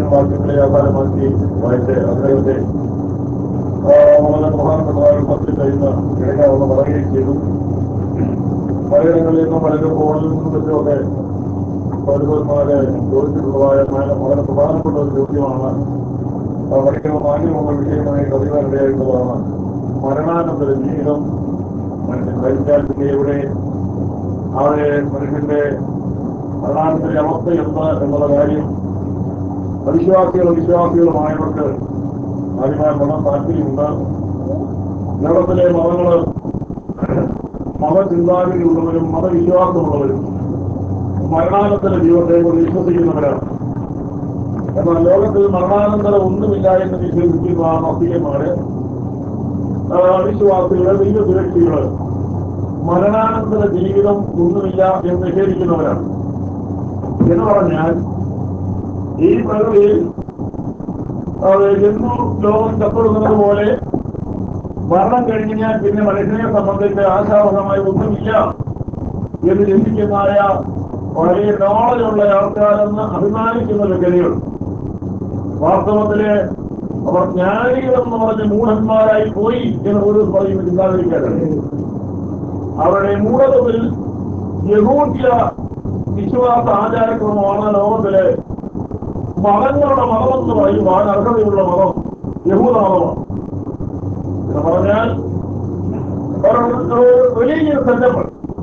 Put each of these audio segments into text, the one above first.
ഏതാനും വാക്യങ്ങളെ ആധാരമാക്കി വായിച്ച് അദ്ദേഹത്തെ ആ, വളരെ പ്രധാനപ്പെട്ടതായ ഒരു സബ്ജക്റ്റ് ഇന്ന് എടുക്കാമെന്ന് പറയുകയും ചെയ്തു പലയിടങ്ങളിൽ നിന്നും പലരും ഫോണിൽ നിന്നും മറ്റുമൊക്കെ പൗരന്മാരെ ചോദിച്ചിട്ടുള്ളതായ വളരെ വളരെ പ്രധാനപ്പെട്ട ഒരു ചോദ്യമാണ് ആ, പഠിക്കണമെന്ന് ആഗ്രഹമുള്ള വിഷയമായി അറിയുവാനിടയായിട്ടുള്ളതാണ് മരണാനന്തര ജീവിതം മനുഷ്യൻ മരിച്ചാൽ പിന്നെ എവിടെ അവിടെ മനുഷ്യന്റെ മരണാനന്തര അവസ്ഥ എന്ത് എന്നുള്ള കാര്യം അവിശ്വാസികളും വിശ്വാസികളുമായവർക്ക് ആദ്യമായി വളരെ താല്പര്യമുണ്ട് ലോകത്തിലെ മതങ്ങള് മതചിന്താഗതിയുള്ളവരും മതവിശ്വാസമുള്ളവരും മരണാനന്തര ജീവിതത്തെ കൊണ്ട് വിശ്വസിക്കുന്നവരാണ് എന്നാൽ ലോകത്തിൽ മരണാനന്തരം ഒന്നുമില്ല എന്ന് വിശ്വസിക്കുന്ന നാസ്തികന്മാര് ആ, വിശ്വാസികള് ദൈവസുരക്ഷികള് മരണാനന്തര ജീവിതം ഒന്നുമില്ല എന്ന് നിഷേധിക്കുന്നവരാണ് എന്ന് പറഞ്ഞാൽ ഈ പ്രകൃതിയിൽ അത് ജന്തു ലോകം ചത്തൊടുക്കുന്നത് പോലെ മരണം കഴിഞ്ഞാൽ പിന്നെ മനുഷ്യനെ സംബന്ധിച്ച് ആശാവഹമായി ഒന്നുമില്ല എന്ന് ചിന്തിക്കുന്നതായ വളരെ നോളജുള്ള ആൾക്കാരെന്ന് അഭിമാനിക്കുന്ന വ്യക്തികൾ വാസ്തവത്തില് അവർ ജ്ഞാനികളെന്ന് പറഞ്ഞ് മൂഢന്മാരായി പോയി എന്ന് ഒരു പറയുന്ന ചിന്താഗതിക്കാരാണ് അവരുടെ മൂഢതയിൽ യഹൂദ്യ വിശ്വാസ ആചാരക്രമമാണ് ലോകത്തിലെ മതങ്ങളുടെ മതമെന്ന് പറയുവാൻ അർഹതയുള്ള മതം യഹൂദ മതമാണ് എന്ന് പറഞ്ഞാൽ റിലീജിയൻ സെറ്റപ്പ്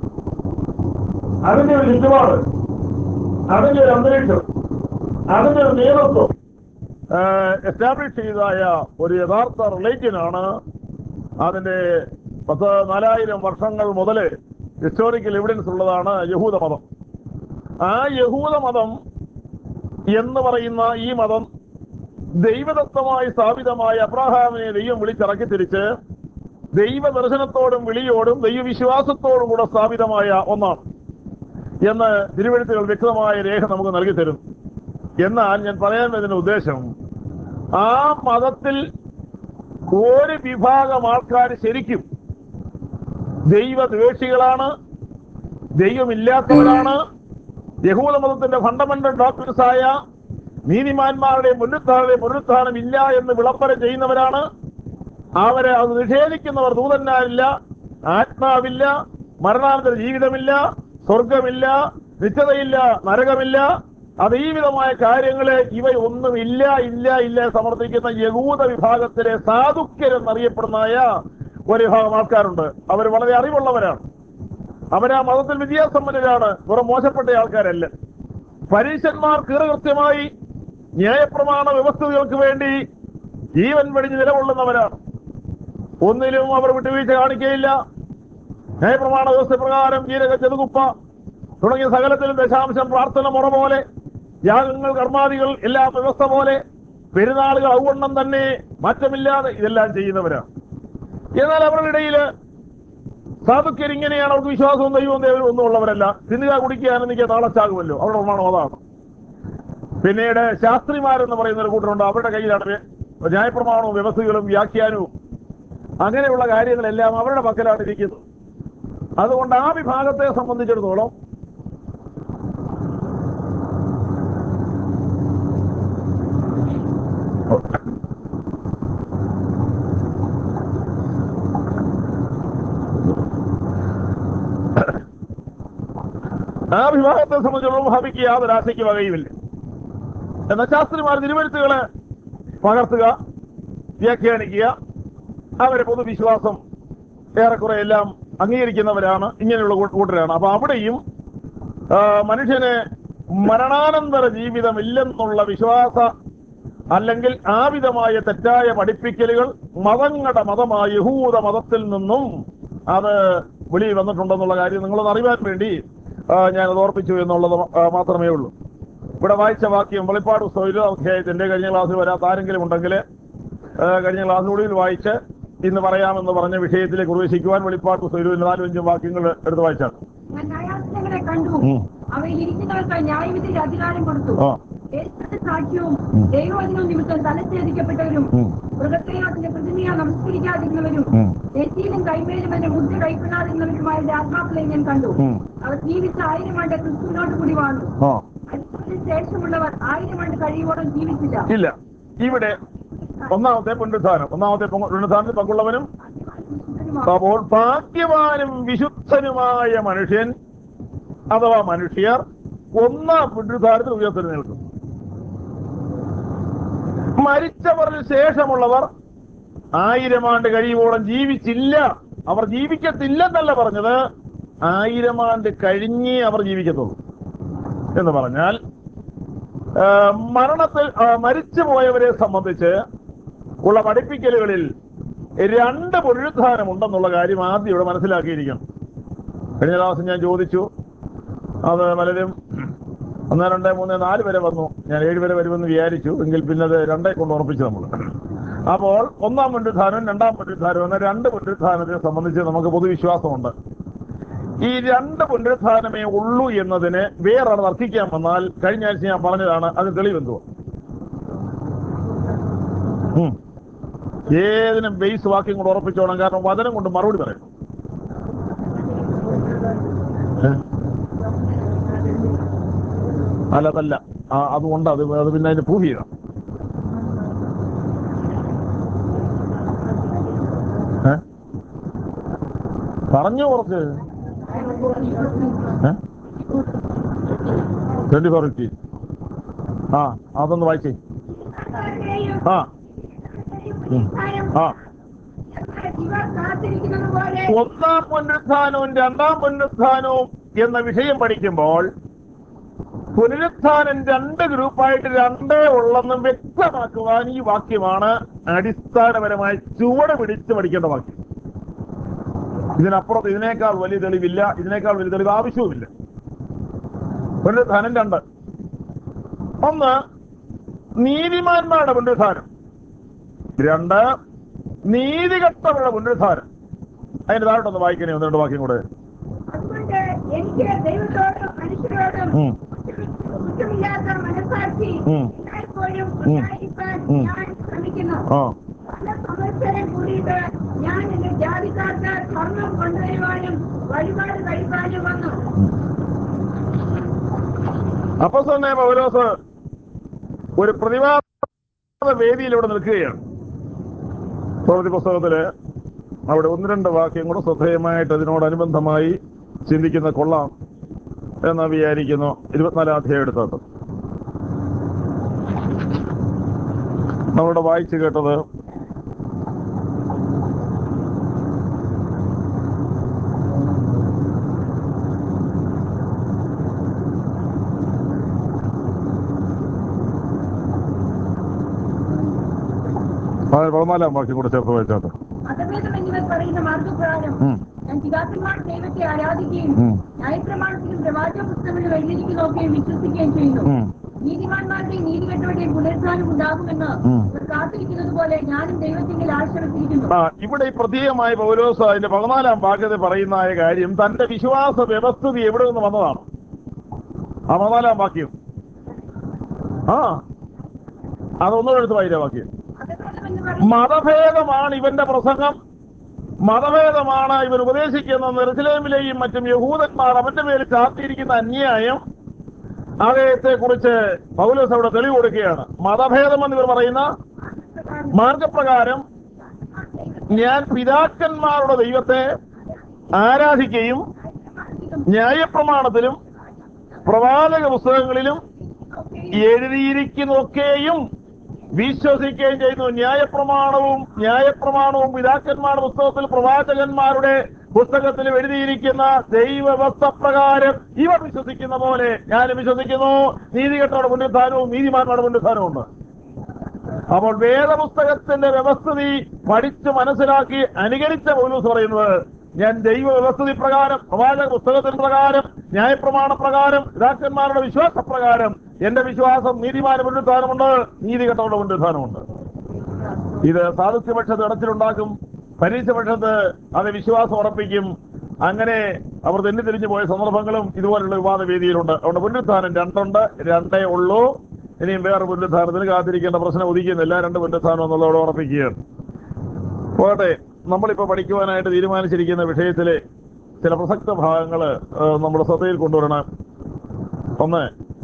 അതിന്റെ ഒരു ചുറ്റുപാട് അതിന്റെ ഒരു അന്തരീക്ഷം അതിന്റെ ഒരു നേതൃത്വം എസ്റ്റാബ്ലിഷ് ചെയ്തതായ ഒരു യഥാർത്ഥ റിലേറ്റീനാണ് അതിന്റെ പത്ത് നാലായിരം വർഷങ്ങൾ മുതൽ ഹിസ്റ്റോറിക്കൽ എവിഡൻസ് ഉള്ളതാണ് യഹൂദ മതം ആ യഹൂദ മതം എന്ന് പറയുന്ന ഈ മതം ദൈവദത്തമായി സ്ഥാപിതമായ അബ്രഹാമിനെ ദൈവം വിളിച്ചിറക്കി തിരിച്ച് ദൈവ ദർശനത്തോടും വിളിയോടും ദൈവവിശ്വാസത്തോടും കൂടെ സ്ഥാപിതമായ ഒന്നാണ് എന്ന് തിരുവഴുത്തുകൾ വ്യക്തമായ രേഖ നമുക്ക് നൽകി തരും എന്നാൽ ഞാൻ പറയാൻ വരുന്ന ഉദ്ദേശം ആ മതത്തിൽ ഒരു വിഭാഗം ആൾക്കാർ ശരിക്കും ദൈവദ്വേഷികളാണ് ദൈവമില്ലാത്തവരാണ് യഹൂദ മതത്തിന്റെ ഫണ്ടമെന്റൽ ഡോക്ടേഴ്സ് ആയ നീതിമാന്മാരുടെ മുന്നുത്താളുടെ മുന്നുത്താനം ഇല്ല എന്ന് വിളംബരം ചെയ്യുന്നവരാണ് അവരെ അത് നിഷേധിക്കുന്നവർ ദൂതന്മാരില്ല ആത്മാവില്ല മരണാനന്തര ജീവിതമില്ല സ്വർഗമില്ല നിത്യതയില്ല നരകമില്ല അതീവിധമായ കാര്യങ്ങള് ഇവയൊന്നും ഇല്ല ഇല്ല ഇല്ല സമർത്ഥിക്കുന്ന യഹൂദ വിഭാഗത്തിലെ സാധുക്യരെന്നറിയപ്പെടുന്നതായ ഒരു വിഭാഗം ആൾക്കാരുണ്ട് അവർ വളരെ അറിവുള്ളവരാണ് അവരാ മതത്തിൽ വിദ്യാസമ്പന്നരാണ് വെറും മോശപ്പെട്ട ആൾക്കാരല്ല പരീശന്മാർ കൃത്യമായി ന്യായപ്രമാണ വ്യവസ്ഥകൾക്ക് വേണ്ടി ജീവൻ വെടിഞ്ഞ് നിലകൊള്ളുന്നവരാണ് ഒന്നിലും അവർ വിട്ടുവീഴ്ച കാണിക്കുകയില്ല ന്യായപ്രമാണ വ്യവസ്ഥ പ്രകാരം ജീരക ചെതുകുപ്പ തുടങ്ങിയ സകലത്തിലും ദശാംശം പ്രാർത്ഥന മുറ പോലെ യാഗങ്ങൾ കർമാദികൾ എല്ലാ വ്യവസ്ഥ പോലെ പെരുന്നാളുകൾ ഔവണ്ണം തന്നെ മാറ്റമില്ലാതെ ഇതെല്ലാം ചെയ്യുന്നവരാണ് എന്നാൽ അവരുടെ ഇടയിൽ സാധുക്യർ ഇങ്ങനെയാണ് അവർക്ക് വിശ്വാസവും ദൈവവും ദൈവവും ഒന്നും ഉള്ളവരല്ല തിന്നുക കുടിക്കാനും എനിക്ക് നാളച്ചാകുമല്ലോ അവരുടെ പ്രമാണം അതാണ് പിന്നീട് ശാസ്ത്രിമാരെന്ന് പറയുന്ന ഒരു കൂട്ടരുണ്ട് അവരുടെ കയ്യിലാണ് വ്യ- ന്യായപ്രമാണവും വ്യവസ്ഥകളും വ്യാഖ്യാനവും അങ്ങനെയുള്ള കാര്യങ്ങളെല്ലാം അവരുടെ പക്കലാണ് ഇരിക്കുന്നത് അതുകൊണ്ട് ആ വിഭാഗത്തെ സംബന്ധിച്ചിടത്തോളം ആ വിഭാഗത്തെ സംബന്ധിച്ചിടത്തോളം ഭാവിക്ക് യാതൊരു ആശയ്ക്ക് വകയുമില്ല എന്നാൽ ശാസ്ത്രിമാർ തിരുവഴുത്തുകള് പകർത്തുക വ്യാഖ്യാനിക്കുക അവരെ പൊതുവിശ്വാസം ഏറെക്കുറെ എല്ലാം അംഗീകരിക്കുന്നവരാണ് ഇങ്ങനെയുള്ള കൂ- കൂട്ടരാണ് അപ്പൊ അവിടെയും ആ, മനുഷ്യന് മരണാനന്തര ജീവിതം ഇല്ലെന്നുള്ള വിശ്വാസ അല്ലെങ്കിൽ ആവിധമായ തെറ്റായ പഠിപ്പിക്കലുകൾ മതങ്ങളുടെ മതമായ യഹൂദ മതത്തിൽ നിന്നും അത് വെളിയിൽ വന്നിട്ടുണ്ടെന്നുള്ള കാര്യം നിങ്ങളത് അറിയാൻ വേണ്ടി ആ, ഞാനത് ഓർപ്പിച്ചു എന്നുള്ളത് ആ, മാത്രമേ ഉള്ളൂ ഇവിടെ വായിച്ച വാക്യം വെളിപ്പാട് പുസ്തകം ഇരുപതാം അധ്യായത്തിന്റെ കഴിഞ്ഞ ക്ലാസ്സിൽ വരാത്ത ആരെങ്കിലും ഉണ്ടെങ്കിൽ ആ, കഴിഞ്ഞ ക്ലാസ്സിലൂടെ വായിച്ച് ഇന്ന് പറയാമെന്ന് പറഞ്ഞ വിഷയത്തിലേക്ക് പ്രവേശിക്കുവാൻ വെളിപ്പാട് പുസ്തകം ഇരുപതിന് നാലും അഞ്ചും വാക്യങ്ങൾ എടുത്ത് വായിച്ചാണ് ഞാൻ ന്യായാസനങ്ങളെ കണ്ടു ഉം. അവയിൽ ഇരിക്കുന്നവർക്ക് ന്യായവിധിയുടെ അധികാരം കൊടുത്തു ആ. യേശുവിന്റെ സാക്ഷ്യവും ഉം. ദൈവവചനവും നിമിത്തം തലച്ചേദിക്കപ്പെട്ടവരും ഉം. മൃഗത്തെയോ അതിന്റെ പ്രതിമയോ നമസ്കരിക്കാതിരുന്നവരും ഉം. നെറ്റിയിലും കൈമേലും എന്നെ മുദ്ര കൈക്കൊള്ളാതിരുന്നവരുമായ ആത്മാക്കളെ ഞാൻ കണ്ടു ഉം. അവർ ജീവിച്ച ആയിരം ആണ്ട് ക്രിസ്തുവിനോട് കൂടി വാണു ആ അടുത്ത അതിനുശേഷമുള്ളവർ ആയിരം ആണ്ട് കഴിയുവോളം ജീവിച്ചില്ല ഇല്ല ഇവിടെ ഒന്നാമത്തെ പുനരുത്ഥാനം ഒന്നാമത്തെ പൊങ്ങ- പുനരുത്ഥാനത്തിൽ പങ്കുള്ളവനും അപ്പോൾ ഭാഗ്യവാനും വിശുദ്ധനുമായ മനുഷ്യൻ അഥവാ മനുഷ്യർ ഒന്നാം പുനരുദ്ധാരത്തിൽ ഉയർത്തെഴുന്നേൽക്കും മരിച്ചവരിൽ ശേഷമുള്ളവർ ആയിരം ആണ്ട് കഴിയുവോളം ജീവിച്ചില്ല അവർ ജീവിക്കത്തില്ലെന്നല്ല പറഞ്ഞത് ആയിരം ആണ്ട് കഴിഞ്ഞേ അവർ ജീവിക്കത്തുള്ളൂ എന്ന് പറഞ്ഞാൽ ആ, മരണത്തിൽ ആ, മരിച്ചുപോയവരെ സംബന്ധിച്ച് ഉള്ള പഠിപ്പിക്കലുകളിൽ രണ്ട് പുനരുദ്ധാനം ഉണ്ടെന്നുള്ള കാര്യം ആദ്യം ഇവിടെ മനസ്സിലാക്കിയിരിക്കണം കഴിഞ്ഞ ദിവസം ഞാൻ ചോദിച്ചു അത് പലരും ഒന്ന് രണ്ട് മൂന്ന് നാല് വരെ വന്നു ഞാൻ ഏഴ് വരെ വരുമെന്ന് വിചാരിച്ചു എങ്കിൽ പിന്നെ അത് രണ്ടേ കൊണ്ട് ഉറപ്പിച്ചു നമ്മൾ അപ്പോൾ ഒന്നാം പുനരുദ്ധാനവും രണ്ടാം പുനരുദ്ധാനവും എന്ന രണ്ട് പുനരുദ്ധാനത്തെ സംബന്ധിച്ച് നമുക്ക് പൊതുവിശ്വാസമുണ്ട് ഈ രണ്ട് പുനരുത്ഥാനമേ ഉള്ളൂ എന്നതിന് വേറെ തർക്കിക്കാൻ വന്നാൽ കഴിഞ്ഞ ആഴ്ച ഞാൻ പറഞ്ഞതാണ് അത് തെളിവെന്തുവാ ഉം. ഏതിനും ബേസ് വാക്യം കൊണ്ട് ഉറപ്പിച്ചോണം കാരണം വചനം കൊണ്ട് മറുപടി പറയും ഏ? അല്ല അതല്ല ആ, അതുകൊണ്ട് അത് അത് പിന്നെ അതിന് പ്രൂവ് ചെയ്യണം ഏ? പറഞ്ഞു കുറച്ച് ട്വന്റി ഫോർ ഫിഫ്റ്റി ആ അതൊന്ന് വായിച്ചേ ആ ആ ഇവർ കാത്തിരിക്കുന്നത് പോലെ ഒന്നാം പുനരുത്ഥാനവും രണ്ടാം പുനരുത്ഥാനവും എന്ന വിഷയം പഠിക്കുമ്പോൾ പുനരുത്ഥാനം രണ്ട് ഗ്രൂപ്പായിട്ട് രണ്ടേ ഉള്ളെന്നും വ്യക്തമാക്കുവാൻ ഈ വാക്യമാണ് അടിസ്ഥാനപരമായി ചുവട് പിടിച്ച് പഠിക്കേണ്ട വാക്യം ഇതിനപ്പുറത്ത് ഇതിനേക്കാൾ വലിയ തെളിവില്ല ഇതിനേക്കാൾ വലിയ തെളിവ് ആവശ്യവുമില്ല പുനരുത്ഥാനം രണ്ട് ഒന്ന് നീതിമാന്മാരുടെ പുനരുത്ഥാനം രണ്ട് നീതികെട്ടവരുടെ പുനരുത്ഥാനം അതിന് താഴോട്ടൊന്ന് വായിക്കണേ ഒന്ന് രണ്ട് വാക്യം കൂടെ അതുകൊണ്ട് എനിക്ക് ദൈവത്തോടും മനുഷ്യരോടും ഉം. കുറ്റമില്ലാത്ത മനസാക്ഷി ഉം. എല്ലായ്പ്പോഴും ഉം. ഉണ്ടായിരിക്കാൻ ഉം. ഞാൻ ശ്രമിക്കുന്നു ആ പല സംവത്സരം കൂടിയിട്ട് ഞാൻ എന്റെ ജാതിക്കാർക്ക് സ്വർണം കൊണ്ടുവരുവാനും വഴിപാട് കഴിക്കാനും വന്നു അപ്പൊ തന്നെ പൗലോസ് ഒരു പ്രതിവാദ വേദിയിൽ ഇവിടെ നിൽക്കുകയാണ് പ്രവൃത്തി പുസ്തകത്തില് അവിടെ ഒന്ന് രണ്ട് വാക്യം കൂടെ ശ്രദ്ധേയമായിട്ട് അതിനോടനുബന്ധമായി ചിന്തിക്കുന്ന കൊള്ളാം എന്ന് വിചാരിക്കുന്നു ഇരുപത്തിനാലാം അധ്യായം എടുത്തത് നമ്മളുടെ വായിച്ചു കേട്ടത് പതിനാ- പതിനാലാം വാക്യം കൂടെ ചേർത്ത് വായിച്ചാട്ടെ മതഭേദം എന്നിവർ പറയുന്ന മാർഗപ്രകാരം ഉം. ഞാൻ പിതാക്കന്മാർ ദൈവത്തെ ആരാധിക്കുകയും ഉം. ന്യായപ്രമാണത്തിലും പ്രവാചക പുസ്തകങ്ങളിലും എഴുതിയിരിക്കുന്നതൊക്കെയും വിശ്വസിക്കുകയും ചെയ്യുന്നു ഉം. നീതിമാന്മാരുടെയും നീതികെട്ടവരുടെയും പുനരുദ്ധാനം ഉണ്ടാകുമെന്ന് ഉം. ഇവർ കാത്തിരിക്കുന്നത് പോലെ ഞാനും ദൈവത്തിന്റെ ആശ വെച്ചിരിക്കുന്നു ആ ഇവിടെ ഈ പ്രത്യേകമായി പൗലോസ് അതിന്റെ പതിനാലാം ഭാഗത്ത് പറയുന്ന കാര്യം തന്റെ വിശ്വാസ വ്യവസ്ഥിതി എവിടെ നിന്ന് വന്നതാണ് ആ പതിനാലാം വാക്യം ആ അതൊന്നുകൂടെ എടുത്ത് വായിച്ച വാക്യം മതഭേദമെന്ന് പറയുന്ന മതഭേദമാണ് ഇവന്റെ പ്രസംഗം മതഭേദമാണ് ഇവർ ഉപദേശിക്കുന്ന നെറുസലേമിലെയും മറ്റും യഹൂദന്മാർ അവന്റെ മേൽ ചാർത്തിയിരിക്കുന്ന അന്യായം അദ്ദേഹത്തെ കുറിച്ച് പൗലോസ് അവിടെ തെളിവ് കൊടുക്കുകയാണ് മതഭേദമെന്ന് ഇവർ പറയുന്ന മാർഗപ്രകാരം ഞാൻ പിതാക്കന്മാരുടെ ദൈവത്തെ ആരാധിക്കുകയും ന്യായപ്രമാണത്തിലും പ്രവാചക പുസ്തകങ്ങളിലും എഴുതിയിരിക്കുന്നതൊക്കെയും വിശ്വസിക്കുകയും ചെയ്യുന്നു ന്യായപ്രമാണവും ന്യായപ്രമാണവും പിതാക്കന്മാരുടെ പുസ്തകത്തിൽ പ്രവാചകന്മാരുടെ പുസ്തകത്തിൽ എഴുതിയിരിക്കുന്ന ദൈവവസ്ഥ പ്രകാരം ഇവർ വിശ്വസിക്കുന്ന പോലെ ഞാനും വിശ്വസിക്കുന്നു നീതികെട്ടോടെ പുനരുദ്ധാനവും നീതിമാന്മാരുടെ പുനരുദ്ധാനവും ഉണ്ട് അപ്പോൾ വേദപുസ്തകത്തിന്റെ വ്യവസ്ഥിതി പഠിച്ച് മനസ്സിലാക്കി അനുകരിച്ച പൗലൂസ് പറയുന്നത് ഞാൻ ദൈവ വ്യവസ്ഥിതി പ്രകാരം പ്രവാചക പുസ്തകത്തിന് പ്രകാരം ന്യായപ്രമാണ പ്രകാരം പിതാക്കന്മാരുടെ വിശ്വാസ പ്രകാരം എന്റെ വിശ്വാസം നീതിമാന പുനരുദ്ധാനമുണ്ട് നീതികെട്ടവരുടെ പുനരുദ്ധാനമുണ്ട് ഇത് സാധുത്യപക്ഷത്ത് ഇടച്ചിലുണ്ടാക്കും പരീക്ഷപക്ഷത്ത് അത് വിശ്വാസം ഉറപ്പിക്കും അങ്ങനെ അവർ തെന്നിത്തിരിഞ്ഞു പോയ സന്ദർഭങ്ങളും ഇതുപോലുള്ള വിവാദ വേദിയിലുണ്ട് അതുകൊണ്ട് പുനരുത്ഥാനം രണ്ടുണ്ട് രണ്ടേ ഉള്ളൂ ഇനിയും വേറെ പുനരുത്ഥാനത്തിന് കാത്തിരിക്കേണ്ട പ്രശ്നം ഉദിക്കുന്നില്ല രണ്ട് പുനരുത്ഥാനം എന്നുള്ളതോടെ ഉറപ്പിക്കുകയാണ് പോകട്ടെ നമ്മളിപ്പോ പഠിക്കുവാനായിട്ട് തീരുമാനിച്ചിരിക്കുന്ന വിഷയത്തിലെ ചില പ്രസക്ത ഭാഗങ്ങൾ നമ്മുടെ ശ്രദ്ധയിൽ കൊണ്ടുവരണം ഒന്ന്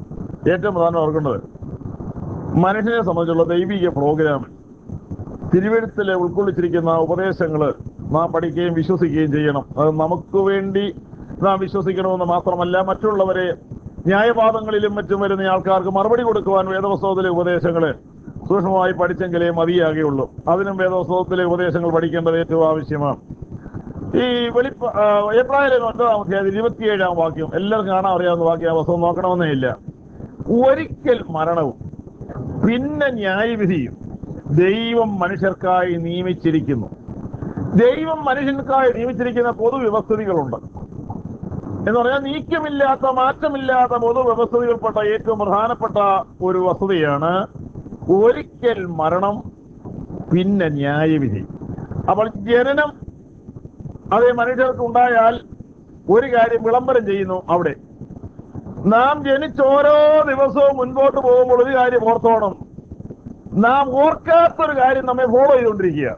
ഏറ്റവും പ്രധാനം ഓർക്കേണ്ടത് മനുഷ്യനെ സംബന്ധിച്ചുള്ള ദൈവിക പ്രോഗ്രാം തിരുവഴുത്തിലെ ഉൾക്കൊള്ളിച്ചിരിക്കുന്ന ഉപദേശങ്ങൾ നാം പഠിക്കുകയും വിശ്വസിക്കുകയും ചെയ്യണം അത് നമുക്ക് വേണ്ടി നാം വിശ്വസിക്കണമെന്ന് മാത്രമല്ല മറ്റുള്ളവരെ ന്യായവാദങ്ങളിലും മറ്റും വരുന്ന ആൾക്കാർക്ക് മറുപടി കൊടുക്കുവാൻ വേദപുസ്തകത്തിലെ ഉപദേശങ്ങള് സൂക്ഷ്മമായി പഠിച്ചെങ്കിലേ മതിയാകുകയുള്ളൂ അതിനും വേദപുസ്തകത്തിലെ ഉപദേശങ്ങൾ പഠിക്കേണ്ടത് ഏറ്റവും ആവശ്യമാണ് ഈ വെളിപ്പ എബ്രാഹിലെ ഒൻപതാം അധ്യായം ഇരുപത്തിയേഴാം വാക്യം എല്ലാവർക്കും കാണാൻ അറിയാവുന്ന വാക്യം ആ പുസ്തകം നോക്കണമെന്നേ ഇല്ല ഒരിക്കൽ മരണവും പിന്നെ ന്യായവിധിയും ദൈവം മനുഷ്യർക്കായി നിയമിച്ചിരിക്കുന്നു ദൈവം മനുഷ്യർക്കായി നിയമിച്ചിരിക്കുന്ന പൊതുവ്യവസ്ഥിതികളുണ്ട് എന്ന് പറഞ്ഞാൽ നീക്കമില്ലാത്ത മാറ്റമില്ലാത്ത പൊതുവ്യവസ്ഥിതികൾപ്പെട്ട ഏറ്റവും പ്രധാനപ്പെട്ട ഒരു വസ്തുതയാണ് ഒരിക്കൽ മരണം പിന്നെ ന്യായവിധി അപ്പോൾ ജനനം അതേ മനുഷ്യർക്ക് ഉണ്ടായാൽ ഒരു കാര്യം വിളംബരം ചെയ്യുന്നു അവിടെ നാം ജനിച്ച ഓരോ ദിവസവും മുൻപോട്ട് പോകുമ്പോൾ ഒരു കാര്യം ഓർത്തോണം നാം ഓർക്കാത്തൊരു കാര്യം നമ്മെ ഫോളോ ചെയ്തുകൊണ്ടിരിക്കുക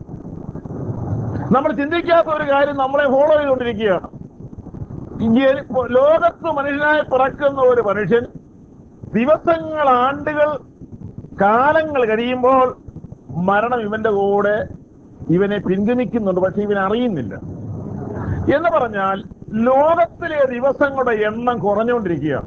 നമ്മൾ ചിന്തിക്കാത്ത ഒരു കാര്യം നമ്മളെ ഫോളോ ചെയ്തുകൊണ്ടിരിക്കുകയാണ് ഇങ്ങനെ ലോകത്ത് മനുഷ്യനായി പിറക്കുന്ന ഒരു മനുഷ്യൻ ദിവസങ്ങൾ ആണ്ടുകൾ കാലങ്ങൾ കഴിയുമ്പോൾ മരണം ഇവന്റെ കൂടെ ഇവനെ പിന്തുണയ്ക്കുന്നുണ്ട് പക്ഷെ ഇവൻ അറിയുന്നില്ല എന്ന് പറഞ്ഞാൽ ലോകത്തിലെ ദിവസങ്ങളുടെ എണ്ണം കുറഞ്ഞുകൊണ്ടിരിക്കുകയാണ്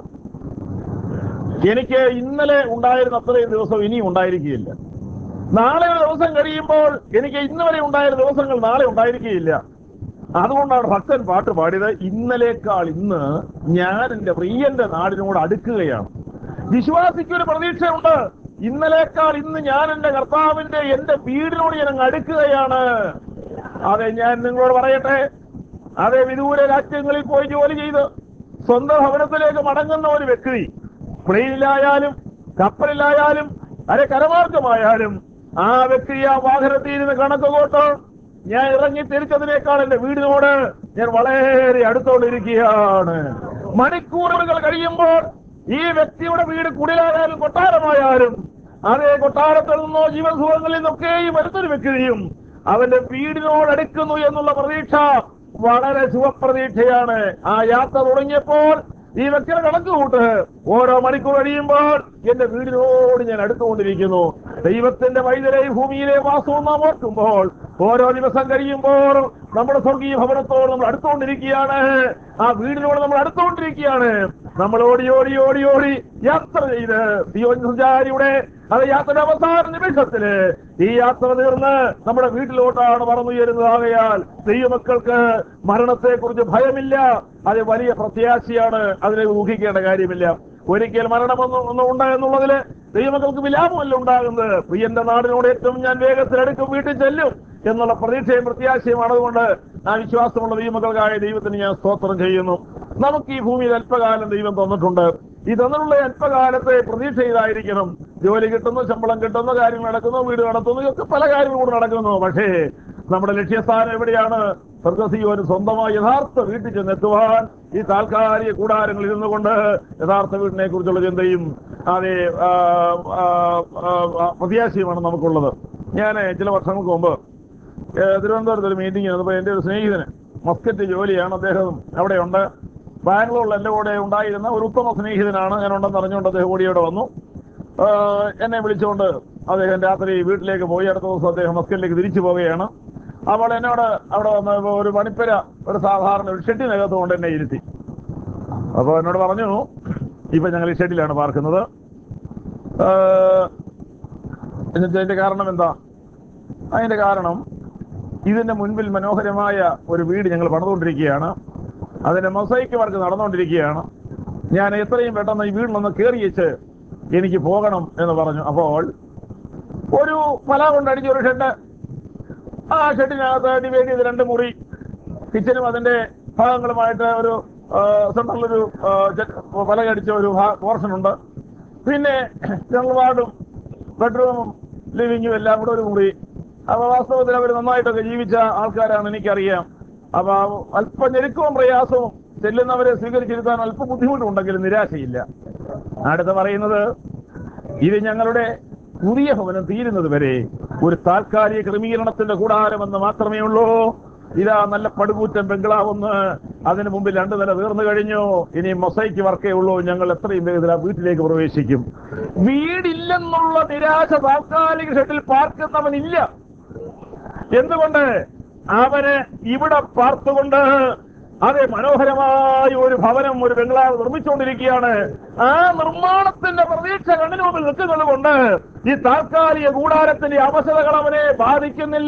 എനിക്ക് ഇന്നലെ ഉണ്ടായിരുന്ന അത്രയും ദിവസം ഇനിയും ഉണ്ടായിരിക്കുകയില്ല നാളെ ഒരു ദിവസം കഴിയുമ്പോൾ എനിക്ക് ഇന്ന് വരെ ഉണ്ടായിരുന്ന ദിവസങ്ങൾ നാളെ ഉണ്ടായിരിക്കുകയില്ല അതുകൊണ്ടാണ് ഭക്തൻ പാട്ട് പാടിയത് ഇന്നലേക്കാൾ ഇന്ന് ഞാൻ എന്റെ പ്രിയന്റെ നാടിനോട് അടുക്കുകയാണ് വിശ്വാസിക്ക് ഒരു പ്രതീക്ഷയുണ്ട് ഇന്നലേക്കാൾ ഇന്ന് ഞാൻ എന്റെ കർത്താവിന്റെ എന്റെ വീടിനോട് ഞാൻ അങ്ങ് അടുക്കുകയാണ് അതെ ഞാൻ നിങ്ങളോട് പറയട്ടെ അതെ വിദൂര രാജ്യങ്ങളിൽ പോയി ജോലി ചെയ്ത് സ്വന്തം ഭവനത്തിലേക്ക് മടങ്ങുന്ന ഒരു വ്യക്തി പ്ലെയിനിലായാലും കപ്പലിലായാലും അരെ കരമാർഗമായാലും ആ വ്യക്തി ആ വാഹനത്തിൽ ഇരുന്ന് കണക്ക് കൂട്ടും ഞാൻ ഇറങ്ങി തിരിച്ചതിനേക്കാൾ എന്റെ വീടിനോട് ഞാൻ വളരെ അടുത്തോണ്ടിരിക്കുകയാണ് മണിക്കൂറുകൾ കഴിയുമ്പോൾ ഈ വ്യക്തിയുടെ വീട് കുടിലായാലും കൊട്ടാരമായാലും അതേ കൊട്ടാരത്തിൽ നിന്നോ ജീവൻ സുഖങ്ങളിൽ നിന്നൊക്കെയും വരുന്നൊരു വ്യക്തിയും അവന്റെ വീടിനോട് അടുക്കുന്നു എന്നുള്ള പ്രതീക്ഷ വളരെ ശുഭപ്രതീക്ഷയാണ് ആ യാത്ര തുടങ്ങിയപ്പോൾ ഈ വ്യക്തിയുടെ കണക്ക് കൂട്ട് ഓരോ മണിക്കൂർ കഴിയുമ്പോൾ എന്റെ വീടിനോട് ഞാൻ അടുത്തുകൊണ്ടിരിക്കുന്നു ദൈവത്തിന്റെ വൈദ്യരെ ഭൂമിയിലെ വാസവും നാം ഓർക്കുമ്പോൾ ഓരോ ദിവസം കഴിയുമ്പോൾ നമ്മുടെ സ്വർഗീയ ഭവനത്തോട് നമ്മൾ അടുത്തുകൊണ്ടിരിക്കുകയാണ് ആ വീടിനോട് നമ്മൾ അടുത്തുകൊണ്ടിരിക്കുകയാണ് നമ്മൾ ഓടി ഓടി ഓടി ഓടി യാത്ര ചെയ്ത് സഞ്ചാരിയുടെ അത് യാത്രയുടെ അവസാന നിമിഷത്തില് ഈ യാത്ര തീർന്ന് നമ്മുടെ വീട്ടിലോട്ടാണ് പറന്നുയരുന്നതാകയാൽ ദൈവമക്കൾക്ക് മരണത്തെ കുറിച്ച് ഭയമില്ല അത് വലിയ പ്രത്യാശയാണ് അതിനെ ഊഹിക്കേണ്ട കാര്യമില്ല ഒരിക്കൽ മരണമെന്ന് ഒന്നും ഉണ്ട് എന്നുള്ളതില് ദൈവമക്കൾക്ക് വിലാപമല്ല ഉണ്ടാകുന്നത് പ്രിയന്റെ നാടിനോട് ഏറ്റവും ഞാൻ വേഗത്തിൽ അടുക്കും വീട്ടിൽ ചെല്ലും എന്നുള്ള പ്രതീക്ഷയും പ്രത്യാശയുമാണ് അതുകൊണ്ട് ആ വിശ്വാസമുള്ള ദൈവമക്കൾക്കായ ദൈവത്തിന് ഞാൻ സ്തോത്രം ചെയ്യുന്നു നമുക്ക് ഈ ഭൂമിയിൽ അല്പകാലം ദൈവം തന്നിട്ടുണ്ട് ഈ തന്നിട്ടുള്ള അല്പകാലത്തെ പ്രതീക്ഷ ഇതായിരിക്കണം ജോലി കിട്ടുന്നു ശമ്പളം കിട്ടുന്നു കാര്യങ്ങൾ നടക്കുന്നു വീട് നടത്തുന്നു ഇതൊക്കെ പല കാര്യങ്ങളും കൂടെ നടക്കുന്നു പക്ഷേ നമ്മുടെ ലക്ഷ്യസ്ഥാനം എവിടെയാണ് സ്വർഗസിയോന് സ്വന്തമായി യഥാർത്ഥ വീട്ടിൽ ചെന്നെത്തുവാൻ ഈ താൽക്കാലിക കൂടാരങ്ങളിൽ ഇരുന്നുകൊണ്ട് യഥാർത്ഥ വീടിനെ കുറിച്ചുള്ള ചിന്തയും അതെ ആ, ആ, ആ, ആ, പ്രത്യാശയുമാണ് നമുക്കുള്ളത് ഞാൻ ചില വർഷങ്ങൾക്ക് മുമ്പ് ഏ, തിരുവനന്തപുരത്ത് ഒരു മീറ്റിംഗ് വന്നപ്പോൾ എൻ്റെ ഒരു സ്നേഹിതന് മസ്കറ്റ് ജോലിയാണ് അദ്ദേഹം അവിടെയുണ്ട് ബാംഗ്ലൂരിൽ എൻ്റെ കൂടെ ഉണ്ടായിരുന്ന ഒരു ഉത്തമ സ്നേഹിതനാണ് ഞാൻ ഉണ്ടെന്ന് അറിഞ്ഞുകൊണ്ട് അദ്ദേഹം കൂടി ഇവിടെ വന്നു ആ, എന്നെ വിളിച്ചുകൊണ്ട് അദ്ദേഹം രാത്രി വീട്ടിലേക്ക് പോയി അടുത്ത ദിവസം അദ്ദേഹം മസ്കറ്റിലേക്ക് തിരിച്ചു പോവുകയാണ് അപ്പോൾ എന്നോട് അവിടെ വന്ന് ഒരു മണിപ്പര ഒരു സാധാരണ ഒരു ഷെഡിനകത്ത് കൊണ്ട് എന്നെ ഇരുത്തി അപ്പോൾ എന്നോട് പറഞ്ഞു ഇപ്പൊ ഞങ്ങൾ ഈ ഷെഡിലാണ് പാർക്കുന്നത് ആ, എന്നിട്ട് അതിന്റെ കാരണം എന്താ അതിന്റെ കാരണം ഇതിന്റെ മുൻപിൽ മനോഹരമായ ഒരു വീട് ഞങ്ങൾ പണിതുകൊണ്ടിരിക്കുകയാണ് അതിന്റെ മൊസൈക്ക് വർക്ക് നടന്നുകൊണ്ടിരിക്കുകയാണ് ഞാൻ എത്രയും പെട്ടെന്ന് ഈ വീട്ടിലൊന്ന് കയറിയേച്ച് എനിക്ക് പോകണം എന്ന് പറഞ്ഞു അപ്പോൾ ഒരു പല കൊണ്ടടിച്ച ഒരു ഷെഡ് ആ ഷെഡിനകത്ത് ഡിവൈഡ് ചെയ്ത് രണ്ട് മുറി കിച്ചനും അതിന്റെ ഭാഗങ്ങളുമായിട്ട് ഒരു സെൻട്രലൊരു പല അടിച്ച ഒരു പോർഷൻ ഉണ്ട് പിന്നെ ജനറൽ വാർഡും ബെഡ്റൂമും ലിവിങ്ങും എല്ലാം കൂടെ ഒരു മുറി അപ്പൊ വാസ്തവത്തിൽ അവർ നന്നായിട്ടൊക്കെ ജീവിച്ച ആൾക്കാരാണ് എനിക്കറിയാം അപ്പൊ അല്പം ഞെരുക്കവും പ്രയാസവും ചെല്ലുന്നവരെ സ്വീകരിച്ചിരുത്താൻ അല്പം ബുദ്ധിമുട്ടുണ്ടെങ്കിലും നിരാശയില്ല അടുത്ത് പറയുന്നത് ഇത് ഞങ്ങളുടെ പുതിയ ഭവനം തീരുന്നത് വരെ ഒരു താൽക്കാലിക ക്രമീകരണത്തിന്റെ കൂടാരമെന്ന് മാത്രമേ ഉള്ളൂ ഇതാ നല്ല പടുകൂറ്റൻ ബംഗ്ലാവെന്ന് അതിന് മുമ്പിൽ രണ്ടു നില തീർന്നു കഴിഞ്ഞു ഇനി മൊസൈക്ക് വർക്കേ ഉള്ളൂ ഞങ്ങൾ എത്രയും വേഗത്തിൽ ആ വീട്ടിലേക്ക് പ്രവേശിക്കും വീടില്ലെന്നുള്ള നിരാശ താൽക്കാലിക ഷെഡിൽ പാർക്കുന്നവനില്ല എന്തുകൊണ്ട് അവന് ഇവിടെ പാർത്തുകൊണ്ട് അതെ മനോഹരമായ ഒരു ഭവനം ഒരു ബംഗ്ലാവ് നിർമ്മിച്ചുകൊണ്ടിരിക്കുകയാണ് ആ നിർമ്മാണത്തിന്റെ പ്രതീക്ഷ കണ്ണിന് മുമ്പിൽ നിൽക്കുന്നത് കൊണ്ട് ഈ താൽക്കാലിക കൂടാരത്തിന്റെ അവശതകൾ അവനെ ബാധിക്കുന്നില്ല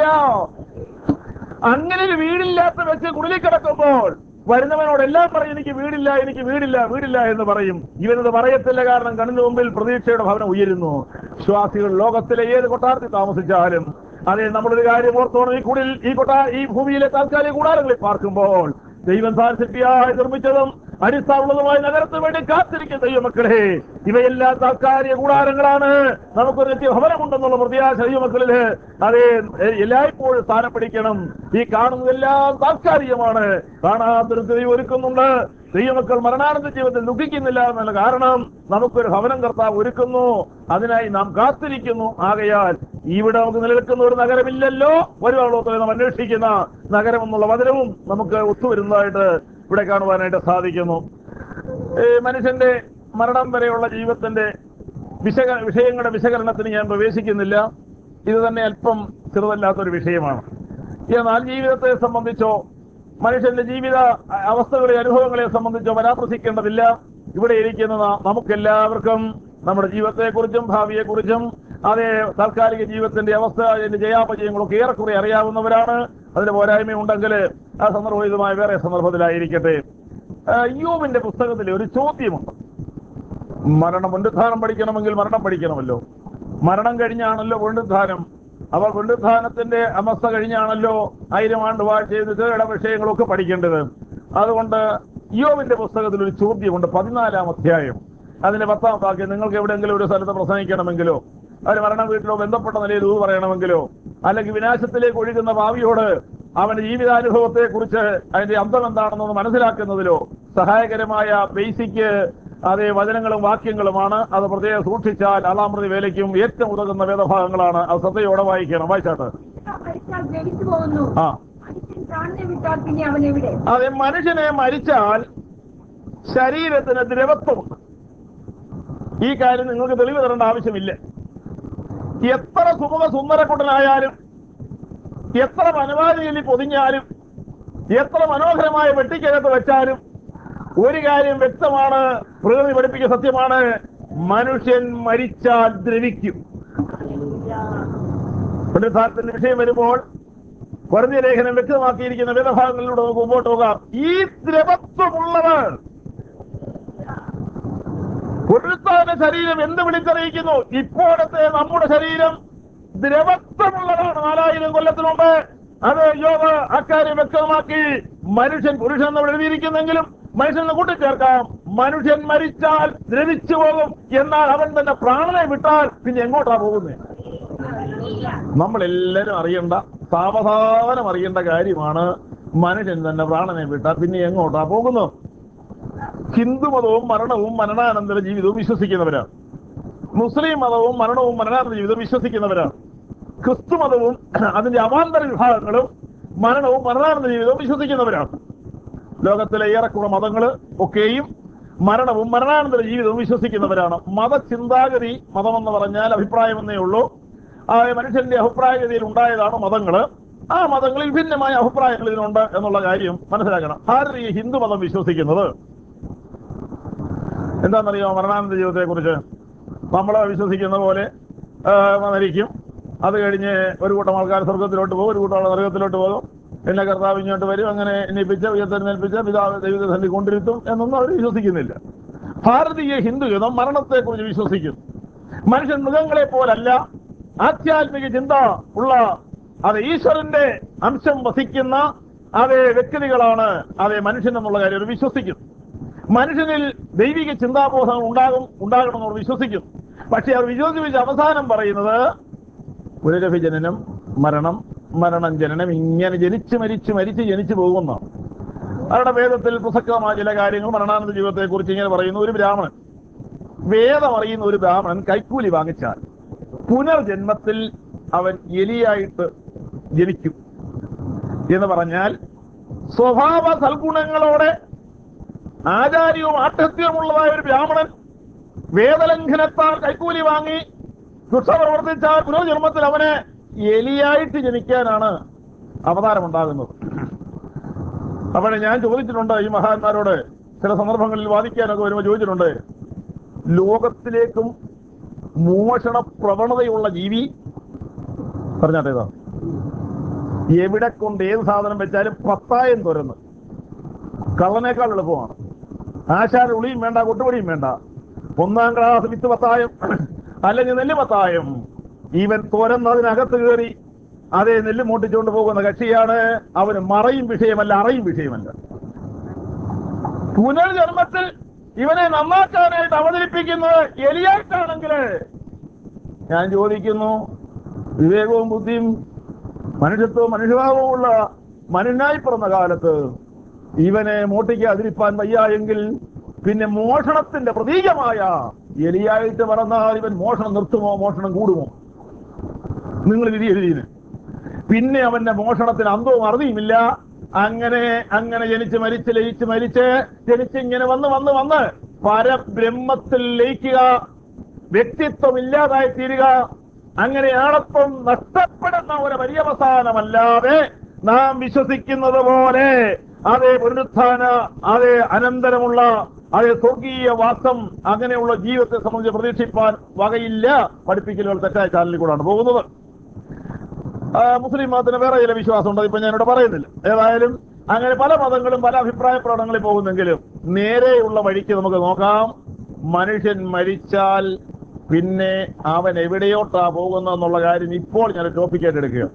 അങ്ങനെ ഒരു വീടില്ലാത്ത വെച്ച് കുടിലിൽ കിടക്കുമ്പോൾ വരുന്നവനോട് എല്ലാം പറയും എനിക്ക് വീടില്ല എനിക്ക് വീടില്ല വീടില്ല എന്ന് പറയും ഇവനത് പറയത്തില്ല കാരണം കണ്ണിന് മുമ്പിൽ പ്രതീക്ഷയുടെ ഭവനം ഉയരുന്നു വിശ്വാസികൾ ലോകത്തിലെ ഏത് കൊട്ടാരത്തിൽ താമസിച്ചാലും അതെ നമ്മളൊരു കാര്യം ഓർത്തോണം ഈ കുടിൽ ഈ കൊട്ടാ ഈ ഭൂമിയിലെ താൽക്കാലിക കൂടാരങ്ങളിൽ പാർക്കുമ്പോൾ ദൈവം താൽസൃഷ്ടിയായി നിർമ്മിച്ചതും അടിസ്ഥാനമുള്ളതുമായ നഗരത്തിന് വേണ്ടി കാത്തിരിക്കുന്ന ദൈവമക്കളെ ഇവയെല്ലാം താൽക്കാലിക കൂടാരങ്ങളാണ് നമുക്കൊരു നിത്യ ഭവനമുണ്ടെന്നുള്ള പ്രത്യാശ ദൈവമക്കളില് അതെ എ- എല്ലായ്പ്പോഴും സ്ഥാനം പിടിക്കണം ഈ കാണുന്നതെല്ലാം താൽക്കാലികമാണ് കാണാത്തൊരു ദൈവം ഒരുക്കുന്നുണ്ട് ദൈവമക്കൾ മരണാനന്ദ ജീവിതത്തിൽ ദുഃഖിക്കുന്നില്ല എന്നുള്ള കാരണം നമുക്കൊരു ഭവനം കർത്താവ് ഒരുക്കുന്നു അതിനായി നാം കാത്തിരിക്കുന്നു ആകയാൽ ഇവിടെ നമുക്ക് നിലനിൽക്കുന്ന ഒരു നഗരമില്ലല്ലോ വരുവാളോത്തിൽ നാം അന്വേഷിക്കുന്ന നഗരം എന്നുള്ള വചനവും നമുക്ക് ഒത്തുവരുന്നതായിട്ട് ഇവിടെ കാണുവാനായിട്ട് സാധിക്കുന്നു ഈ മനുഷ്യന്റെ മരണം വരെയുള്ള ജീവിതത്തിന്റെ വിശക വിഷയങ്ങളുടെ വിശകലനത്തിന് ഞാൻ പ്രവേശിക്കുന്നില്ല ഇത് തന്നെ അല്പം ചെറുതല്ലാത്തൊരു വിഷയമാണ് എന്നാൽ ജീവിതത്തെ സംബന്ധിച്ചോ മനുഷ്യന്റെ ജീവിത അവസ്ഥകളെ അനുഭവങ്ങളെ സംബന്ധിച്ചോ പരാമർശിക്കേണ്ടതില്ല ഇവിടെ ഇരിക്കുന്ന ന- നമുക്കെല്ലാവർക്കും നമ്മുടെ ജീവിതത്തെക്കുറിച്ചും ഭാവിയെക്കുറിച്ചും അതേ താൽക്കാലിക ജീവിതത്തിന്റെ അവസ്ഥ അതിന്റെ ജയാപജയങ്ങളൊക്കെ ഏറെക്കുറെ അറിയാവുന്നവരാണ് അതിന്റെ പോരായ്മയുണ്ടെങ്കിൽ ആ സന്ദർഭം ഇതുമായി വേറെ സന്ദർഭത്തിലായിരിക്കട്ടെ ആ, യോബിന്റെ പുസ്തകത്തിൽ ഒരു ചോദ്യമുണ്ട് മരണം പുനരുദ്ധാനം പഠിക്കണമെങ്കിൽ മരണം പഠിക്കണമല്ലോ മരണം കഴിഞ്ഞാണല്ലോ പുനരുദ്ധാനം അപ്പോൾ പുനരുദ്ധാനത്തിന്റെ അവസ്ഥ കഴിഞ്ഞാണല്ലോ ആയിരം ആണ്ട് വാഴ്ച ചെയ്തിട്ട് വിഷയങ്ങളൊക്കെ പഠിക്കേണ്ടത് അതുകൊണ്ട് യോവിന്റെ പുസ്തകത്തിൽ ഒരു ചോദ്യമുണ്ട് പതിനാലാം അധ്യായം അതിന്റെ പത്താം വാക്യം നിങ്ങൾക്ക് എവിടെയെങ്കിലും ഒരു സ്ഥലത്ത് പ്രസംഗിക്കണമെങ്കിലോ അവർ മരണ വീട്ടിലോ ബന്ധപ്പെട്ട നിലയിൽ ഇത് പറയണമെങ്കിലോ അല്ലെങ്കിൽ വിനാശത്തിലേക്ക് ഒഴുകുന്ന ഭാവിയോട് അവന്റെ ജീവിതാനുഭവത്തെ കുറിച്ച് അതിന്റെ അന്തം എന്താണെന്നൊന്ന് മനസ്സിലാക്കുന്നതിലോ സഹായകരമായ ബേസിക് അതേ വചനങ്ങളും വാക്യങ്ങളുമാണ് അത് പ്രത്യേകം സൂക്ഷിച്ചാൽ അലാമൃതി വേലയ്ക്കും ഏറ്റവും ഉതകുന്ന വേദഭാഗങ്ങളാണ് അത് ശ്രദ്ധയോടെ വായിക്കണം വായിച്ചാട്ട് മരിച്ചാൽ ജനിച്ചു പോകുന്നു ആ മനുഷ്യൻ പ്രാണനെ വിട്ടാൽ പിന്നെ അവൻ എവിടെ അതെ മനുഷ്യനെ മരിച്ചാൽ ശരീരത്തിന് ദ്രവത്വമുണ്ട് ഈ കാര്യം നിങ്ങൾക്ക് തെളിവ് തരേണ്ട ആവശ്യമില്ല എത്ര സുമുഖ സുന്ദരക്കുട്ടനായാലും എത്ര വനവാദിയിൽ പൊതിഞ്ഞാലും എത്ര മനോഹരമായ വെട്ടിക്കകത്ത് വെച്ചാലും ഒരു കാര്യം വ്യക്തമാണ് പ്രകൃതി പഠിപ്പിക്കുന്ന സത്യമാണ് മനുഷ്യൻ മരിച്ചാൽ ദ്രവിക്കും പുനരുദ്ധാരത്തിന്റെ വിഷയം വരുമ്പോൾ കുറഞ്ഞ ലേഖനം വ്യക്തമാക്കിയിരിക്കുന്ന വേദഭാഗങ്ങളിലൂടെ നമുക്ക് മുമ്പോട്ട് പോകാം ഈ ദ്രവത്വമുള്ളവർ പുനരുത്ഥാന ശരീരം എന്ത് വിളിച്ചറിയിക്കുന്നു ഇപ്പോഴത്തെ നമ്മുടെ ശരീരം ദ്രവത്വമുള്ളതാണ് നാലായിരം കൊല്ലത്തിന് മുമ്പ് അത് യോഗ അക്കാര്യം വ്യക്തമാക്കി മനുഷ്യൻ പുരുഷൻ എന്ന് എഴുതിയിരിക്കുന്നെങ്കിലും മനുഷ്യനെ കൂട്ടിച്ചേർക്കാം മനുഷ്യൻ മരിച്ചാൽ ദ്രവിച്ചു പോകും എന്നാൽ അവൻ തന്നെ പ്രാണനെ വിട്ടാൽ പിന്നെ എങ്ങോട്ടാ പോകുന്നത് നമ്മളെല്ലാരും അറിയേണ്ട സാവധാനം അറിയേണ്ട കാര്യമാണ് മനുഷ്യൻ തന്നെ പ്രാണനെ വിട്ടാൽ പിന്നെ എങ്ങോട്ടാ പോകുന്നു ഹിന്ദു മതവും മരണവും മരണാനന്തര ജീവിതവും വിശ്വസിക്കുന്നവരാണ് മുസ്ലിം മതവും മരണവും മരണാനന്തര ജീവിതവും വിശ്വസിക്കുന്നവരാണ് ക്രിസ്തു മതവും അതിന്റെ അവാന്തര വിഭാഗങ്ങളും മരണവും മരണാനന്തര ജീവിതവും വിശ്വസിക്കുന്നവരാണ് ലോകത്തിലെ ഏറെക്കുറെ മതങ്ങള് ഒക്കെയും മരണവും മരണാനന്തര ജീവിതവും വിശ്വസിക്കുന്നവരാണ് മതചിന്താഗതി മതമെന്ന് പറഞ്ഞാൽ അഭിപ്രായമെന്നേ ഉള്ളൂ ആ മനുഷ്യന്റെ അഭിപ്രായഗതിയിൽ ഉണ്ടായതാണ് മതങ്ങള് ആ മതങ്ങളിൽ ഭിന്നമായ അഭിപ്രായങ്ങൾ ഇതിനുണ്ട് എന്നുള്ള കാര്യം മനസ്സിലാക്കണം ഭാരതീയ ഹിന്ദു മതം വിശ്വസിക്കുന്നത് എന്താണെന്നറിയോ മരണാനന്ത ജീവിതത്തെ കുറിച്ച് നമ്മൾ വിശ്വസിക്കുന്ന പോലെ ആ, മരിക്കും അത് കഴിഞ്ഞ് ഒരു കൂട്ടം ആൾക്കാർ സ്വർഗത്തിലോട്ട് പോകും ഒരു കൂട്ടം ആൾ നരകത്തിലോട്ട് പോകും പിന്നെ കർത്താവ് ഇങ്ങോട്ട് വരും അങ്ങനെ എണ്ണിപ്പിച്ച ഉയർത്തെഴുന്നേൽപ്പിച്ച പിതാവ് ദൈവത്തെ തന്നെ കൊണ്ടിരുത്തും എന്നൊന്നും അവർ വിശ്വസിക്കുന്നില്ല ഭാരതീയ ഹിന്ദുഹിതം മരണത്തെ കുറിച്ച് വിശ്വസിക്കുന്നു മനുഷ്യൻ മൃഗങ്ങളെ പോലല്ല ആധ്യാത്മിക ചിന്ത ഉള്ള അത് ഈശ്വരന്റെ അംശം വസിക്കുന്ന അതേ വ്യക്തികളാണ് അതേ മനുഷ്യൻ എന്നുള്ള കാര്യം അവർ വിശ്വസിക്കുന്നു മനുഷ്യനിൽ ദൈവിക ചിന്താബോധം ഉണ്ടാകും ഉണ്ടാകണമെന്ന് അവർ വിശ്വസിക്കുന്നു പക്ഷെ അവർ വിശ്വസിച്ച് അവസാനം പറയുന്നത് പുനരഭിജനനം മരണം മരണം ജനനം ഇങ്ങനെ ജനിച്ച് മരിച്ച് മരിച്ച് ജനിച്ചു പോകുന്ന അവരുടെ വേദത്തിൽ പ്രസക്തമായ ചില കാര്യങ്ങൾ മരണാനന്ദ ജീവിതത്തെ കുറിച്ച് ഇങ്ങനെ പറയുന്നു ഒരു ബ്രാഹ്മണൻ വേദം അറിയുന്ന ഒരു ബ്രാഹ്മണൻ കൈക്കൂലി വാങ്ങിച്ചാൽ പുനർജന്മത്തിൽ അവൻ എലിയായിട്ട് ജനിക്കും എന്ന് പറഞ്ഞാൽ സ്വഭാവ സൽഗുണങ്ങളോടെ ആചാര്യവും ആഠ്യത്വമുള്ളതായ ഒരു ബ്രാഹ്മണൻ വേദലംഘനത്താൽ കൈക്കൂലി വാങ്ങി ദുഷ്ട പ്രവർത്തിച്ചാൽ പുനർജന്മത്തിൽ അവന് എലിയായിട്ട് ജനിക്കാനാണ് അവതാരമുണ്ടാകുന്നത് അപ്പോഴേ ഞാൻ ചോദിച്ചിട്ടുണ്ട് ഈ മഹാന്മാരോട് ചില സന്ദർഭങ്ങളിൽ വാദിക്കാനൊക്കെ വരുമ്പോൾ ചോദിച്ചിട്ടുണ്ട് ലോകത്തിലേക്കും മോഷണ പ്രവണതയുള്ള ജീവി പറഞ്ഞാട്ടെ ഇതാ എവിടെ കൊണ്ട് ഏത് സാധനം വെച്ചാലും പത്തായം തുരന്ന് കള്ളനേക്കാൾ എളുപ്പമാണ് ആശാര ഉളിയും വേണ്ട കൊട്ടുപടിയും വേണ്ട ഒന്നാം ക്ലാസ് വിത്ത് പത്തായം അല്ലെങ്കിൽ നെല്ല് പത്തായം ഇവൻ തുരന്ന് അതിനകത്ത് കയറി അതേ നെല്ല് മൂട്ടിച്ചുകൊണ്ട് പോകുന്ന കക്ഷിയാണ് അവന് മറയും വിഷയമല്ല അറയും വിഷയമല്ല പുനർജന്മത്തിൽ ഇവനെ നന്നാക്കാനായിട്ട് അവതരിപ്പിക്കുന്നത് എലിയായിട്ടാണെങ്കിൽ ഞാൻ ചോദിക്കുന്നു വിവേകവും ബുദ്ധിയും മനുഷ്യത്വവും മനുഷ്യഭാവവും ഉള്ള മനുഷ്യനായി പിറന്ന കാലത്ത് ഇവനെ മോട്ടിക്ക് അതിരിപ്പാൻ വയ്യ എങ്കിൽ പിന്നെ മോഷണത്തിന്റെ പ്രതീകമായ എലിയായിട്ട് പറഞ്ഞാൽ ഇവൻ മോഷണം നിർത്തുമോ മോഷണം കൂടുമോ നിങ്ങൾ വിധി എഴുതിന് പിന്നെ അവന്റെ മോഷണത്തിന് അന്തവും അറുതിയുമില്ല അങ്ങനെ അങ്ങനെ ജനിച്ച് മരിച്ച് ലയിച്ച് മരിച്ച് ജനിച്ച് ഇങ്ങനെ വന്ന് വന്ന് വന്ന് പരബ്രഹ്മത്തിൽ ലയിക്കുക വ്യക്തിത്വം ഇല്ലാതായി തീരുക അങ്ങനെ ആളത്വം നഷ്ടപ്പെടുന്ന ഒരു പര്യവസാനമല്ലാതെ നാം വിശ്വസിക്കുന്നത് പോലെ അതേ പുനരുത്ഥാന അതേ അനന്തരമുള്ള അതേ സ്വർഗീയ വാസം അങ്ങനെയുള്ള ജീവിതത്തെ സംബന്ധിച്ച് പ്രതീക്ഷിപ്പാൻ വകയില്ല പഠിപ്പിക്കലുകൾ തെറ്റായ ചാനലിൽ കൂടാണ് പോകുന്നത് ആ, മുസ്ലിം മതത്തിന് വേറെ ചില വിശ്വാസമുണ്ട് ഇപ്പൊ ഞാനിവിടെ പറയുന്നില്ല ഏതായാലും അങ്ങനെ പല മതങ്ങളും പല അഭിപ്രായ പ്രകടനങ്ങളിൽ പോകുന്നെങ്കിലും നേരെയുള്ള വഴിക്ക് നമുക്ക് നോക്കാം മനുഷ്യൻ മരിച്ചാൽ പിന്നെ അവൻ എവിടെയോട്ടാ പോകുന്നത് എന്നുള്ള കാര്യം ഇപ്പോൾ ഞാൻ ടോപ്പിക്കായിട്ട് എടുക്കുക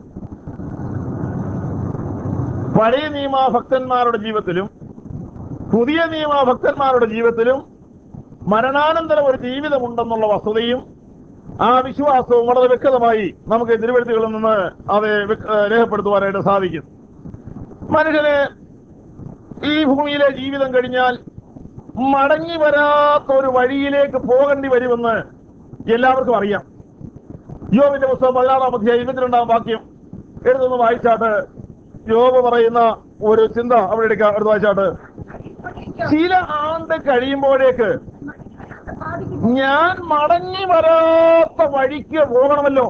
പഴയ നിയമ ഭക്തന്മാരുടെ ജീവിതത്തിലും പുതിയ നിയമ ഭക്തന്മാരുടെ ജീവിതത്തിലും മരണാനന്തരം ഒരു ജീവിതമുണ്ടെന്നുള്ള വസ്തുതയും ആ വിശ്വാസവും വളരെ വ്യക്തമായി നമുക്ക് തിരുവഴുത്തുകളിൽ നിന്ന് അത് വ്യക്ത- ഏഹ് രേഖപ്പെടുത്തുവാനായിട്ട് സാധിക്കും മനുഷ്യന് ഈ ഭൂമിയിലെ ജീവിതം കഴിഞ്ഞാൽ മടങ്ങി വരാത്ത ഒരു വഴിയിലേക്ക് പോകേണ്ടി വരുമെന്ന് എല്ലാവർക്കും അറിയാം യോബിന്റെ പുസ്തകം പതിനാറാം അധ്യായം ഇരുപത്തിരണ്ടാം വാക്യം എടുത്തൊന്ന് വായിച്ചാട്ട് യോബ് പറയുന്ന ഒരു ചിന്ത അവിടെ എടുക്കാം എടുത്ത് വായിച്ചാട്ട് ചില ആണ്ട് കഴിയുമ്പോഴേക്ക് ഞാൻ മടങ്ങി വരാത്ത വഴിക്ക് പോകണമല്ലോ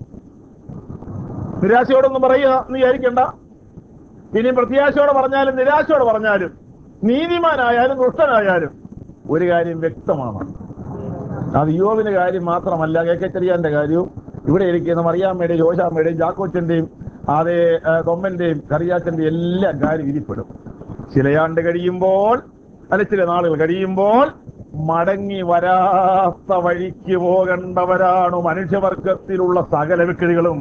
നിരാശയോടൊന്നും പറയുക നീ വിചാരിക്കണ്ട ഇനി പ്രത്യാശയോടെ പറഞ്ഞാലും നിരാശയോടെ പറഞ്ഞാലും നീതിമാനായാലും ദുഷ്ടനായാലും ഒരു കാര്യം വ്യക്തമാണ് അത് യോവിന്റെ കാര്യം മാത്രമല്ല കെ കെ ചെറിയാന്റെ കാര്യവും ഇവിടെ ഇരിക്കുന്ന മറിയാമ്മയുടെയും ജോശാമ്മയുടെയും ജാക്കോച്ചന്റെയും അതേ ആ, കൊമ്മന്റെയും കറിയാച്ചന്റെയും എല്ലാ കാര്യം ഇതിപ്പെടും ചിലയാണ്ട് കഴിയുമ്പോൾ അല്ല ചില നാളുകൾ കഴിയുമ്പോൾ മടങ്ങി വരാത്ത വഴിക്ക് പോകേണ്ടവരാണ് മനുഷ്യവർഗത്തിലുള്ള സകല വ്യക്തികളും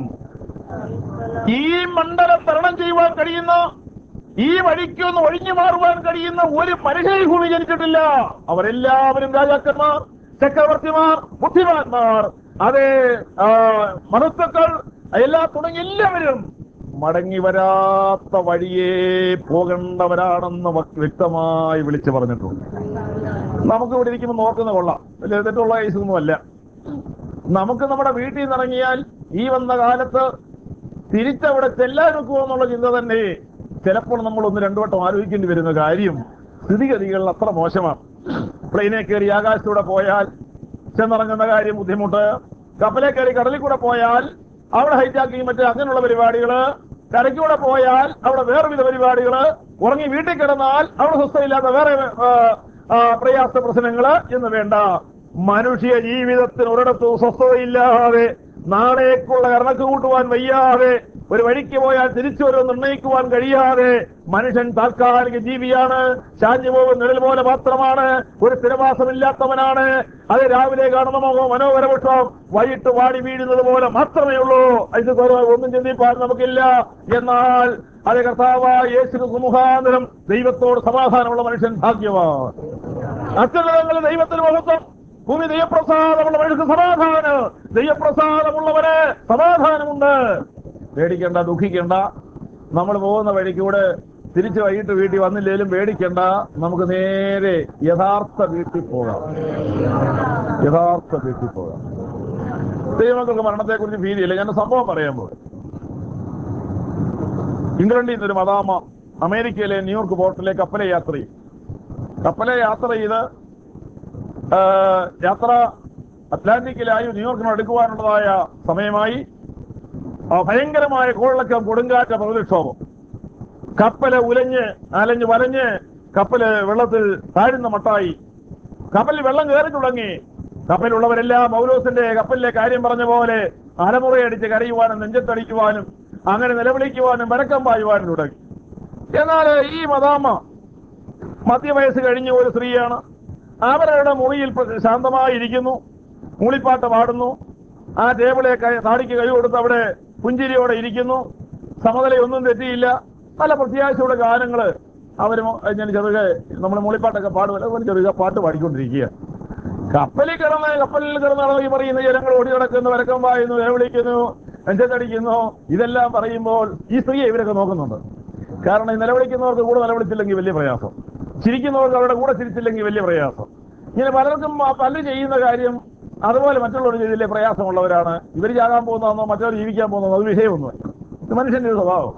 ഈ മണ്ഡലം തരണം ചെയ്യുവാൻ കഴിയുന്ന ഈ വഴിക്കൊന്ന് ഒഴിഞ്ഞു മാറുവാൻ കഴിയുന്ന ഒരു മനുഷ്യ ഈ ഭൂമി ജനിച്ചിട്ടില്ല അവരെല്ലാവരും രാജാക്കന്മാർ ചക്രവർത്തിമാർ ബുദ്ധിമാന്മാർ അതേ ആ, മനുഷ്യക്കൾ എല്ലാ തുടങ്ങി എല്ലാവരും മടങ്ങി വരാത്ത വഴിയേ പോകേണ്ടവരാണെന്ന് വ- വ്യക്തമായി വിളിച്ചു പറഞ്ഞിട്ടുണ്ട് നമുക്ക് ഇവിടെ ഇരിക്കുമ്പോൾ നോക്കുന്ന കൊള്ളാം വലിയ തെറ്റുള്ള കേസൊന്നുമല്ല നമുക്ക് നമ്മുടെ വീട്ടിൽ നിന്ന് ഇറങ്ങിയാൽ ഈ വന്ന കാലത്ത് തിരിച്ചവിടെ ചെല്ലാൻ ഒക്കുമോ എന്നുള്ള ചിന്ത തന്നെ ചിലപ്പോൾ നമ്മൾ ഒന്ന് രണ്ടു വട്ടം ആലോചിക്കേണ്ടി വരുന്ന കാര്യം സ്ഥിതിഗതികൾ അത്ര മോശമാണ് പ്ലെയിനെ കയറി ആകാശത്തൂടെ പോയാൽ ചെന്നിറങ്ങുന്ന കാര്യം ബുദ്ധിമുട്ട് കപ്പലെ കയറി കടലിൽ കൂടെ പോയാൽ അവിടെ ഹൈജാക്കിങ് മറ്റേ അങ്ങനെയുള്ള പരിപാടികള് കരയ്ക്കൂടെ പോയാൽ അവിടെ വേറെ വിധ പരിപാടികള് ഉറങ്ങി വീട്ടിൽ കിടന്നാൽ അവിടെ സ്വസ്ഥയില്ലാത്ത വേറെ ആ, ആ, പ്രയാസ പ്രശ്നങ്ങള് എന്ന് വേണ്ട മനുഷ്യ ജീവിതത്തിന് ഒരിടത്തും സ്വസ്ഥതയില്ലാതെ നാളേക്കുള്ള കണക്ക് കൂട്ടുവാൻ വയ്യാതെ ഒരു വഴിക്ക് പോയാൽ തിരിച്ചു വരും നിർണ്ണയിക്കുവാൻ കഴിയാതെ മനുഷ്യൻ താൽക്കാലിക ജീവിയാണ് ചാഞ്ഞു പോകുന്ന നിഴൽ പോലെ മാത്രമാണ് ഒരു സ്ഥിരവാസമില്ലാത്തവനാണ് അത് രാവിലെ കാണുന്ന മോ- മനോഹര പുഷ്പം വൈകിട്ട് വാടി വീഴുന്നത് പോലെ മാത്രമേ ഉള്ളൂ ഇത് കുറവ് ഒന്നും ചിന്തിപ്പാൻ നമുക്കില്ല എന്നാൽ അത് കർത്താവായ യേശു മുഖാന്തരം ദൈവത്തോട് സമാധാനമുള്ള മനുഷ്യൻ ഭാഗ്യവാൻ അത്യുന്നതങ്ങളിൽ ദൈവത്തിന് മഹത്വം ഭൂമി ദൈവപ്രസാദമുള്ള മനുഷ്യർക്ക് സമാധാനം ദൈവപ്രസാദമുള്ളവന് സമാധാനമുണ്ട് പേടിക്കണ്ട ദുഃഖിക്കണ്ട നമ്മൾ പോകുന്ന വഴിക്കൂടെ തിരിച്ചു വൈകിട്ട് വീട്ടിൽ വന്നില്ലേലും പേടിക്കണ്ട നമുക്ക് നേരെ യഥാർത്ഥ വീട്ടിൽ പോകാം യഥാർത്ഥ വീട്ടിൽ പോകാം ദൈവങ്ങൾക്ക് മരണത്തെ കുറിച്ച് ഭീതിയില്ല ഞാൻ സംഭവം പറയാൻ പോയി ഇംഗ്ലണ്ടിൽ നിന്നൊരു മദാമ അമേരിക്കയിലെ ന്യൂയോർക്ക് പോർട്ടിലെ കപ്പലെ യാത്ര ചെയ്യും കപ്പലെ യാത്ര ചെയ്ത് ആ, യാത്ര അറ്റ്ലാന്റിക്കിലായി ന്യൂയോർക്കിന് അടുക്കുവാനുള്ളതായ സമയമായി ആ, ഭയങ്കരമായ കോളിളക്കം കൊടുങ്കാറ്റ പ്രതിക്ഷോഭം കപ്പല് ഉലഞ്ഞ് അലഞ്ഞ് വലഞ്ഞ് കപ്പല് വെള്ളത്തിൽ താഴുന്ന മട്ടായി കപ്പലിൽ വെള്ളം കയറി തുടങ്ങി കപ്പലുള്ളവരെല്ലാം മൗലോസിന്റെ കപ്പലിലെ കാര്യം പറഞ്ഞ പോലെ അലമുറയടിച്ച് കരയുവാനും നെഞ്ചത്തടിക്കുവാനും അങ്ങനെ നിലവിളിക്കുവാനും വരക്കം പായുവാനും തുടങ്ങി എന്നാൽ ഈ മദാമ്മ മധ്യവയസ്സ് കഴിഞ്ഞ ഒരു സ്ത്രീയാണ് അവരവരുടെ മുറിയിൽ പ്ര- ശാന്തമായിരിക്കുന്നു മൂളിപ്പാട്ട് പാടുന്നു ആ ടേബിളെ കൈ- താടിക്ക് കൈ കൊടുത്ത് അവിടെ പുഞ്ചിരിയോടെ ഇരിക്കുന്നു സമതലയൊന്നും തെറ്റിയില്ല നല്ല പ്രത്യാശയുടെ ഗാനങ്ങള് അവര് മോ- ഞാൻ ചെറുക നമ്മൾ മൂളിപ്പാട്ടൊക്കെ പാടുമല്ലോ അതുപോലെ ചെറുക പാട്ട് പാടിക്കൊണ്ടിരിക്കുക കപ്പലിൽ കിടന്ന് കപ്പലിൽ കിടന്നാണ് ഈ പറയുന്ന ജനങ്ങൾ ഓടി നടക്കുന്നു വരക്കം പായുന്നു നിലവിളിക്കുന്നു നെഞ്ചത്തടിക്കുന്നു ഇതെല്ലാം പറയുമ്പോൾ ഈ സ്ത്രീയെ ഇവരൊക്കെ നോക്കുന്നുണ്ട് കാരണം ഈ നിലവിളിക്കുന്നവർക്ക് കൂടെ നിലവിളിച്ചില്ലെങ്കിൽ വലിയ പ്രയാസം ചിരിക്കുന്നവർക്ക് അവരുടെ കൂടെ ചിരിച്ചില്ലെങ്കിൽ വലിയ പ്രയാസം ഇങ്ങനെ പലർക്കും ആ പലരും ചെയ്യുന്ന കാര്യം അതുപോലെ മറ്റുള്ളവർ ചെയ്തില്ലേ പ്രയാസമുള്ളവരാണ് ഇവർ ചാകാൻ പോകുന്നതെന്നോ മറ്റവർ ജീവിക്കാൻ പോകുന്നതോ അത് വിഷയമൊന്നുമല്ല ഇത് മനുഷ്യന്റെ ഒരു സ്വഭാവം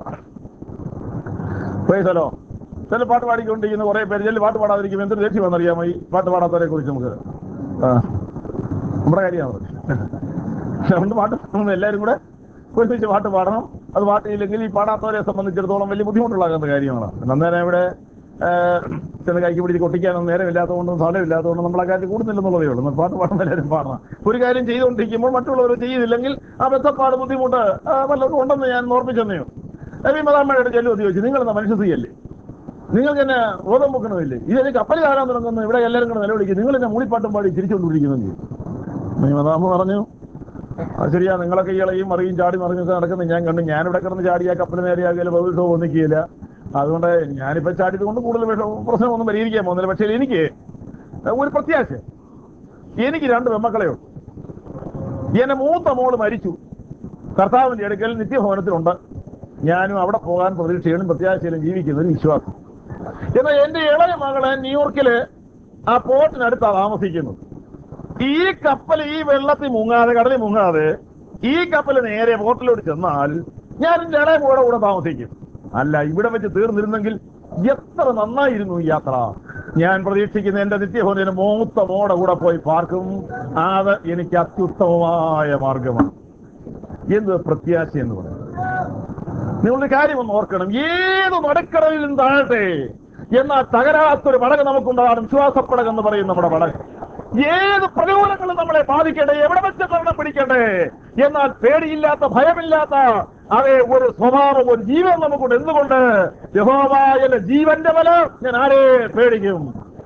പ്രൈസലോ ചില പാട്ട് പാടിക്കൊണ്ടിരിക്കുന്ന കുറെ പേര് ചില പാട്ട് പാടാതിരിക്കും എന്തൊരു ദേഷ്യം വന്നറിയാമോ ഈ പാട്ട് പാടാത്തവരെ കുറിച്ച് നമുക്ക് ആ, നമ്മുടെ കാര്യമാണ് അതുകൊണ്ട് പാട്ട് പാടുമ്പോൾ എല്ലാവരും കൂടെ ഒരുമിച്ച് പാട്ട് പാടണം അത് പാട്ടില്ലെങ്കിൽ ഈ പാടാത്തവരെ സംബന്ധിച്ചിടത്തോളം വലിയ ബുദ്ധിമുട്ടുള്ളാകുന്ന കാര്യമാണ് അന്നേരം ഇവിടെ ആ, ചെന്ന് കൈക്ക് പിടിച്ച് കൊട്ടിക്കാനൊന്നും നേരമില്ലാത്തതുകൊണ്ടും സ്ഥലമില്ലാത്തതുകൊണ്ടും നമ്മൾ ആ കാര്യം കൂടുന്നില്ലെന്നുള്ളതേ ഉള്ളൂ നമ്മൾ പാട്ട് പാടുമ്പോൾ എല്ലാവരും പാടണം ഒരു കാര്യം ചെയ്തുകൊണ്ടിരിക്കുമ്പോൾ മറ്റുള്ളവർ ചെയ്യുന്നില്ലെങ്കിൽ ആ ബന്ധപ്പാട് ബുദ്ധിമുട്ട് ആ, വല്ലതും ഉണ്ടെന്ന് ഞാൻ ഓർപ്പിച്ചെന്നെയോ നബി മദാമ്മയുടെ ചെല്ലു ചോദിച്ചു നിങ്ങളെന്താ മനുഷ്യസ്ത്രീയല്ലേ നിങ്ങൾക്ക് എന്നെ ബോധം വെക്കണമില്ലേ ഇതിന് കപ്പൽ കാണാൻ തുടങ്ങുന്നു ഇവിടെ എല്ലാവരും കൂടെ നിലവിളിക്കും നിങ്ങൾ എന്നെ മൂളിപ്പാട്ടും പാടി തിരിച്ചുകൊണ്ടിരിക്കുന്നു മദാമ്മ പറഞ്ഞു അത് ശരിയാ നിങ്ങളൊക്കെ ഇളയും മറിയും ചാടി മറിഞ്ഞൊക്കെ നടക്കുന്നത് ഞാൻ കണ്ടു ഞാനിവിടെ കിടന്ന് ചാടിയ കപ്പൽ നേരെയാകിയാലും ഭവിഷ്യോ ഒന്നിക്കുകയില്ല അതുകൊണ്ട് ഞാനിപ്പോ ചാടിയത് കൊണ്ട് കൂടുതൽ വിഷ- പ്രശ്നമൊന്നും പരിഹരിക്കാൻ പോകുന്നില്ല പക്ഷേ എനിക്ക് ഒരു പ്രത്യാശ എനിക്ക് രണ്ട് വെമ്മക്കളെയുണ്ട് എന്നെ മൂത്ത മോള് മരിച്ചു കർത്താവിന്റെ അടുക്കൽ നിത്യഭവനത്തിലുണ്ട് ഞാനും അവിടെ പോകാൻ പ്രതീക്ഷയിലും പ്രത്യാശയിലും ജീവിക്കുന്ന ഒരു വിശ്വാസം എന്നാൽ എന്റെ ഇളയ മകള് ന്യൂയോർക്കില് ആ പോർട്ടിനടുത്താണ് താമസിക്കുന്നത് ഈ കപ്പൽ ഈ വെള്ളത്തിൽ മുങ്ങാതെ കടലിൽ മുങ്ങാതെ ഈ കപ്പൽ നേരെ പോർട്ടിലോട്ട് ചെന്നാൽ ഞാൻ എന്റെ ഇളയ മോടെ കൂടെ താമസിക്കും അല്ല ഇവിടെ വെച്ച് തീർന്നിരുന്നെങ്കിൽ എത്ര നന്നായിരുന്നു ഈ യാത്ര ഞാൻ പ്രതീക്ഷിക്കുന്ന എന്റെ നിത്യഭവന മൂത്ത മോടെ കൂടെ പോയി പാർക്കും അത് എനിക്ക് അത്യുത്തമമായ മാർഗമാണ് എന്ത് പ്രത്യാശ എന്ന് പറയുന്നത് നിങ്ങളൊരു കാര്യം ഒന്ന് ഓർക്കണം ഏത് നടക്കടലിലും താഴട്ടെ എന്നാൽ തകരാത്തൊരു പടക നമുക്കുണ്ടാകും വിശ്വാസപ്പടകം എന്ന് പറയും നമ്മുടെ പടകം ഏത് പ്രതികൂലങ്ങളും നമ്മളെ ബാധിക്കട്ടെ എവിടെ വെച്ച് ഭരണം പിടിക്കട്ടെ എന്നാൽ പേടിയില്ലാത്ത ഭയമില്ലാത്ത അതേ ഒരു സ്വഭാവം ഒരു ജീവൻ നമുക്കുണ്ട് എന്തുകൊണ്ട് യഹോവായ ജീവന്റെ ബല ഞാൻ ആരെ പേടിക്കും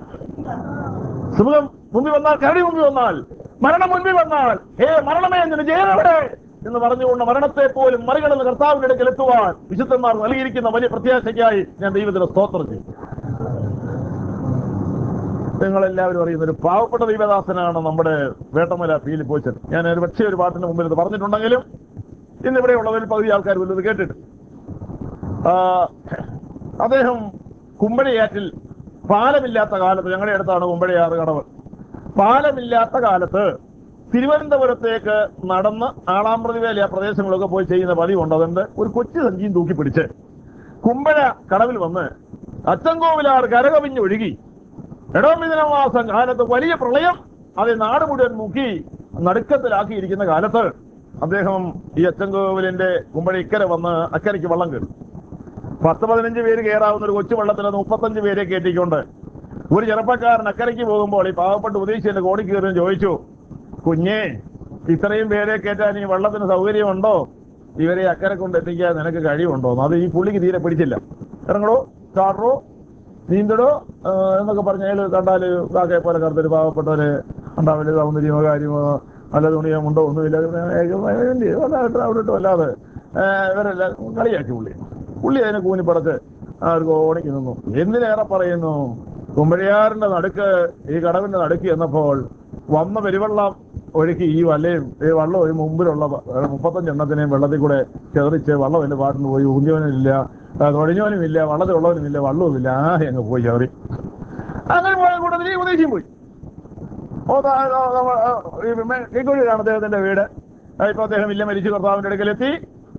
സുഖം മുമ്പിൽ വന്നാൽ കരടി മുമ്പിൽ വന്നാൽ മരണം മുൻപിൽ വന്നാൽ ഹേ മരണമേ നിന്റെ ജയമെവിടെ എന്ന് പറഞ്ഞുകൊണ്ട് മരണത്തെ പോലും മറികടന്ന് കർത്താവിന്റെ അടുക്കൽ എത്തുവാൻ വിശുദ്ധന്മാർ നൽകിയിരിക്കുന്ന വലിയ പ്രത്യാശയ്ക്കായി ഞാൻ ദൈവത്തിന് സ്തോത്രം ചെയ്യും നിങ്ങളെല്ലാവരും അറിയുന്ന ഒരു പാവപ്പെട്ട ദൈവദാസനാണ് നമ്മുടെ വേട്ടമല ഫീലിൽ പോച്ചത് ഞാൻ ഒരു പക്ഷേ ഒരു പാട്ടിന് മുമ്പിൽ ഇത് പറഞ്ഞിട്ടുണ്ടെങ്കിലും ഇന്നിവിടെ ഉള്ളവരിൽ പകുതി ആൾക്കാർ വല്ലത് കേട്ടിട്ട് ആ, അദ്ദേഹം കുമ്പഴയാറ്റിൽ പാലമില്ലാത്ത കാലത്ത് ഞങ്ങളുടെ അടുത്താണ് കുമ്പഴയാറ് കടവ് പാലമില്ലാത്ത കാലത്ത് തിരുവനന്തപുരത്തേക്ക് നടന്ന് ആളാമ്പ്രതിവേല ആ പ്രദേശങ്ങളൊക്കെ പോയി ചെയ്യുന്ന പതിവുണ്ട് അതുകൊണ്ട് ഒരു കൊച്ചു സഞ്ചിയും തൂക്കി പിടിച്ച് കുമ്പഴ കടവിൽ വന്ന് അച്ചൻകോവിലാർ കരകവിഞ്ഞൊഴുകി ഇടമിദിനമാസം കാലത്ത് വലിയ പ്രളയം അത് നാട് മുഴുവൻ മുക്കി നടുക്കത്തിലാക്കിയിരിക്കുന്ന കാലത്ത് അദ്ദേഹം ഈ അച്ചൻകോവിലിന്റെ കുമ്പഴ ഇക്കരെ വന്ന് അക്കരയ്ക്ക് വള്ളം കയറി പത്ത് പതിനഞ്ച് പേര് കയറാവുന്ന ഒരു കൊച്ചു വെള്ളത്തിൽ അത് മുപ്പത്തഞ്ച് പേരെ കയറ്റിക്കൊണ്ട് ഒരു ചെറുപ്പക്കാരൻ അക്കരയ്ക്ക് പോകുമ്പോൾ ഈ പാവപ്പെട്ട ഉദ്ദേശിച്ചെന്റെ കോടി കയറി ചോദിച്ചു കുഞ്ഞേ ഇത്രയും പേരെ കയറ്റാൻ ഈ വെള്ളത്തിന് സൗകര്യമുണ്ടോ ഇവരെ അക്കരെ കൊണ്ട് എത്തിക്കാൻ നിനക്ക് കഴിവുണ്ടോ അത് ഈ പുള്ളിക്ക് തീരെ പിടിച്ചില്ല ഇറങ്ങടോ ചാടറോ നീന്തടോ ആ, എന്നൊക്കെ പറഞ്ഞ അയാൾ കണ്ടാല് കാക്കയെ പോലെ കറുത്തൊരു പാവപ്പെട്ടവര് ഉണ്ടാവില്ല സൗന്ദര്യമോ കാര്യമോ നല്ല തുണിയോ ഉണ്ടോ ഒന്നുമില്ല വല്ലാതെ അവിടെ ഇട്ട് വല്ലാതെ ആ, ഇവരെല്ലാം കളിയാക്കി പുള്ളി പുള്ളി അതിനെ കൂനിപ്പടച്ച് അവർക്ക് ഓണിക്ക് നിന്നു എന്തിനേറെ പറയുന്നു കുമ്പഴയാറിന്റെ നടുക്ക് ഈ കടവിന്റെ നടുക്ക് എന്നപ്പോൾ വന്ന പെരുവെള്ളം ഒഴുക്കി ഈ വലയും ഈ വള്ളം ഒരു മുമ്പിലുള്ള പ- മുപ്പത്തഞ്ച് എണ്ണത്തിനെയും വെള്ളത്തിൽ കൂടെ ചെറിച്ച് വള്ളം എന്റെ പാട്ടിന് പോയി ഊന്തിയവനുമില്ല തൊഴിഞ്ഞവനുമില്ല വള്ളത്തിലുള്ളവനുമില്ല വള്ളവുമില്ല ആഹ് അങ്ങ് പോയി ചവറി അങ്ങനെ പോയ കൂട്ടത്തിൽ ഈ ഉദ്ദേശം പോയി ഓ കൈക്കൊഴിയാണ് അദ്ദേഹത്തിന്റെ വീട് ആ, ഇപ്പൊ അദ്ദേഹം ഇല്ല മരിച്ചു കർത്താവിന്റെ അടുക്കലെത്തി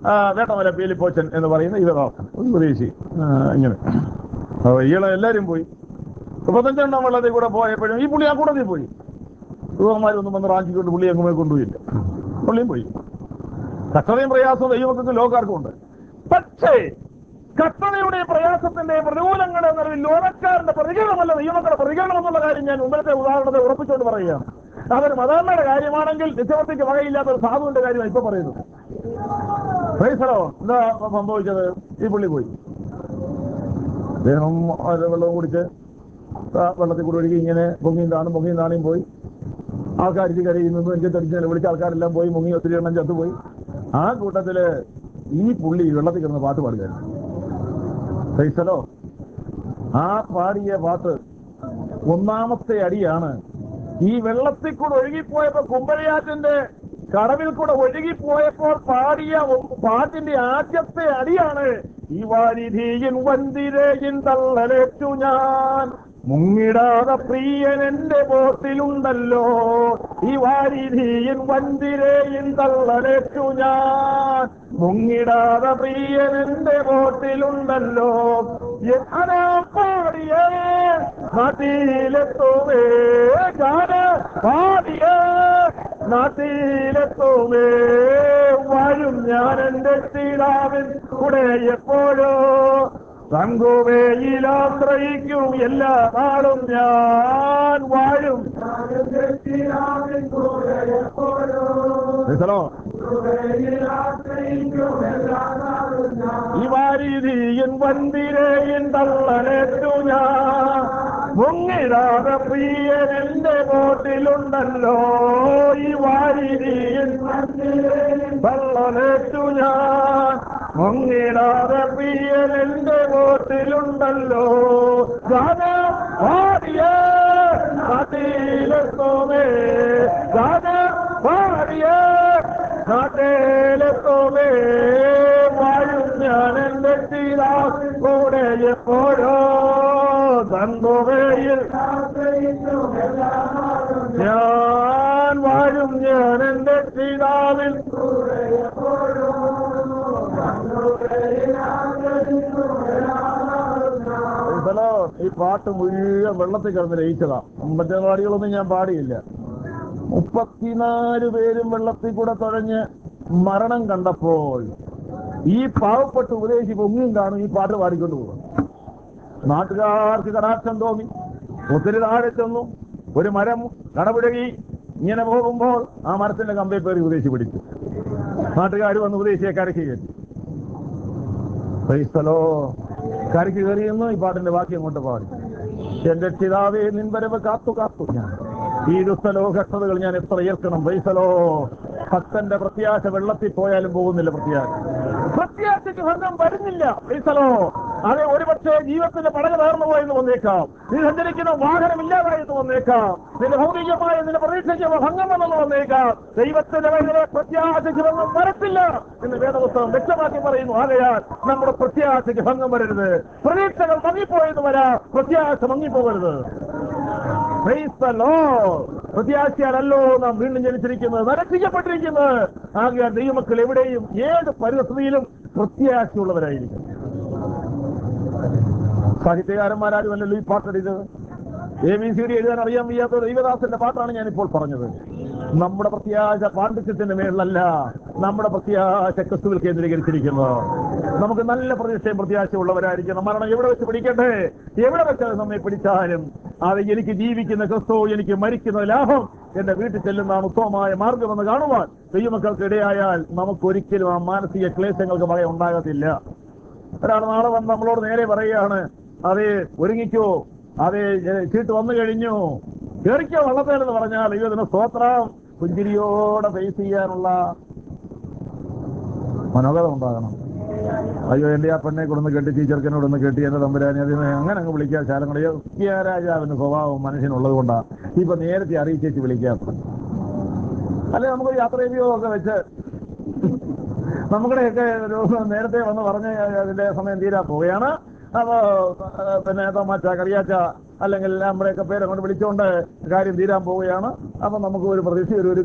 വേട്ടമല പേലിപ്പോച്ചൻ എന്ന് പറയുന്ന ഇവരോ ഒരു സ്വദേശി ആ, ഇങ്ങനെ അപ്പൊ ഇയാളെ എല്ലാരും പോയി മുപ്പത്തഞ്ചെണ്ണം വെള്ളത്തിൽ കൂടെ പോയപ്പോഴും ഈ പുള്ളി ആ കൂടത്തിൽ പോയി യുവമാരൊന്നും വന്ന് റാഞ്ചിക്കൊണ്ട് പുള്ളി എങ്ങുമേ കൊണ്ടുപോയില്ല പുള്ളിയും പോയി കഷ്ടതയും പ്രയാസവും ദൈവമക്കൾക്ക് ലോകാർക്കും ഉണ്ട് പക്ഷേ കഷ്ടതയുടെ പ്രയാസത്തിന്റെ പ്രതികൂലങ്ങളുടെ നിറവിൽ ലോകക്കാരന്റെ പ്രതികരണമല്ല ദൈവമക്കളുടെ പ്രതികരണം എന്നുള്ള കാര്യം ഞാൻ മുമ്പത്തെ ഉദാഹരണത്തെ ഉറപ്പിച്ചുകൊണ്ട് പറയുകയാണ് അതൊരു മതാമ്മയുടെ കാര്യമാണെങ്കിൽ നിത്യവൃത്തിക്ക് വകയില്ലാത്ത ഒരു സാധുവിന്റെ കാര്യമാണ് ഇപ്പൊ പറയുന്നത് പ്രൈസറോ എന്താ സംഭവിച്ചത് ഈ പുള്ളി പോയി അദ്ദേഹം അത് വെള്ളവും കുടിച്ച് ആ വെള്ളത്തിൽ കൂടി ഒഴുകി ഇങ്ങനെ പൊങ്ങിയും താണും പൊങ്ങിയും താണിയും പോയി ആൾക്കാർ ഇത് കരയിൽ നിന്ന് നെഞ്ചത്തടിച്ച് വിളിച്ച ആൾക്കാരെല്ലാം പോയി മുങ്ങി ഒത്തിരി എണ്ണം ചത്തുപോയി ആ കൂട്ടത്തില് ഈ പുള്ളി വെള്ളത്തിൽ കിടന്ന് പാട്ട് പാടുകയായിരുന്നു ക്രൈസ്തലോ ആ പാടിയ പാട്ട് ഒന്നാമത്തെ അടിയാണ് ഈ വെള്ളത്തിൽ കൂടെ ഒഴുകിപ്പോയപ്പോ കുമ്പഴയാറ്റിന്റെ കടവിൽ കൂടെ ഒഴുകിപ്പോയപ്പോൾ പാടിയ ഒ- പാട്ടിന്റെ ആദ്യത്തെ അടിയാണ് ഈ വാരിധിയിൻ വന്തിരയിൻ തള്ളലേറ്റു ഞാൻ മുങ്ങിടാതെ പ്രിയൻ എന്റെ ബോട്ടിലുണ്ടല്ലോ ഈ വാരിധിയിൻ വന്തിരയിൻ തള്ളലേറ്റു ഞാൻ മുങ്ങിടാതെ പ്രിയൻ എന്റെ ബോട്ടിലുണ്ടല്ലോ ഞാനാ പാടിയ നാട്ടിലെത്തുമേ ഗാന പാടിയ നാട്ടിലെത്തുമേ വരും ഞാൻ എന്റെ തീരാവിൻ കൂടെ എപ്പോഴോ തങ്കുവേയിലാശ്രയിക്കും എല്ലാ നാളും ഞാൻ വാഴും ക്രിസ്തലോ, ഈ വാരിധിയൻ വന്തിരയിൻ തള്ളലേറ്റു ഞാൻ മുങ്ങിടാതെ പ്രിയൻ എന്റെ ബോട്ടിലുണ്ടല്ലോ ഈ വാരിധിയൻ തള്ളലേറ്റു ഞാൻ മുങ്ങിടാതെ പ്രിയൻ എന്റെ ബോട്ടിലുണ്ടല്ലോ ഗാന പാടിയ നാട്ടിലെത്തുമേ ഗാന പാടിയ നാട്ടിലെത്തുമേ വാഴും ഞാൻ എന്റെ തീരാ കൂടെ എപ്പോഴോ തന്തുവയിൽ ഞാൻ വാഴും ഞാൻ എന്റെ പിതാവിൽ ഹലോ ഈ പാട്ട് മുഴുവൻ വെള്ളത്തിൽ കിടന്ന് ലയിച്ചതാ മറ്റേ പാടികളൊന്നും ഞാൻ പാടിയില്ല മുപ്പത്തിനാല് പേരും വെള്ളത്തിൽ കൂടെ തുഴഞ്ഞ് മരണം കണ്ടപ്പോൾ ഈ പാവപ്പെട്ട ഉപദേശി പൊങ്ങിയും കാണും ഈ പാട്ട് പാടിക്കൊണ്ട് പോകും നാട്ടുകാർക്ക് കടാക്ഷം തോന്നി ഒത്തിരി താഴെ ചെന്നു ഒരു മരം കടപുഴകി ഇങ്ങനെ പോകുമ്പോൾ ആ മരത്തിന്റെ കമ്പേ പേറി ഉപദേശി പിടിച്ചു നാട്ടുകാർ വന്ന് ഉപദേശിയെ കരക്ക് കയറ്റി ക്രൈസ്തലോ കരക്ക് കയറിയെന്ന് ഈ പാട്ടിന്റെ ബാക്കി അങ്ങോട്ട് പാടി എന്റെ പിതാവേ നിൻവരവ് കാത്തു കാത്തു ഞാൻ ഈ ദുസ്തലോ കഷ്ടതകൾ ഞാൻ എത്ര ഏൽക്കണം വൈസലോ ഭക്തന്റെ പ്രത്യാശ വെള്ളത്തിൽ പോയാലും പോകുന്നില്ല പ്രത്യാശ പ്രത്യാശയ്ക്ക് ഭംഗം വരുന്നില്ല വൈസലോ അതെ ഒരുപക്ഷെ ജീവിതത്തിന്റെ പടക തകർന്നു പോയെന്ന് വന്നേക്കാം നീ സഞ്ചരിക്കുന്ന വാഹനം ഇല്ലാതായെന്ന് വന്നേക്കാം നിന്റെ ഭൗതികമായ നിന്റെ പ്രതീക്ഷയ്ക്ക് ഭംഗം വന്നെന്ന് വന്നേക്കാം ദൈവത്തിന്റെ വഴികളെ പ്രത്യാശയ്ക്ക് ഭംഗം വരത്തില്ല എന്ന് വേദപുസ്തകം വ്യക്തമാക്കി പറയുന്നു ആകയാൽ നമ്മുടെ പ്രത്യാശയ്ക്ക് ഭംഗം വരരുത് പ്രതീക്ഷകൾ മങ്ങിപ്പോയെന്ന് വരാം പ്രത്യാശ മങ്ങിപ്പോകരുത് Praise the Lord. പ്രത്യാശയാലല്ലോ നാം വീണ്ടും ജനിച്ചിരിക്കുന്നത് നരക്ഷിക്കപ്പെട്ടിരിക്കുന്നത് ആകയാൽ ദൈവമക്കൾ എവിടെയും ഏത് പരിസ്ഥിതിയിലും പ്രത്യാശയുള്ളവരായിരിക്കും സാഹിത്യകാരന്മാരാരും അല്ലല്ലോ ഈ പാട്ടെഴുത് എ ബി സി ഡി എഴുതാൻ അറിയാൻ വയ്യാത്ത ഒരു ദൈവദാസന്റെ പാട്ടാണ് ഞാനിപ്പോൾ പറഞ്ഞത് നമ്മുടെ പ്രത്യാശ പാണ്ഡിത്യത്തിന്റെ മേളിലല്ല നമ്മുടെ പ്രത്യാശ ക്രിസ്തുവിൽ കേന്ദ്രീകരിച്ചിരിക്കുന്നു നമുക്ക് നല്ല പ്രതീക്ഷയും പ്രത്യാശയുള്ളവരായിരിക്കണം മരണം എവിടെ വെച്ച് പിടിക്കട്ടെ എവിടെ വെച്ച് അത് നമ്മെ പിടിച്ചാലും അത് എനിക്ക് ജീവിക്കുന്ന ക്രിസ്തു എനിക്ക് മരിക്കുന്ന ലാഭം എന്റെ വീട്ടിൽ ചെല്ലുന്നതാണ് ഉത്തമമായ മാർഗമെന്ന് കാണുവാൻ ദൈവമക്കൾക്ക് ഇടയായാൽ നമുക്കൊരിക്കലും ആ മാനസിക ക്ലേശങ്ങൾക്ക് വക ഉണ്ടാകത്തില്ല ഒരാൾ നാളെ വന്ന് നമ്മളോട് നേരെ പറയുകയാണ് അതെ ഒരുങ്ങിക്കോ അതെ ഏ, ചീട്ട് വന്നു കഴിഞ്ഞു കേറിക്കോ വള്ളത്തേലെന്ന് പറഞ്ഞാൽ ഇതിന് സ്തോത്രം പുഞ്ചിരിയോടെ ഫേസ് ചെയ്യാനുള്ള മനോഗത ഉണ്ടാകണം അയ്യോ എന്റെ ആ പെണ്ണെ കൊണ്ടൊന്ന് കെട്ടി ഈ ചെറുക്കനോടൊന്ന് കെട്ടി എന്റെ തമ്പുരാനെ അതിന് അങ്ങനെ അങ്ങ് വിളിക്കാൻ ശാലം രാജാവിന്റെ സ്വഭാവം മനസ്സിനുള്ളത് കൊണ്ടാ ഇപ്പൊ നേരത്തെ അറിയിച്ചേച്ച് വിളിക്കാം അല്ലെ നമുക്ക് യാത്രയോ ഒക്കെ വെച്ച് നമ്മുടെയൊക്കെ ഒരു നേരത്തെ വന്ന് പറഞ്ഞ് അതിന്റെ സമയം തീരാ പോവുകയാണ് അപ്പോ ആ, പിന്നെ തമാച്ച കറിയാച്ച അല്ലെങ്കിൽ നമ്മുടെയൊക്കെ പേര് അങ്ങോട്ട് വിളിച്ചുകൊണ്ട് കാര്യം തീരാൻ പോവുകയാണ് അപ്പൊ നമുക്ക് ഒരു പ്രതീക്ഷ ഒരു ഒരുക്കു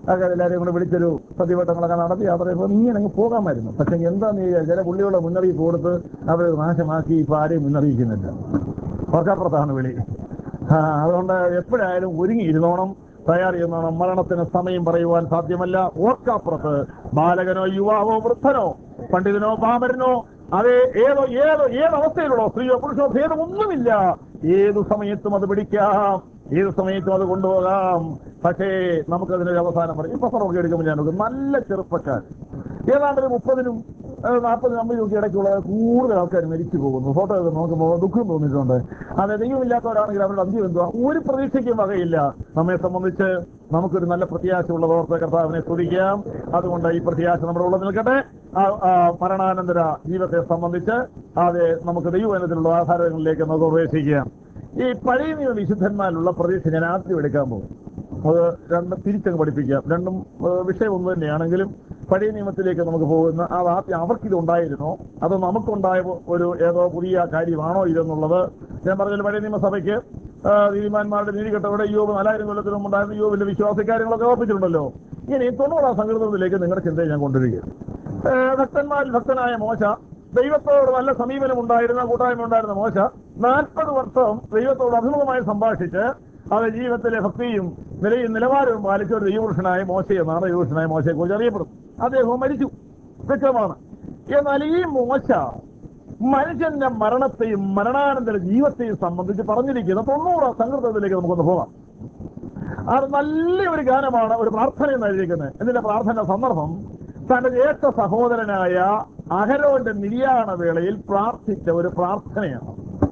ഒക്കെ എല്ലാവരെയും കൂടെ വിളിച്ചൊരു പ്രതിവട്ടങ്ങളൊക്കെ നടത്തി യാത്ര ചെയ്യുമ്പോൾ ഇങ്ങനെ അങ്ങ് പോകാമായിരുന്നു പക്ഷെ എന്താന്ന് ചോദിച്ചാൽ ചില പുള്ളികളുടെ മുന്നറിയിപ്പ് കൊടുത്ത് അവർ നാശമാക്കി ഇപ്പൊ ആരെയും മുന്നറിയിക്കുന്നില്ല ഓർക്കപ്പുറത്താണ് വിളി ആ, അതുകൊണ്ട് എപ്പോഴായാലും ഒരുങ്ങിയിരുന്നോണം തയ്യാർ ചെയ്യുന്നോണം മരണത്തിന് സമയം പറയുവാൻ സാധ്യമല്ല ഓർക്കാപ്പുറത്ത് ബാലകനോ യുവാവോ വൃദ്ധനോ പണ്ഡിതനോ പാമരനോ അതേ ഏതോ ഏതോ ഏത് അവസ്ഥയിലുള്ളോ സ്ത്രീയോ പുരുഷോ ഭേദമൊന്നുമില്ല ഏതു സമയത്തും അത് പിടിക്കാം ഏത് സമയത്തും അത് കൊണ്ടുപോകാം പക്ഷേ നമുക്കതിനൊരു അവസാനം പറയും ഇപ്പൊ പുറമൊക്കെ എടുക്കുമ്പോൾ ഞാൻ നോക്കും നല്ല ചെറുപ്പക്കാർ ഏതാണ്ട് ഒരു മുപ്പതിനും നാൽപ്പതിനും അമ്പതിനും ഒക്കെ ഇടയ്ക്കുള്ള കൂടുതൽ ആൾക്കാർ മരിച്ചു പോകുന്നു ഫോട്ടോ ഒക്കെ നോക്കുമ്പോൾ ദുഃഖം തോന്നിയിട്ടുണ്ട് അത് ദൈവമില്ലാത്തവരാണെങ്കിൽ അവരുടെ അന്ത്യം എന്തുവാ ഒരു പ്രതീക്ഷയ്ക്കും വകയില്ല നമ്മെ സംബന്ധിച്ച് നമുക്കൊരു നല്ല പ്രത്യാശയുള്ള ഓർത്ത കർത്താവിനെ സ്തുതിക്കാം അതുകൊണ്ട് ഈ പ്രത്യാശ നമ്മുടെ ഉള്ളിൽ നിൽക്കട്ടെ ആ, ആ, മരണാനന്തര ജീവിതത്തെ സംബന്ധിച്ച് അത് നമുക്ക് ദൈവവനത്തിലുള്ള ആധാരങ്ങളിലേക്ക് നമുക്ക് പ്രവേശിക്കാം ഈ പഴയ നിയമ വിശുദ്ധന്മാരിലുള്ള പ്രതീക്ഷ ഞാൻ ആദ്യം എടുക്കാൻ പോകും അത് രണ്ടും തിരിച്ചങ്ങ് പഠിപ്പിക്കാം രണ്ടും ഏഹ്, വിഷയം ഒന്ന് തന്നെയാണെങ്കിലും പഴയ നിയമത്തിലേക്ക് നമുക്ക് പോകുന്ന അത് ആദ്യം അവർക്കിത് ഉണ്ടായിരുന്നോ അതോ നമുക്കുണ്ടായ ഒരു ഏതോ പുതിയ കാര്യമാണോ ഇതെന്നുള്ളത് ഞാൻ പറഞ്ഞ പഴയ നിയമസഭയ്ക്ക് ആ, നീതിമാന്മാരുടെ നീതി കെട്ടവിടെ യോബ് നാലായിരം കൊല്ലത്തിന് മുമ്പ് ഉണ്ടായിരുന്ന യോബിന്റെ വിശ്വാസ കാര്യങ്ങളൊക്കെ ഓർപ്പിച്ചിട്ടുണ്ടല്ലോ ഇനി തൊണ്ണൂറാം സംഘടനത്തിലേക്ക് നിങ്ങളുടെ ചിന്തയെ ഞാൻ കൊണ്ടുവരിക ഏഹ്, ഭക്തന്മാരിൽ ഭക്തനായ മോശ ദൈവത്തോട് നല്ല സമീപനം ഉണ്ടായിരുന്ന കൂട്ടായ്മ ഉണ്ടായിരുന്ന മോശ നാൽപ്പത് വർഷം ദൈവത്തോട് അഭിമുഖമായി സംഭാഷിച്ച് അത് ജീവിതത്തിലെ ഭക്തിയും നിലയും നിലവാരവും പാലിച്ച ഒരു ദൈവപുരുഷനായ മോശ എന്നാണ് ദൈവപുരുഷനായ മോശയെ കുറിച്ച് അറിയപ്പെടും അദ്ദേഹവും മരിച്ചു വ്യക്തമാണ് എന്നാൽ ഈ മോശ മനുഷ്യന്റെ മരണത്തെയും മരണാനന്തര ജീവത്തെയും സംബന്ധിച്ച് പറഞ്ഞിരിക്കുന്ന തൊണ്ണൂറാം സംഘൃതത്തിലേക്ക് നമുക്കൊന്ന് പോകാം അത് നല്ല ഒരു ഗാനമാണ് ഒരു പ്രാർത്ഥന എന്നായിരിക്കുന്നത് ഇതിന്റെ പ്രാർത്ഥന സന്ദർഭം തന്റെ ജ്യേഷ്ഠ സഹോദരനായ അഹരോന്റെ നിര്യാണ വേളയിൽ പ്രാർത്ഥിച്ച ഒരു പ്രാർത്ഥനയാണ്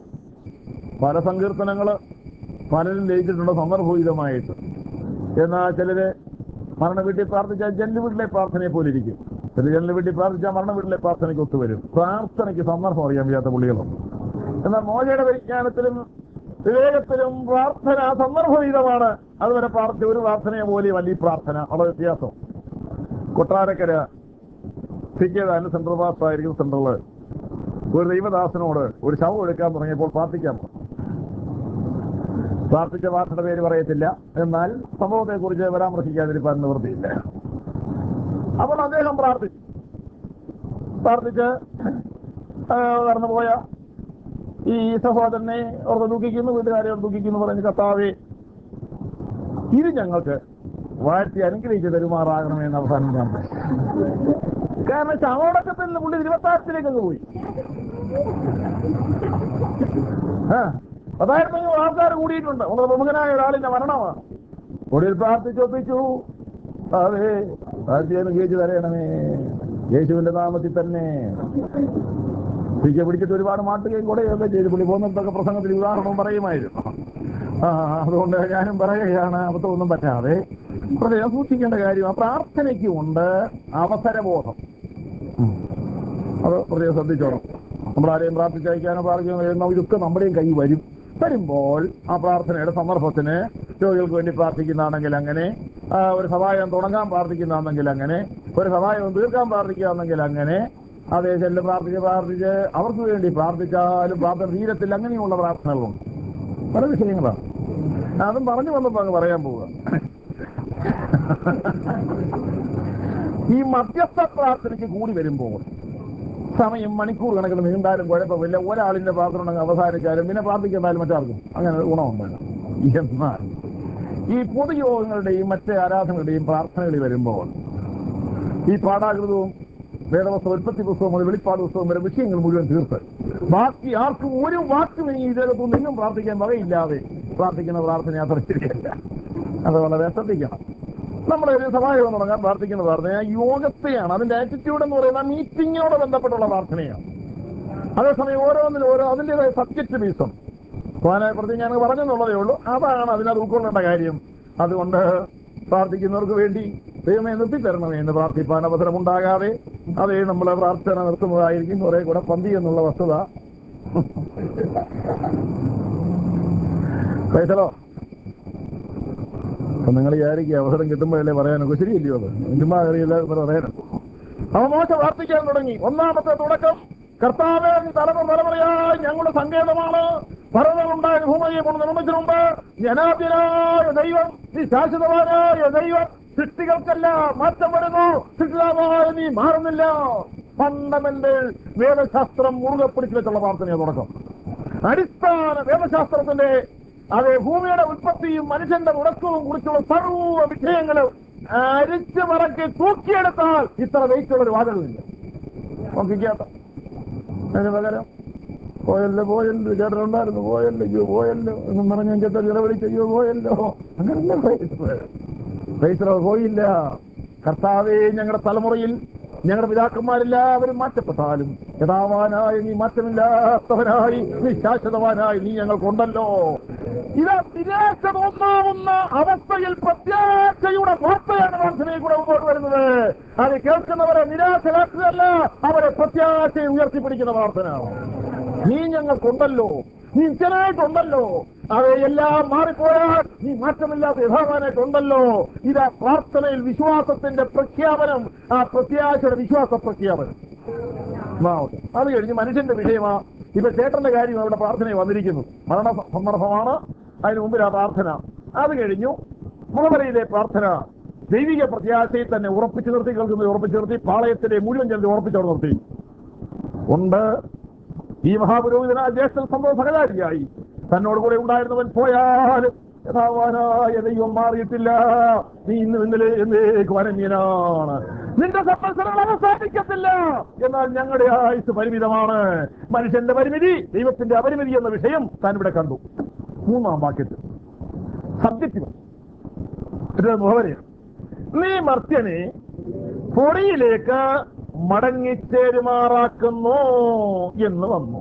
പല സങ്കീർത്തനങ്ങള് പലരും ലയിച്ചിട്ടുണ്ട് സന്ദർഭോചിതമായിട്ട് എന്നാൽ ചിലര് മരണ വീട്ടിൽ പ്രാർത്ഥിച്ചാൽ ജനല് വീട്ടിലെ പ്രാർത്ഥനയെ പോലെ ഇരിക്കും ചില ജനല് വീട്ടിൽ പ്രാർത്ഥിച്ചാൽ മരണ വീട്ടിലെ പ്രാർത്ഥനയ്ക്ക് ഒത്തുവരും പ്രാർത്ഥനയ്ക്ക് സന്ദർഭം അറിയാൻ വയ്യാത്ത പുള്ളികളും എന്നാൽ മോചയുടെ വിജ്ഞാനത്തിലും വിവേകത്തിലും പ്രാർത്ഥന സന്ദർഭവിധമാണ് അതുവരെ പ്രാർത്ഥിച്ച ഒരു പ്രാർത്ഥനയെ പോലെ വലിയ പ്രാർത്ഥന വളരെ വ്യത്യാസം കൊട്ടാരക്കര സിക്കേതാനും സെൻട്രൽ പാസ്റ്റ് ആയിരിക്കും സെൻട്രല് ഒരു ദൈവദാസനോട് ഒരു ശവം എടുക്കാൻ തുടങ്ങിയപ്പോൾ പ്രാർത്ഥിക്കാൻ പറഞ്ഞു. പ്രാർത്ഥിച്ച വാർത്തയുടെ പേര് പറയത്തില്ല എന്നാൽ സംഭവത്തെ കുറിച്ച് പരാമർശിക്കാതിരിക്കാൻ നിവൃത്തിയില്ല അപ്പോൾ അദ്ദേഹം പ്രാർത്ഥിച്ചു പ്രാർത്ഥിച്ച് ആ, കടന്നുപോയ ഈ സഹോദരനെ ഓർത്ത് ദുഃഖിക്കുന്നു വീട്ടുകാരെ ഓർത്ത് ദുഃഖിക്കുന്നു പറഞ്ഞ് കർത്താവെ ഇത് ഞങ്ങൾക്ക് വാഴ്ത്തി അനുഗ്രഹിച്ച് തരുമാറാകണമെന്ന് അവസാനം ഞാൻ പറഞ്ഞു. കാരണം ശവോടക്കത്തിൽ നിന്ന് പുള്ളി ഇരുപത്താറത്തിലേക്ക് അങ്ങ് പോയി ആ അതായിരുന്നു ആൾക്കാർ കൂടിയിട്ടുണ്ട് നമ്മുടെ പ്രമുഖനായ ഒരാളിന്റെ മരണമാണ് ഒടുവിൽ പ്രാർത്ഥിച്ചൊപ്പിച്ചു അതെ പ്രാർത്ഥിച്ച് അനുഗ്രഹിച്ച് തരയണമേ യേശുവിന്റെ നാമത്തിൽ തന്നെ പിടിച്ച് പിടിച്ചിട്ട് ഒരുപാട് മാട്ടുകയും കൂടെയൊക്കെ ചെയ്ത് പുള്ളി പോകുന്നിടത്തൊക്കെ പ്രസംഗത്തിൽ ഉദാഹരണവും പറയുമായിരുന്നു ആ അതുകൊണ്ട് ഞാനും പറയുകയാണ് അബദ്ധമൊന്നും പറ്റാതെ പ്രത്യേകം സൂക്ഷിക്കേണ്ട കാര്യം ആ പ്രാർത്ഥനയ്ക്ക് ഉണ്ട് അവസരബോധം ഉം. അത് പ്രത്യേകം ശ്രദ്ധിച്ചോണം നമ്മളാരെയും പ്രാർത്ഥിച്ചയക്കാനോ പ്രാർത്ഥിക്കാനോ വരുന്ന ഇതൊക്കെ നമ്മുടെയും കൈ വരും വരുമ്പോൾ ആ പ്രാർത്ഥനയുടെ സന്ദർഭത്തിന് രോഗികൾക്ക് വേണ്ടി പ്രാർത്ഥിക്കുന്നതാണെങ്കിൽ അങ്ങനെ ആ, ഒരു സഹായം തുടങ്ങാൻ പ്രാർത്ഥിക്കുന്നതാണെങ്കിൽ അങ്ങനെ ഒരു സഹായം തീർക്കാൻ പ്രാർത്ഥിക്കുകയാണെങ്കിൽ അങ്ങനെ അതേ ചെല്ല് പ്രാർത്ഥിച്ച് പ്രാർത്ഥിച്ച് അവർക്ക് വേണ്ടി പ്രാർത്ഥിച്ചാലും പ്രാർത്ഥന തീരത്തിൽ അങ്ങനെയുള്ള പ്രാർത്ഥനകളുണ്ട് പല വിഷയങ്ങളാണ് അതും പറഞ്ഞു വന്നപ്പോ അങ്ങ് പറയാൻ പോവുക ഈ മധ്യസ്ഥ പ്രാർത്ഥനയ്ക്ക് കൂടി വരുമ്പോൾ സമയം മണിക്കൂർ കണക്കിന് നീണ്ടാലും കുഴപ്പമില്ല ഒരാളിന്റെ പ്രാർത്ഥന ഉണ്ടെങ്കിൽ അവസാനിച്ചാലും പിന്നെ പ്രാർത്ഥിക്കുന്നാലും മറ്റാർക്കും അങ്ങനെ ഒരു ഗുണമുണ്ടല്ലോ എന്നാൽ ഈ പൊതുയോഗങ്ങളുടെയും മറ്റ് ആരാധനകളുടെയും പ്രാർത്ഥനകളിൽ വരുമ്പോൾ ഈ പാഠാകൃതവും വേദവസ്ത്ര ഉൽപ്പത്തി പുസ്തകം മുതൽ വെളിപ്പാട് പുസ്തകം വരെ വിഷയങ്ങൾ മുഴുവൻ തീർത്ത് ബാക്കി ആർക്കും ഒരു വാക്കും ഇനി ഇതിനകത്തു നിന്നും പ്രാർത്ഥിക്കാൻ വകയില്ലാതെ പ്രാർത്ഥിക്കുന്ന പ്രാർത്ഥന അത്ര ശരിയല്ല അത് വളരെ ശ്രദ്ധിക്കണം നമ്മുടെ ഒരു സമാജം തുടങ്ങാൻ പ്രാർത്ഥിക്കുന്ന പ്രാർത്ഥന യോഗത്തെയാണ് അതിന്റെ ആറ്റിറ്റ്യൂഡ് എന്ന് പറയുന്ന മീറ്റിങ്ങിനോട് ബന്ധപ്പെട്ടുള്ള പ്രാർത്ഥനയാണ് അതേസമയം ഓരോന്നിലും ഓരോ അതിൻ്റെതായ സബ്ജക്റ്റ് ബീസും പോകാനായ പ്രതി ഞാൻ പറഞ്ഞെന്നുള്ളതേ ഉള്ളൂ അതാണ് അതിനകത്ത് ഉൾക്കൊള്ളേണ്ട കാര്യം അതുകൊണ്ട് പ്രാർത്ഥിക്കുന്നവർക്ക് വേണ്ടി ദൈവമേ നിർത്തിത്തരണമേ എന്ന് പ്രാർത്ഥിപ്പാൻ അവസരമുണ്ടാകാതെ അതേ നമ്മളെ പ്രാർത്ഥന നിർത്തുന്നതായിരിക്കും കുറെ കൂടെ പന്തി എന്നുള്ള വസ്തുത പൈസലോ അപ്പൊ നിങ്ങൾ വിചാരിക്കുക അവസരം കിട്ടുമ്പോഴല്ലേ പറയാനൊക്കെ ശരിയല്ലയോ അത് ചുമ്മാ അറിയില്ല പറയാനും അവ മോശ പ്രാർത്ഥിക്കാൻ തുടങ്ങി ഒന്നാമത്തെ തുടക്കം കർത്താവേ നീ തലമുറ തലമുറയായി ഞങ്ങളുടെ സങ്കേതമാണ് പർവ്വതമുണ്ടായ ഭൂമിയെ കൊണ്ട് നിർമ്മിച്ചിട്ടുണ്ട് ജനാദ്യനായ ദൈവം നീ ശാശ്വതവാനായ ദൈവം സൃഷ്ടികൾക്കല്ല മാറ്റം വരുന്നു സൃഷ്ടിതാവായ നീ മാറുന്നില്ല ഫണ്ടമെന്റൽ വേദശാസ്ത്രം മുറുകെ പിടിച്ചു വെച്ചുള്ള പ്രാർത്ഥനയാണ് തുടക്കം അടിസ്ഥാന വേദശാസ്ത്രത്തിന്റെ അതെ ഭൂമിയുടെ ഉൽപ്പത്തിയും മനുഷ്യന്റെ ഉറക്കവും കുറിച്ചുള്ള സർവ്വ വിഷയങ്ങളും അരിച്ചു മറക്കി തൂക്കിയെടുത്താൽ ഇത്ര വെയിറ്റുള്ള ഒരു വാചകമില്ല നോക്കിക്കാത്ത അതിന് പകരം പോയല്ലോ പോയല്ലോ ചേട്ടനുണ്ടായിരുന്നു പോയല്ലോ അയ്യോ പോയല്ലോ എന്നും പറഞ്ഞ് എന്റെ നിലവിളിച്ച് അയ്യോ പോയല്ലോ അങ്ങനെ പൈസ പോയില്ല കർത്താവേ ഞങ്ങളുടെ തലമുറയിൽ ഞങ്ങളുടെ പിതാക്കന്മാരെല്ലാവരും മാറ്റപ്പെട്ടാലും യഥാവാനായ നീ മാറ്റമില്ലാത്തവനായി നീ ശാശ്വതവാനായി നീ ഞങ്ങൾക്കുണ്ടല്ലോ ഇത് നിരാശ തോന്നാവുന്ന അവസ്ഥയിൽ പ്രത്യാശയുടെ വാർത്തയാണ് പ്രാർത്ഥനയിൽ കൂടെ മുമ്പോട്ട് വരുന്നത് അത് കേൾക്കുന്നവരെ നിരാശരാക്കുകയല്ല അവരെ പ്രത്യാശയെ ഉയർത്തിപ്പിടിക്കുന്ന പ്രാർത്ഥന നീ ഞങ്ങൾക്കുണ്ടല്ലോ നീ ഇച്ചനായിട്ടുണ്ടല്ലോ അവയെല്ലാം മാറിപ്പോയാൽ നീ മാറ്റമില്ലാത്ത യഥാവാനായിട്ടുണ്ടല്ലോ ഇത് പ്രാർത്ഥനയിൽ വിശ്വാസത്തിന്റെ പ്രഖ്യാപനം ആ പ്രത്യാശയുടെ വിശ്വാസ പ്രഖ്യാപനം ആ, ഓക്കേ. അത് കഴിഞ്ഞ് മനുഷ്യന്റെ വിഷയമാ ഇപ്പൊ ചേട്ടന്റെ കാര്യം അവിടെ പ്രാർത്ഥന വന്നിരിക്കുന്നു മരണ സന്ദർഭമാണ് അതിന് മുമ്പിൽ ആ പ്രാർത്ഥന അത് കഴിഞ്ഞു മുഖവരയിലെ പ്രാർത്ഥന ദൈവിക പ്രത്യാശയിൽ തന്നെ ഉറപ്പിച്ചു നിർത്തി കേൾക്കുന്നത് ഉറപ്പിച്ചു നിർത്തി പാളയത്തിലെ മുഴുവൻ ജനത്തെ ഉറപ്പിച്ചവിടെ നിർത്തി ഉണ്ട് ഈ മഹാപുരോഹിതനായ ജ്യേഷ്ഠ സംഭവ സഹചാരിയായി തന്നോട് കൂടെ ഉണ്ടായിരുന്നവൻ പോയാലും യഥാവാനായ ദൈവം മാറിയിട്ടില്ല നീ ഇന്ന് ഇന്നലെ എന്നേക്ക് വനന്യനാണ് നിന്റെ സമ്പത്സരങ്ങൾ അവസാനിക്കത്തില്ല എന്നാൽ ഞങ്ങളുടെ ആയുസ് പരിമിതമാണ് മനുഷ്യന്റെ പരിമിതി ദൈവത്തിന്റെ അപരിമിതി എന്ന വിഷയം താൻ ഇവിടെ കണ്ടു മൂന്നാം വാക്യത്തിൽ സബ്ജക്റ്റീവ് ഇത് മുഖവരെയാണ് നീ മർത്യനെ പൊടിയിലേക്ക് മടങ്ങിച്ചേരുമാറാക്കുന്നു എന്ന് വന്നു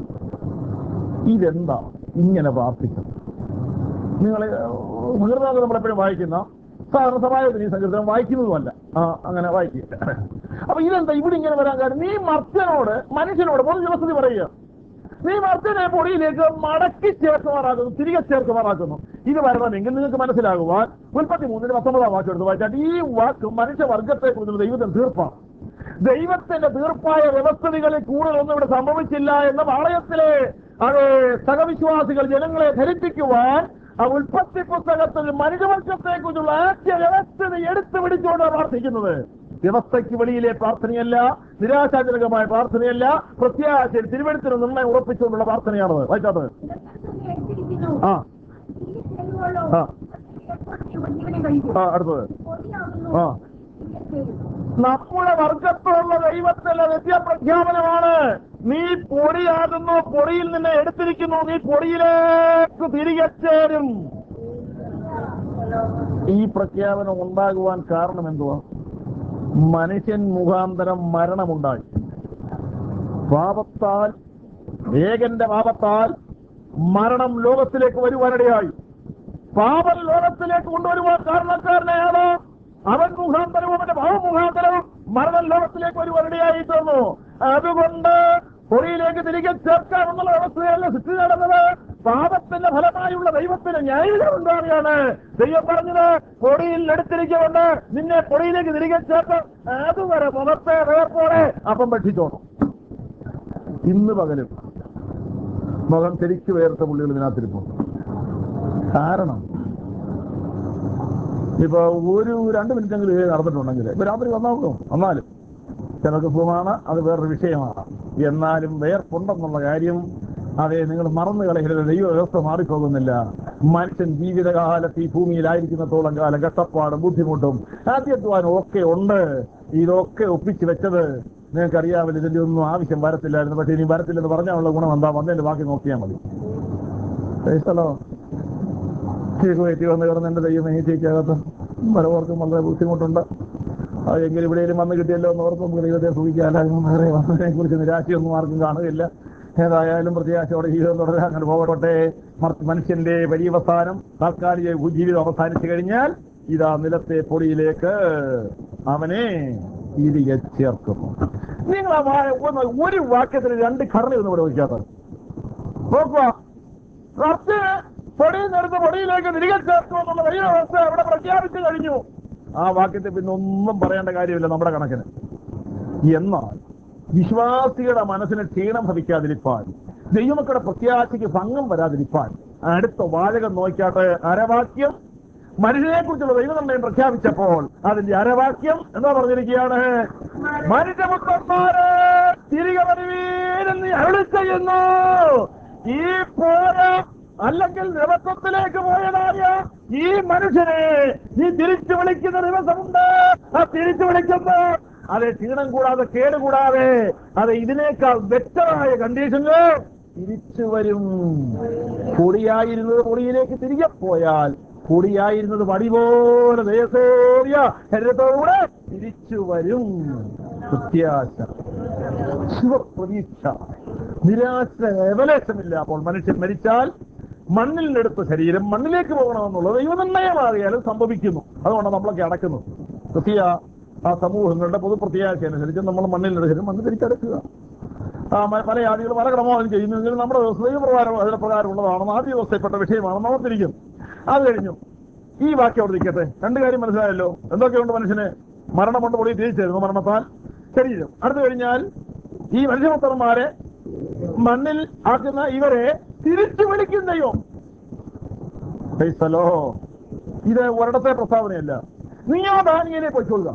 ഇതെന്താ ഇങ്ങനെ പ്രാർത്ഥിച്ചത് നിങ്ങൾ സങ്കീർത്തനങ്ങൾ നമ്മളെപ്പോഴും വായിക്കുന്ന സാധാരണ സമാജത്തിന് ഈ സങ്കീർത്തനം വായിക്കുന്നതുമല്ല ആ അങ്ങനെ വായിക്കില്ല അപ്പൊ ഇതെന്താ ഇവിടെ ഇങ്ങനെ വരാൻ കാരണം നീ മർത്യനോട് മനുഷ്യനോട് പൊതു ദിവസത്തിൽ പറയുക നീ മർത്യനെ പൊടിയിലേക്ക് മടക്കി ചേർക്കുമാറാക്കുന്നു തിരികെ ചേർക്കുമാറാക്കുന്നു ഇത് വരണമെങ്കിൽ നിങ്ങൾക്ക് മനസ്സിലാകുവാൻ മുൽപ്പത്തി മൂന്നിന് പത്തൊമ്പതാം വാക്ക് എടുത്ത് വായിച്ചാൽ ഈ വാക്ക് മനുഷ്യവർഗത്തെ കുറിച്ചുള്ള ദൈവത്തിന് തീർപ്പാണ് ദൈവത്തിന്റെ തീർപ്പായ വ്യവസ്ഥിതികളിൽ കൂടുതലൊന്നും ഇവിടെ സംഭവിച്ചില്ല എന്ന പാളയത്തിലെ അത് സഹവിശ്വാസികൾ ജനങ്ങളെ ധരിപ്പിക്കുവാൻ ആ ഉൽപ്പത്തി പുസ്തകത്തിൽ മനുഷ്യവർഗത്തെ കുറിച്ചുള്ള ആദ്യ വ്യവസ്ഥിതി എടുത്തു പിടിച്ചുകൊണ്ടാണ് പ്രാർത്ഥിക്കുന്നത് വ്യവസ്ഥയ്ക്ക് വെളിയിലെ പ്രാർത്ഥനയല്ല നിരാശാജനകമായ പ്രാർത്ഥനയല്ല പ്രത്യാശയിൽ തിരുവനന്തപുരം നിർണ്ണയം ഉറപ്പിച്ചുകൊണ്ടുള്ള പ്രാർത്ഥനയാണത് വായിച്ചാത്തത് എടുത്തിരിക്കുന്നു ആ ഈ ചെല്ലുവോളോ ആ. ജീവനെ കഴിക്കും ആ അടുത്തത് പൊടിയാവുന്നു ആ നമ്മുടെ വർഗത്തോടുള്ള ദൈവത്തിലെ നിത്യപ്രഖ്യാപനമാണ് നീ പൊടിയാകുന്നു പൊടിയിൽ നിന്ന് എടുത്തിരിക്കുന്നു നീ പൊടിയിലേക്ക് തിരികെ ചേരും ഈ പ്രഖ്യാപനം ഉണ്ടാകുവാൻ കാരണം എന്തുവാ മനുഷ്യൻ മുഖാന്തരം മരണമുണ്ടായി പാപത്താൽ ഏകന്റെ പാപത്താൽ മരണം ലോകത്തിലേക്ക് വരുവാനിടയായി പാപം ലോകത്തിലേക്ക് കൊണ്ടുവരുവാൻ കാരണക്കാരനെയാണ് അവൻ മുഖാന്തരവും അവന്റെ ഭാവമുഖാന്തരവും മരണം ലോകത്തിലേക്ക് വരുവാനിടയായി തീർന്നു അതുകൊണ്ട് പൊടിയിലേക്ക് തിരികെ ചേർക്കാമെന്നുള്ള അവസ്ഥയല്ല സൃഷ്ടി നടന്നത് പാപത്തിന്റെ ഫലമായുള്ള ദൈവത്തിന് ന്യായവിധം ഉണ്ടാവുകയാണ് ദൈവം പറഞ്ഞത് പൊടിയിൽ എടുത്തിരിക്കുകൊണ്ട് നിന്നെ പൊടിയിലേക്ക് തിരികെ ചേർത്ത് അതുവരെ മുഖത്തെ വേർപ്പോടെ അപ്പം ഭക്ഷിച്ചോണം ഇന്ന് പകലും മുഖം തിരിച്ചു വേർത്ത പുള്ളികൾ ഇതിനകത്തിരിപ്പുണ്ട് കാരണം ഇപ്പൊ ഒരു രണ്ട് മിനിറ്റെങ്കിലും ഇത് നടന്നിട്ടുണ്ടെങ്കിൽ ഇപ്പൊ രാത്രി വന്നാലും വന്നാലും ചിലർക്ക് സുഖമാണ് അത് വേറൊരു വിഷയമാണ് എന്നാലും വേർപ്പുണ്ടെന്നുള്ള കാര്യം അതെ നിങ്ങൾ മറന്നു കളയരുത് ദൈവ വ്യവസ്ഥ മാറിപ്പോകുന്നില്ല മനുഷ്യൻ ജീവിതകാലത്ത് ഈ ഭൂമിയിലായിരിക്കുന്നത്തോളം കാലം കഷ്ടപ്പാടും ബുദ്ധിമുട്ടും ആദ്യത്വാനും ഒക്കെ ഉണ്ട് ഇതൊക്കെ ഒപ്പിച്ചു വെച്ചത് നിങ്ങൾക്കറിയാമല്ലോ ഇതിന്റെ ഒന്നും ആവശ്യം വരത്തില്ലായിരുന്നു പക്ഷെ ഇനി വരത്തില്ലെന്ന് പറഞ്ഞാലുള്ള ഗുണം എന്താ വന്നതിന്റെ ബാക്കി നോക്കിയാൽ മതി സ്ഥലോ കുവൈറ്റ് വന്ന് കിടന്ന് എന്റെ ദൈവം ചേച്ചിക്കകത്ത് പലവർക്കും വളരെ ബുദ്ധിമുട്ടുണ്ട് അത് എങ്കിലും ഇവിടെയും വന്ന് കിട്ടിയല്ലോ എന്ന് ഓർത്ത് നമുക്ക് ദൈവത്തെ സൂചിക്കാനും വേറെ വന്നതിനെ കുറിച്ച് നിരാശയൊന്നും ആർക്കും കാണുകയില്ല ഏതായാലും പ്രത്യാശയോടെ ജീവിതം തുടരാൻ അങ്ങനെ പോകട്ടെ മർ- മനുഷ്യന്റെ പര്യവസാനം താൽക്കാലിക ജീവിതം അവസാനിച്ചു കഴിഞ്ഞാൽ ഇതാ നിലത്തെ പൊടിയിലേക്ക് അവനെ തിരികെ ചേർക്കുന്നു നിങ്ങൾ ആ വാ- ഒന്ന് ഒരു വാക്യത്തിന് രണ്ട് ഘടന ഒന്നും ഇവിടെ വയ്ക്കാത്തത് നോക്കുക കുറച്ച് പൊടിയിൽ നിന്നെടുത്ത് പൊടിയിലേക്ക് തിരികെ ചേർത്തു എന്നുള്ള വലിയ അവസ്ഥ അവിടെ പ്രഖ്യാപിച്ചു കഴിഞ്ഞു ആ വാക്യത്തെ പിന്നെ ഒന്നും പറയേണ്ട കാര്യമില്ല നമ്മുടെ കണക്കിന് എന്നാൽ വിശ്വാസിയുടെ മനസ്സിന് ക്ഷീണം ഭവിക്കാതിരിപ്പാൻ ദൈവമക്കളുടെ പ്രത്യാശയ്ക്ക് ഭംഗം വരാതിരിപ്പാൻ അടുത്ത വാചകം നോക്കാട്ടെ അരവാക്യം മനുഷ്യനെ കുറിച്ചുള്ള ദൈവനിർണ്ണയം പ്രഖ്യാപിച്ചപ്പോൾ അതിന്റെ അരവാക്യം എന്താ പറഞ്ഞിരിക്കുകയാണ് മനുഷ്യപുത്രന്മാരെ തിരികെ വരുവീരെന്ന് അരുളി ചെയ്യുന്നു ഈ പോര അല്ലെങ്കിൽ ദിവസത്തിലേക്ക് പോയതായ ഈ മനുഷ്യനെ നീ തിരിച്ചു വിളിക്കുന്ന ദിവസമുണ്ട് ആ തിരിച്ചു വിളിക്കുന്നു അതെ ക്ഷീണം കൂടാതെ കേടുകൂടാതെ അതെ ഇതിനേക്കാൾ വ്യക്തമായ കണ്ടീഷനിൽ തിരിച്ചു വരും പൊടിയായിരുന്നത് പൊടിയിലേക്ക് തിരികെ പോയാൽ പൊടിയായിരുന്നത് പടി പോലെ ദേശോറിയ ഹരിതത്തോടെ തിരിച്ചു വരും പ്രത്യാശ ശിവപ്രതീക്ഷ നിരാശ എവലേശമില്ല അപ്പോൾ മനുഷ്യൻ മരിച്ചാൽ മണ്ണിൽ നിന്നെടുത്ത ശരീരം മണ്ണിലേക്ക് പോകണമെന്നുള്ളത് ദൈവനിർണയമാകിയാലും സംഭവിക്കുന്നു അതുകൊണ്ടാണ് നമ്മളൊക്കെ അടക്കുന്നത് ക്രിസ്തീയ ആ സമൂഹങ്ങളുടെ പൊതുപ്രത്യാശ അനുസരിച്ച് നമ്മൾ മണ്ണിൽ നിന്നെടുക്കലും മണ്ണ് തിരിച്ചടക്കുക ആ മ- പല ആദികൾ പല ക്രമവും ചെയ്യുന്നെങ്കിലും നമ്മുടെ വ്യവസ്ഥ ദൈവപ്രകാരം അതിന്റെ പ്രകാരമുള്ളതാണെന്ന് ആദ്യ വ്യവസ്ഥയിൽപ്പെട്ട വിഷയമാണെന്ന് ഓർത്തിരിക്കും അത് കഴിഞ്ഞു ഈ വാക്യം അവിടെ നിൽക്കട്ടെ രണ്ട് കാര്യം മനസ്സിലായല്ലോ എന്തൊക്കെയുണ്ട് മനുഷ്യന് മരണമുണ്ട് പൊടി തിരിച്ചിരുന്നു മരണത്താൽ ശരീരം അടുത്തു കഴിഞ്ഞാൽ ഈ മനുഷ്യപുത്രന്മാരെ മണ്ണിൽ ആക്കുന്ന ഇവരെ തിരിച്ചു വിളിക്കും ദൈവം ക്രൈസ്തലോ. ഇത് ഒരിടത്തെ പ്രസ്താവനയല്ല നീ ആ ദാനിയനെ പൊയ്ക്കൊള്ളുക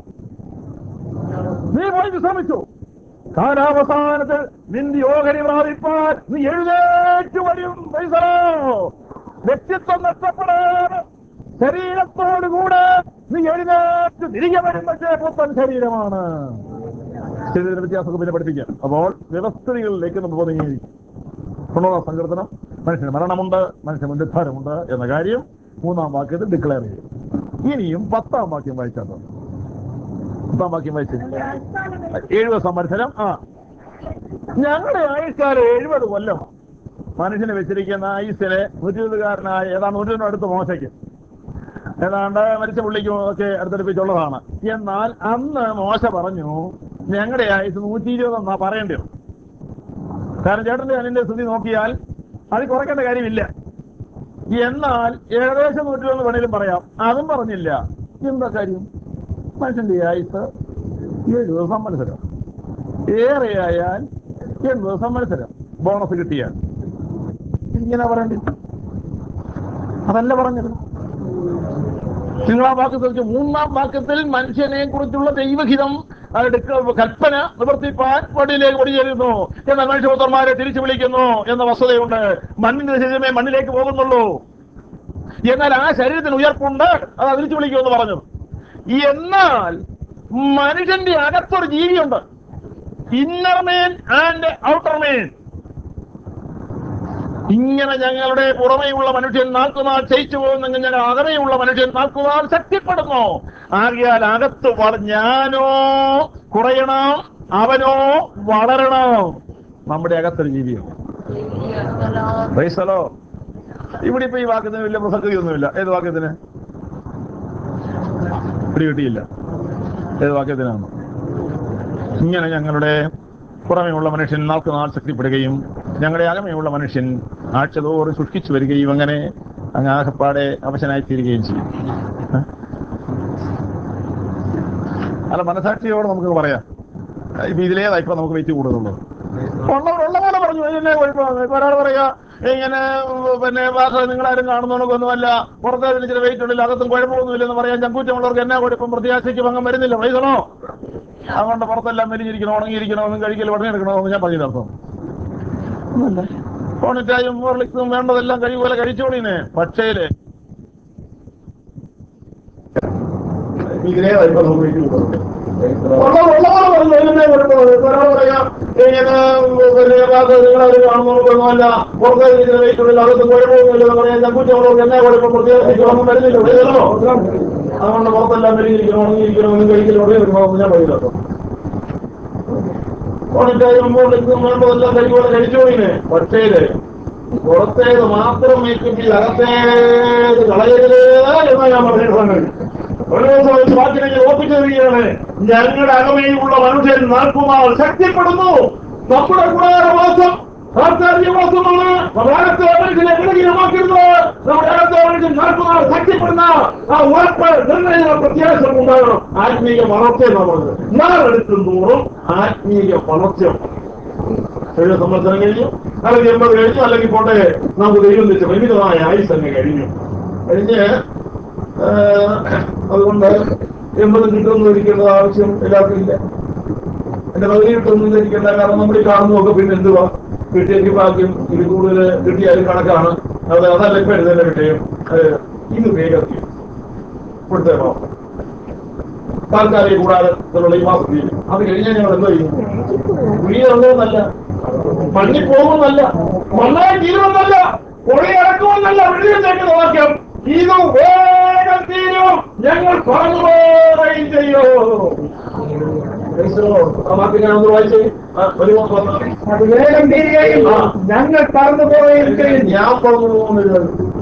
നീ പോയി വിശ്രമിച്ചു കാലാവസാനത്തിൽ നിന്റെ ഓഹരി പ്രാപിപ്പാൻ നീ എഴുന്നേറ്റ് വരും ക്രൈസ്തലോ. വ്യക്തിത്വം നഷ്ടപ്പെടാതെ ശരീരത്തോടുകൂടെ നീ എഴുന്നേറ്റ് തിരികെ വരും പക്ഷേ പുത്തൻ ശരീരമാണ് ശരീര വ്യത്യാസമൊക്കെ പിന്നെ പഠിപ്പിക്കാം അപ്പോൾ വ്യവസ്ഥിതികളിലേക്ക് നമുക്ക് നീങ്ങിയിരിക്കും തൊണ്ണൂറാം സങ്കീർത്തനം മനുഷ്യന് മരണമുണ്ട് മനുഷ്യന് ഉദ്ധാരമുണ്ട് എന്ന കാര്യം മൂന്നാം വാക്യത്തിൽ ഡിക്ലെയർ ചെയ്യും ഇനിയും പത്താം വാക്യം വായിച്ചാൽ പത്താം വാക്യം വായിച്ചു എഴുപത് സംവത്സരം ആ ഞങ്ങളുടെ ആയുഷ്കാലം എഴുപത് കൊല്ലം മനുഷ്യന് വെച്ചിരിക്കുന്ന ആയുസ്സിലെ നൂറ്റിരുപതുകാരനായ ഏതാണ്ട് നൂറ്റിരുപതിന് അടുത്ത് മോശയ്ക്ക് ഏതാണ്ട് മരിച്ച പുള്ളിക്കും ഒക്കെ അടുത്തടുപ്പിച്ചുള്ളതാണ് എന്നാൽ അന്ന് മോശ പറഞ്ഞു ഞങ്ങളുടെ ആയുസ് നൂറ്റി ഇരുപതെന്നാ പറയേണ്ടത് കാരണം ചേട്ടന്റെ അനിന്റെ സ്ഥിതി നോക്കിയാൽ അത് കുറയ്ക്കേണ്ട കാര്യമില്ല എന്നാൽ ഏകദേശം നൂറ്റി ഒന്ന് വേണേലും പറയാം അതും പറഞ്ഞില്ല എന്താ കാര്യം മനുഷ്യന്റെ ആയുസ് ഏഴ് ദിവസം മത്സരം ഏറെയായാൽ എട്ട് ദിവസം മത്സരം ബോണസ് കിട്ടിയാൽ ഇങ്ങനെ പറയേണ്ടത് അതല്ല പറഞ്ഞത് നിങ്ങളാം വാക്യത്തിൽ വെച്ച് മൂന്നാം വാക്യത്തിൽ മനുഷ്യനെ കുറിച്ചുള്ള ദൈവഹിതം അത് കൽപ്പന നിവർത്തിപ്പാൻ വടിയിലേക്ക് വടിയേറുന്നു എന്നാൽ മനുഷ്യപുത്രന്മാരെ തിരിച്ചു വിളിക്കുന്നു എന്ന വസ്തുതയുണ്ട് മണ്ണിന്റെ ശരീരമേ മണ്ണിലേക്ക് പോകുന്നുള്ളൂ എന്നാൽ ആ ശരീരത്തിന് ഉയർപ്പുണ്ട് അത് തിരിച്ചു വിളിക്കുമെന്ന് പറഞ്ഞു എന്നാൽ മനുഷ്യന്റെ അകത്തൊരു ജീവിയുണ്ട് inner man and outer man ഇങ്ങനെ ഞങ്ങളുടെ പുറമേയുള്ള മനുഷ്യൻ നാൽക്കുനാൾ ക്ഷയിച്ചു പോകുന്നെങ്കിൽ ഞങ്ങൾ അകമേയുള്ള മനുഷ്യൻ നാൽക്കുനാൾ ശക്തിപ്പെടുന്നു ആകിയാൽ അകത്ത് വള ഞാനോ കുറയണം അവനോ വളരണം നമ്മുടെ അകത്തൊരു ജീവിയാണ് പൈസലോ ഇവിടെ ഇപ്പൊ ഈ വാക്യത്തിന് വലിയ പ്രസക്തിയൊന്നുമില്ല ഏത് വാക്യത്തിന് പിടി കിട്ടിയില്ല ഏത് വാക്യത്തിനാണ് ഇങ്ങനെ ഞങ്ങളുടെ പുറമേയുള്ള മനുഷ്യൻ നാൾക്ക് നാൾ ശക്തിപ്പെടുകയും ഞങ്ങളുടെ അകമയുള്ള മനുഷ്യൻ ആഴ്ചതോറും സൂക്ഷിച്ചു വരികയും അങ്ങനെ അങ്ങ് ആകപ്പാടെ അവശനായി തീരുകയും ചെയ്യും ഏ? അല്ല മനസാക്ഷിയോട് നമുക്ക് പറയാം ഇപ്പൊ ഇതിലേതാ ഇപ്പൊ നമുക്ക് വെയിറ്റ് കൂടുതലുള്ളത് ഉള്ളവരുള്ള പോലെ പറഞ്ഞു എന്നെ കുഴപ്പമാണ് ഇപ്പൊ ഒരാൾ പറയാ ഇങ്ങനെ ഉം, പിന്നെ വാസ നിങ്ങളാരും കാണുന്നതൊന്നുമല്ല പുറത്തെ ഇതിന് ചില വെയിറ്റ് ഉള്ളിൽ അകത്തും കുഴപ്പമൊന്നുമില്ലെന്ന് പറയാൻ ചങ്കൂറ്റമുള്ളവർക്ക് എന്നാ കുഴപ്പം പ്രത്യാശയ്ക്ക് ഭംഗം വരുന്നില്ല വൈകണോ അതുകൊണ്ട് പുറത്തെല്ലാം മെലിഞ്ഞിരിക്കണോ ഉണങ്ങിയിരിക്കണോ ഒന്നും കഴിക്കൽ ഉടനെടുക്കണോ എന്ന് ഞാൻ പറഞ്ഞു തർക്കം കോണിറ്റായും ഹോർലിക്സും വേണ്ടതെല്ലാം കഴിവുപോലെ കഴിച്ചോളീനെ പക്ഷേല് ഇതിനെ ഇപ്പൊ നമുക്ക് വെയിറ്റ് കൂടുതലുണ്ട് ഉള്ള- ഉള്ളപോലെ പറഞ്ഞു, ഇതിനെ കുഴപ്പമില്ല. ഇപ്പൊ ഒരാൾ പറയാം, ഇങ്ങനെ പിന്നെ വാക്ക് നിങ്ങളാരും കാണുന്നവർക്കൊന്നുമല്ല പുറത്തെ ഇരിക്കുന്ന വെയിറ്റുള്ളിൽ അകത്തും കുഴപ്പമൊന്നുമില്ലെന്ന് പറയാൻ ചങ്കൂറ്റമുള്ളവർക്ക് എന്നാ കുഴപ്പം പ്രത്യേകിച്ച് ഒന്നും വരുന്നില്ല വരുന്നല്ലോ അതുകൊണ്ട് പുറത്തെല്ലാം മെലിഞ്ഞിരിക്കണോ ഉണങ്ങിയിരിക്കണോ ഒന്നും കഴിക്കൽ ഉടനെ എടുക്കണമെന്ന് ഞാൻ പറയുന്നത് ഓണിറ്റായി മുമ്പോട്ടേക്കും വേണ്ടതെല്ലാം കഴിപോലെ കഴിച്ചോളിനെ പക്ഷേല് പുറത്തേത് മാത്രം മേക്കെങ്കിൽ അകത്തേത് കളയരുത് എന്ന് ഞാൻ പറഞ്ഞിട്ടുണ്ട് ഒരു ദിവസം ഒരു വാക്കിനെ ഞാൻ ഓർപ്പിച്ചു തരികയാണ് ഞങ്ങളുടെ അകമയിലുള്ള മനുഷ്യൻ നാൽപ്പുനാൾ ശക്തിപ്പെടുന്നു നമ്മുടെ കൂടാരവാസം താൽക്കാലികവാസമാണ് അകത്തെ മനുഷ്യനെ വിലകീനമാക്കരുത് നമ്മുടെ അകത്തെ മനുഷ്യൻ നാൽപ്പുനാൾ ശക്തിപ്പെടുന്ന ആ ഉറപ്പ് നിർണയ പ്രത്യാശ ഉണ്ടാകണം ആത്മീയ വളർച്ച നമ്മൾ നാളെടുക്കും തോറും ആത്മീയ വളർച്ച ഏഴ് സംവത്സരം കഴിഞ്ഞു അല്ലെങ്കിൽ എൺപത് കഴിഞ്ഞു അല്ലെങ്കിൽ പോട്ടെ നമുക്ക് ദൈവം വെച്ച് പരിമിതമായ ആയുസ് തന്നെ കഴിഞ്ഞു കഴിഞ്ഞ് ഏഹ്, അതുകൊണ്ട് എൺപത് കിട്ടുമെന്ന് ഇരിക്കേണ്ടത് ആവശ്യം എല്ലാവർക്കും ഇല്ല എന്റെ പകുതി കിട്ടുമെന്ന് ധരിക്കേണ്ട കാരണം നമ്മൾ ഈ കാണുന്നതൊക്കെ പിന്നെ എന്തുവാ കിട്ടിയെങ്കിൽ ഭാഗ്യം ഇത് കൂടുതൽ കിട്ടിയാലും കണക്കാണ് അത് അതല്ല ഇപ്പൊ എഴുതേണ്ട വിഷയം അത് ഇത് വേഗം തീരും. കൊടുത്തേക്കോ താൽക്കാലിക കൂടാതെ ഇതിനുള്ള ഈ മാസം തീരും അത് കഴിഞ്ഞാൽ ഞങ്ങൾ എന്തോ ചെയ്യും കുഴിയിറങ്ങുമെന്നല്ല മണ്ണിൽ പോകുമെന്നല്ല മണ്ണായി തീരുമെന്നല്ല പുഴയിറക്കുമെന്നല്ല വെളിയിലേക്ക് വാക്യം ഇത് വേഗം തീരും ഞങ്ങൾ പറഞ്ഞു പോവുകയും ചെയ്യും ആ വാക്യം ഞാൻ ഒന്ന് വായിച്ചേ ആ, വരുമോ വന്നോ? അത് വേഗം തീരുകയും ആ. ഞങ്ങൾ കടന്നു പോവുകയും ചെയ്യും ഞാൻ പറഞ്ഞു പോകുന്നില്ല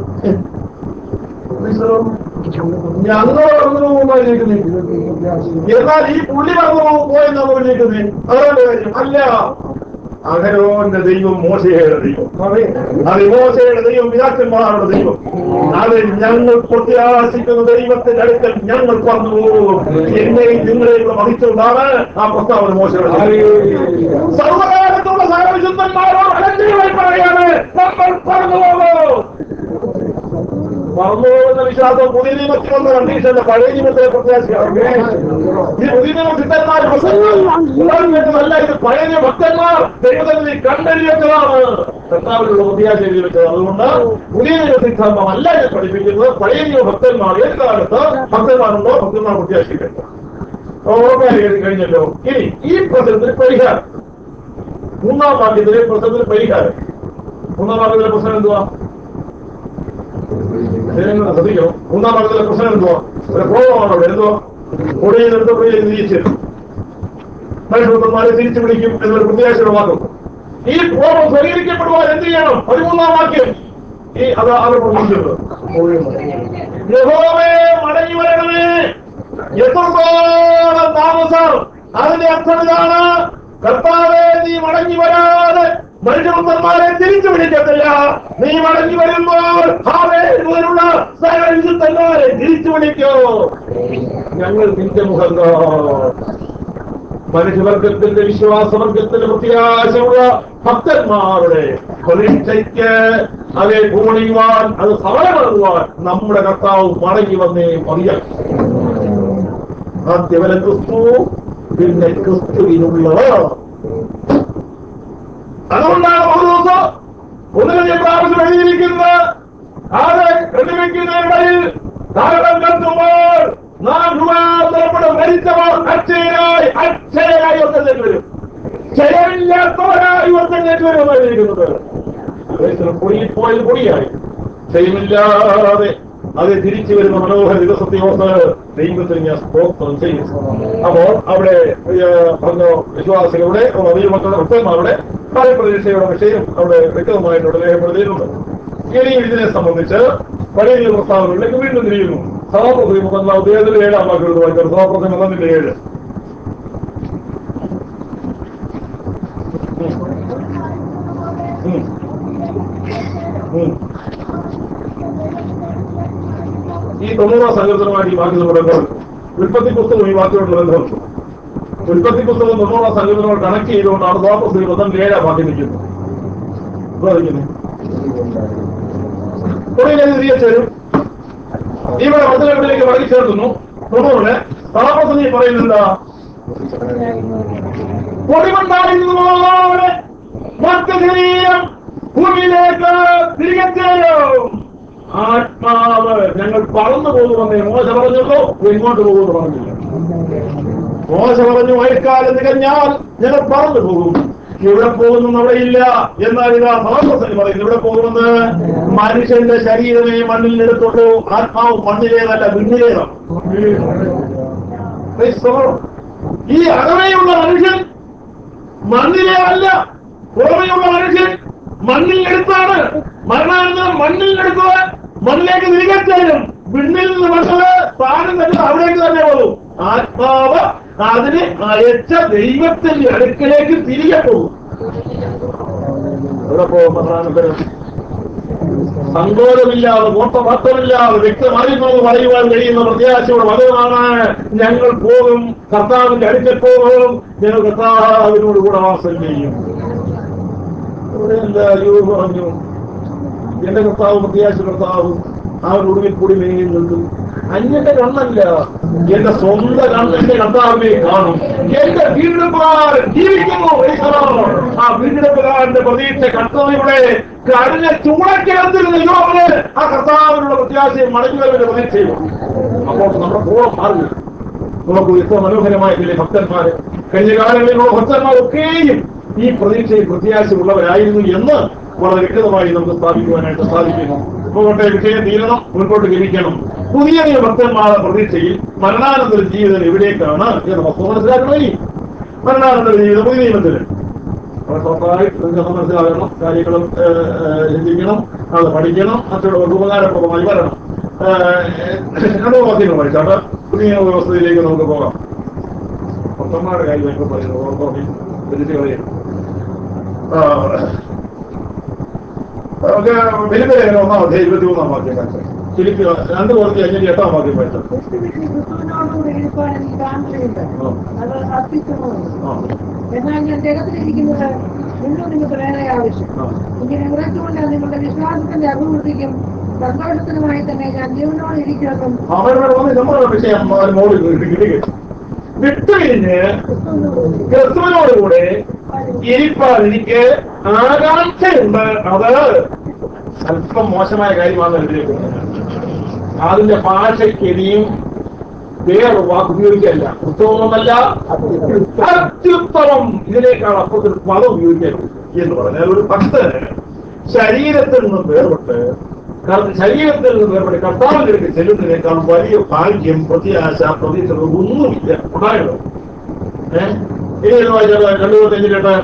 ഞങ്ങൾ പറഞ്ഞു പോകുമ്പോഴേക്കുന്നത് എന്നാൽ ഈ പുള്ളി പറഞ്ഞു പോയെന്നാണ് വിളിക്കുന്നത് അതുകൊണ്ട് കാര്യം അല്ല അഹരോന്റെ ദൈവം മോശയുടെ ദൈവം അത് മോശയുടെ ദൈവം പിതാക്കന്മാരുടെ ദൈവം അത് ഞങ്ങൾ പ്രത്യാശിക്കുന്ന ദൈവത്തിന്റെ അടുക്കൽ ഞങ്ങൾ പറഞ്ഞു പോകും എന്നെയും നിങ്ങളെയും കൂടെ വഹിച്ചുകൊണ്ടാണ് ആ പ്രസ്താവന മോശയുടെ ദൈവം. സർവകാലത്തുള്ള സകല വിശുദ്ധന്മാരോട് അലഞ്ചികളായി പറയാണ് നമ്മൾ പറഞ്ഞു പോകും പറഞ്ഞു പോകുന്ന വിശ്വാസം പുതിയ നിയമത്തിൽ വന്ന കണ്ടീഷന്റെ പഴയ നിയമത്തിലെ പ്രത്യാശയാണ് ഈ പുതിയ നിയമ സിദ്ധന്മാർ ഭക്തന്മാർ ഇത് പഴയ നിയമ ഭക്തന്മാർ ദൈവത്തിൽ കണ്ടെഴുതി വെച്ചതാണ് കർത്താവിലുള്ള പ്രത്യാശ എഴുതി വെച്ചത് അതുകൊണ്ട് പുതിയ നിയമ സിദ്ധാന്തം അല്ല ഇത് പഠിപ്പിക്കുന്നത് പഴയ നിയമ ഭക്തന്മാർ ഏത് കാലത്ത് ഭക്തന്മാരുണ്ടോ ഭക്തന്മാർ പ്രത്യാശിക്കട്ടെ ഉറപ്പായി കഴിഞ്ഞല്ലോ ഇനി ഈ പ്രശ്നത്തിന് പരിഹാരം മൂന്നാം വാക്യത്തിലെ പ്രശ്നത്തിന് പരിഹാരം മൂന്നാം വാക്യത്തിലെ പ്രശ്നം എന്തുവാ ജനങ്ങൾ ശ്രദ്ധിക്കണം മൂന്നാം ഭാഗത്തിലെ പ്രശ്നം എന്തുവാ ഒരു കോപമാണ് അവിടെ എന്തുവാ കൊടിയിൽ എടുത്ത് പുള്ളിയിൽ തിരിച്ചു മനുഷ്യന്മാരെ തിരിച്ചു വിളിക്കും എന്നൊരു പ്രത്യാശയുടെ വാക്കും ഈ കോപം സ്വീകരിക്കപ്പെടുവാൻ എന്ത് ചെയ്യണം പതിമൂന്നാം വാക്യം ഈ അത് അത് പ്രവർത്തിക്കുന്നത് യഹോവേ മടങ്ങി വരണമേ എത്രത്തോളം താമസം അതിന്റെ അർത്ഥം ഇതാണ് കർത്താവേ നീ മടങ്ങി വരാതെ മനുഷ്യപുത്രന്മാരെ തിരിച്ചു വിളിക്കത്തില്ല നീ മടങ്ങി വരുമ്പോൾ ഹാവേലുള്ള സകല വിശുദ്ധന്മാരെ തിരിച്ചു വിളിക്കോ ഞങ്ങൾ നിന്റെ മുഖം കാണും. മനുഷ്യവർഗത്തിന്റെ വിശ്വാസവർഗത്തിന്റെ പ്രത്യാശയുള്ള ഭക്തന്മാരുടെ പരീക്ഷയ്ക്ക് അവയെ പൂണിയുവാൻ അത് സഫലമാകുവാൻ നമ്മുടെ കർത്താവ് മടങ്ങി വന്നേ മറിയാം ആദ്യവന ക്രിസ്തു പിന്നെ ക്രിസ്തുവിനുള്ളവർ അതുകൊണ്ടാണ് ഒരു ദിവസം ഒന്നിനെ പ്രാവശ്യം എഴുതിയിരിക്കുന്നത് ആരെ പ്രതിവയ്ക്കുന്നതിനിടയിൽ താരം കത്തുമ്പോൾ നാം രൂപാന്തരപ്പെടും മരിച്ചവർ അക്ഷയരായി അക്ഷയരായി ഒത്തലേക്ക് വരും ക്ഷയമില്ലാത്തവരായി ഒത്തലേക്ക് വരും എന്നാണ് എഴുതിയിരിക്കുന്നത് പൊടിയിൽ പോയത് പൊടിയായി ക്ഷയമില്ലാതെ അത് തിരിച്ചു വരുന്ന മനോഹര ദിവസത്തെ ഓർത്ത് ദൈവത്തിന് ഞാൻ സ്തോത്രം ചെയ്യും അപ്പോൾ അവിടെ ഏഹ്, പറഞ്ഞ വിശ്വാസികളുടെ ദൈവമക്കളുടെ ഭക്തന്മാരുടെ ഫലപ്രതീക്ഷയുടെ വിഷയം അവിടെ വ്യക്തമായിട്ട് രേഖപ്പെടുത്തിയിട്ടുണ്ട് ഇനിയും ഇതിനെ സംബന്ധിച്ച് പഴയ നിയമ പ്രസ്താവനകളിലേക്ക് വീണ്ടും തിരിയുന്നു സഭാപ്രസംഗം പന്ത്രണ്ടാം അദ്ദേഹത്തിന്റെ ഏഴാം വാക്കുകൾ വായിക്കാം സഭാപ്രസംഗം പന്ത്രണ്ടിന്റെ ഏഴ് ഉം. ഉം. ഈ തൊണ്ണൂറാം സങ്കീർത്തനമായിട്ട് ഈ വാക്യങ്ങളുടെ ബന്ധമുണ്ട് ഉൽപ്പത്തി പുസ്തകം ഈ വാക്യങ്ങളുടെ ബന്ധമുണ്ട് ഉൽപ്പത്തി പുസ്തകം തൊണ്ണൂറാം സങ്കീർത്തനങ്ങൾ കണക്ട് ചെയ്തുകൊണ്ടാണ് ദ്വാപസ്ത്രീ പന്ത്രണ്ട് ഏഴാം വാക്യം നിൽക്കുന്നത് എന്താ നിൽക്കുന്നത് പുറകിലേക്ക് തിരികെ ചേരും ഇവിടെ മധുരങ്ങളിലേക്ക് മടങ്ങി ചേർക്കുന്നു തൊണ്ണൂറിന് ദ്വാപസ്ത്രീ പറയുന്നുണ്ട് പൊടിമണ്ടായിരുന്നതുപോലെ മറ്റ് ശരീരം ഭൂമിയിലേക്ക് തിരികെ ചേരും ആത്മാവ് ഞങ്ങൾ പറന്നു പോകുമെന്നേ മോശ പറഞ്ഞല്ലോ എങ്ങോട്ട് പോകുമെന്ന് പറഞ്ഞില്ല മോശ പറഞ്ഞു മഴക്കാലം തികഞ്ഞാൽ ഞങ്ങൾ പറന്നു പോകും ഇവിടെ പോകുന്നു അവിടെ ഇല്ല എന്നാൽ ഇതാ സഹോദരൻ പറയുന്നു ഇവിടെ പോകുമെന്ന് മനുഷ്യന്റെ ശരീരമേ മണ്ണിൽ എടുത്തുള്ളൂ ആത്മാവ് മണ്ണിലേതല്ല വിണ്ണിലേതാണ് Praise the Lord. ഈ അകമയുള്ള മനുഷ്യൻ മണ്ണിലെ അല്ല പുറമെയുള്ള മനുഷ്യൻ മണ്ണിൽ എടുത്താണ് മരണാനന്തരം മണ്ണിൽ എടുക്കുവാൻ മണ്ണിലേക്ക് തിരികെ ചേരും വിണ്ണിൽ നിന്ന് മണ്ണില് സ്ഥാനം തന്നെ അവിടേക്ക് തന്നെ പോകും ആത്മാവ് അതിന് അയച്ച ദൈവത്തിന്റെ അടുക്കിലേക്ക് തിരികെ പോകും ഇവിടെ പോകും മരണാനന്തരം സങ്കോചമില്ലാതെ മോട്ടമാറ്റമില്ലാതെ വ്യക്തമായിരുന്നു പറയുവാൻ കഴിയുന്ന പ്രത്യാശയുടെ വചനമാണ് ഞങ്ങൾ പോകും കർത്താവിന്റെ അടുക്കൽ പോകും ഞങ്ങൾ കർത്താവിനോട് കൂടെ വാസം ചെയ്യും ഇവിടെ എന്താ അയ്യോ പറഞ്ഞു എന്റെ കർത്താവ് പ്രത്യാശ കർത്താവ് അവൻ ഒടുവിൽ കൂടി മേയുന്നുണ്ട് അന്യന്റെ കണ്ണല്ല എന്റെ സ്വന്തം കണ്ണിന്റെ കർത്താവിനെ കാണും എന്റെ വീണ്ടെടുപ്പുകാരൻ ജീവിക്കുന്നു Praise the Lord. ആ വീണ്ടെടുപ്പുകാരന്റെ പ്രതീക്ഷ കർത്താവിവിടെ കരഞ്ഞ ചൂടക്കിടത്തിരുന്ന യോവന് ആ കർത്താവിനുള്ള പ്രത്യാശയും മടങ്ങുവരുടെ പ്രതീക്ഷയും അപ്പോൾ നമ്മുടെ കോളം മാറില്ല നമുക്ക് എത്ര മനോഹരമായിട്ടില്ലേ ഭക്തന്മാര് കഴിഞ്ഞ കാലങ്ങളിലുള്ള ഭക്തന്മാരൊക്കെയും ഈ പ്രതീക്ഷയിൽ പ്രത്യാശയുള്ളവരായിരുന്നു എന്ന് വളരെ വ്യക്തമായി നമുക്ക് സ്ഥാപിക്കുവാനായിട്ട് സാധിക്കുന്നു പോകട്ടെ വിഷയം തീരണം മുൻപോട്ട് ഗമിക്കണം പുതിയ നിയമ ഭക്തന്മാരുടെ പ്രതീക്ഷയിൽ മരണാനന്തര ജീവിതം എവിടേക്കാണ് എന്ന് വസ്തു മനസ്സിലാക്കണേ മരണാനന്തര ജീവിതം പുതിയ നിയമത്തിൽ അപ്പോൾ സ്വാഭാവികമായിട്ട് നിങ്ങൾക്ക് മനസ്സിലാകണം കാര്യങ്ങളും ഏഹ്, ഏഹ്, ചിന്തിക്കണം അത് പഠിക്കണം മറ്റുള്ളവർക്ക് ഉപകാരപ്രദമായി വരണം ഏഹ്, രണ്ടോ വാക്യങ്ങൾ പഠിച്ചാട്ട് പുതിയ വ്യവസ്ഥയിലേക്ക് നമുക്ക് പോകാം ഭക്തന്മാരുടെ കാര്യം ഒക്കെ പറയുന്നത് ഓർത്തോ തിരിച്ചു കളയും നമുക്ക് വെലുതലേഖനം ഒന്നാം അധ്യായം ഇരുപത്തി മൂന്നാം വാക്യം കാണിച്ചു ശരിക്കും രണ്ട് പേർക്ക് അഞ്ഞൂറ്റി എട്ടാം വാക്യം വായിച്ചു ക്രിസ്തുവിന്റെ ക്രിസ്തുവിനോടുകൂടി ഇരിക്കുവാൻ എനിക്ക് കാണിച്ചുണ്ട് അത് അത്യുത്തമമാണ് ആ എന്നാൽ ഞാൻ ജഗത്തിലിരിക്കുന്നത് നിന്നും നിങ്ങൾക്ക് വേറെ ആവശ്യം ആ ഇങ്ങനെ ഉറച്ചുകൊണ്ട് നിങ്ങളുടെ വിശ്വാസത്തിന്റെ അഭിവൃദ്ധിക്കും സന്തോഷത്തിനുമായി തന്നെ ഞാൻ ജീവനോട് ഇരിക്കുമെന്നും അവരുടെ വന്ന് നമ്മുടെ വിഷയം മോളിൽ കിട്ടുക വിട്ടുകഴിഞ്ഞ് ക്രിസ്തുവിനോടുകൂടി ക്രിസ്തുവിനോടുകൂടെ ഇരിപ്പാൻ എനിക്ക് ആകാംക്ഷയുണ്ട് അത് അല്പം മോശമായ കാര്യമാണ് എഴുതിയിരിക്കുന്നത് അതിന്റെ ഭാഷയ്ക്ക് ഇനിയും വേറെ വാക്ക് ഉപയോഗിക്കല്ല ഉത്തമമല്ല അത്യുത്തമം ഇതിനേക്കാൾ അപ്പുറത്തിൽ പദം ഉപയോഗിക്കരുത് എന്ന് പറഞ്ഞാൽ ഒരു ഭക്തന് ശരീരത്തിൽ നിന്നും വേർപെട്ട് കാരണം ശരീരത്തിൽ നിന്ന് വേർപെട്ട് കർത്താവിലേക്ക് ചെല്ലുന്നതിനേക്കാൾ വലിയ ഭാഗ്യം പ്രത്യാശ പ്രതീക്ഷ ഒന്നുമില്ല ഉണ്ടായല്ലോ ഏഹ് ഇനി എന്ന് വായിച്ചാൽ രണ്ടു ഇരുപത്തഞ്ചിലിട്ട്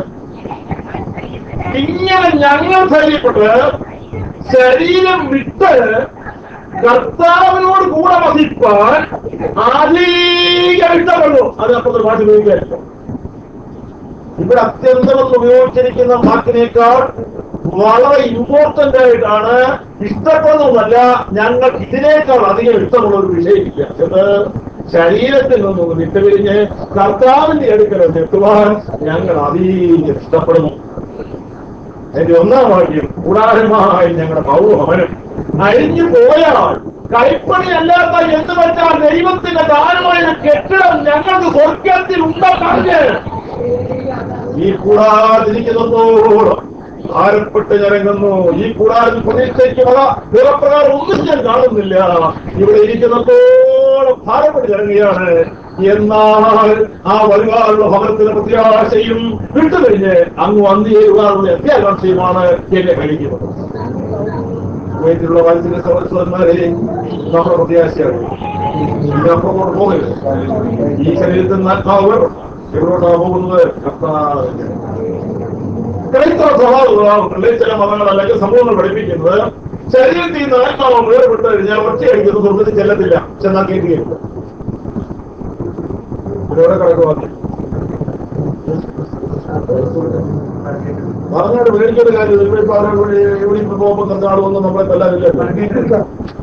ഇങ്ങനെ ഞങ്ങൾ ധൈര്യപ്പെട്ട് ശരീരം വിട്ട് കർത്താവിനോട് കൂടെ വസിപ്പാൻ അധികം ഇഷ്ടപ്പെടുന്നു അതിനപ്പുറത്ത് ഭാഷ ഉപയോഗിക്കാറില്ല ഇവിടെ അത്യന്തമെന്ന് ഉപയോഗിച്ചിരിക്കുന്ന വാക്കിനേക്കാൾ വളരെ ഇമ്പോർട്ടന്റ് ആയിട്ടാണ് ഇഷ്ടപ്പെടുന്നതല്ല ഞങ്ങൾ ഇതിനേക്കാൾ അധികം ഇഷ്ടമുള്ള ഒരു വിഷയമില്ല ഇത് ശരീരത്തിൽ നിന്നും വിട്ടുപിരിഞ്ഞ് കർത്താവിന്റെ അടുക്കൽ എത്തുവാൻ ഞങ്ങൾ അധികം ഇഷ്ടപ്പെടുന്നു എന്റെ ഒന്നാം വാക്യം കൂടാരമായി ഞങ്ങളുടെ പൗരഭവനം അഴിഞ്ഞു പോയാൽ കൈപ്പണി അല്ലാത്ത എന്ന് വെച്ചാൽ ദൈവത്തിന്റെ ദാനമായ കെട്ടിടം ഞങ്ങൾക്ക് സ്വർഗത്തിൽ ഉണ്ടെന്നറിഞ്ഞ് ഈ കൂടാതിരിക്കുന്നതോളം ഭാരപ്പെട്ട് ഞരങ്ങുന്നു ഈ കൂടാതിൽ പ്രതീക്ഷയ്ക്ക് വക നിറപ്രകാരം ഒന്നും ഞാൻ കാണുന്നില്ല ഇവിടെ ഇരിക്കുന്നതോളം ഭാരപ്പെട്ട് ഞരങ്ങുകയാണ് എന്നാൽ ആ വരുവാനുള്ള ഭവനത്തിന്റെ പ്രത്യാശയും വിട്ടുകഴിഞ്ഞ് അങ്ങ് വന്നു ചേരുവാനുള്ള അത്യാകാംക്ഷയുമാണ് എന്നെ കഴിക്കുന്നത് വീട്ടിലുള്ള വാത്സല്യ സഹോദരന്മാരെ നമ്മുടെ പ്രത്യാശയാണ് ഇതിനപ്പുറത്തോട്ട് പോകരുത് ഈ ശരീരത്തിൽ നിന്ന് ആത്മാവ് എവിടോട്ടാ പോകുന്നത് കർത്താവിന്റെ ക്രൈസ്തവ സ്വഭാവങ്ങളെ ചില മതങ്ങൾ അല്ലെങ്കിൽ സമൂഹങ്ങൾ പഠിപ്പിക്കുന്നത് ശരീരത്തിൽ നിന്ന് ആത്മാവ് വേർപെട്ട് കഴിഞ്ഞാൽ ഒറ്റയടിക്കുന്നത് സ്വർഗത്തിൽ ചെല്ലത്തില്ല ചെന്നാൽ കേൾക്കുകയില്ല ഇതോടെ കിടക്കുവാക്കി പറഞ്ഞോട് മേടിച്ചൊരു കാര്യം ഇവിടെ ഇപ്പൊ അവിടെ ഇവിടെ ഇവിടെ ഇപ്പൊ പോകുമ്പോൾ കണ്ടാളുമൊന്നും നമ്മളെ തല്ലാനില്ല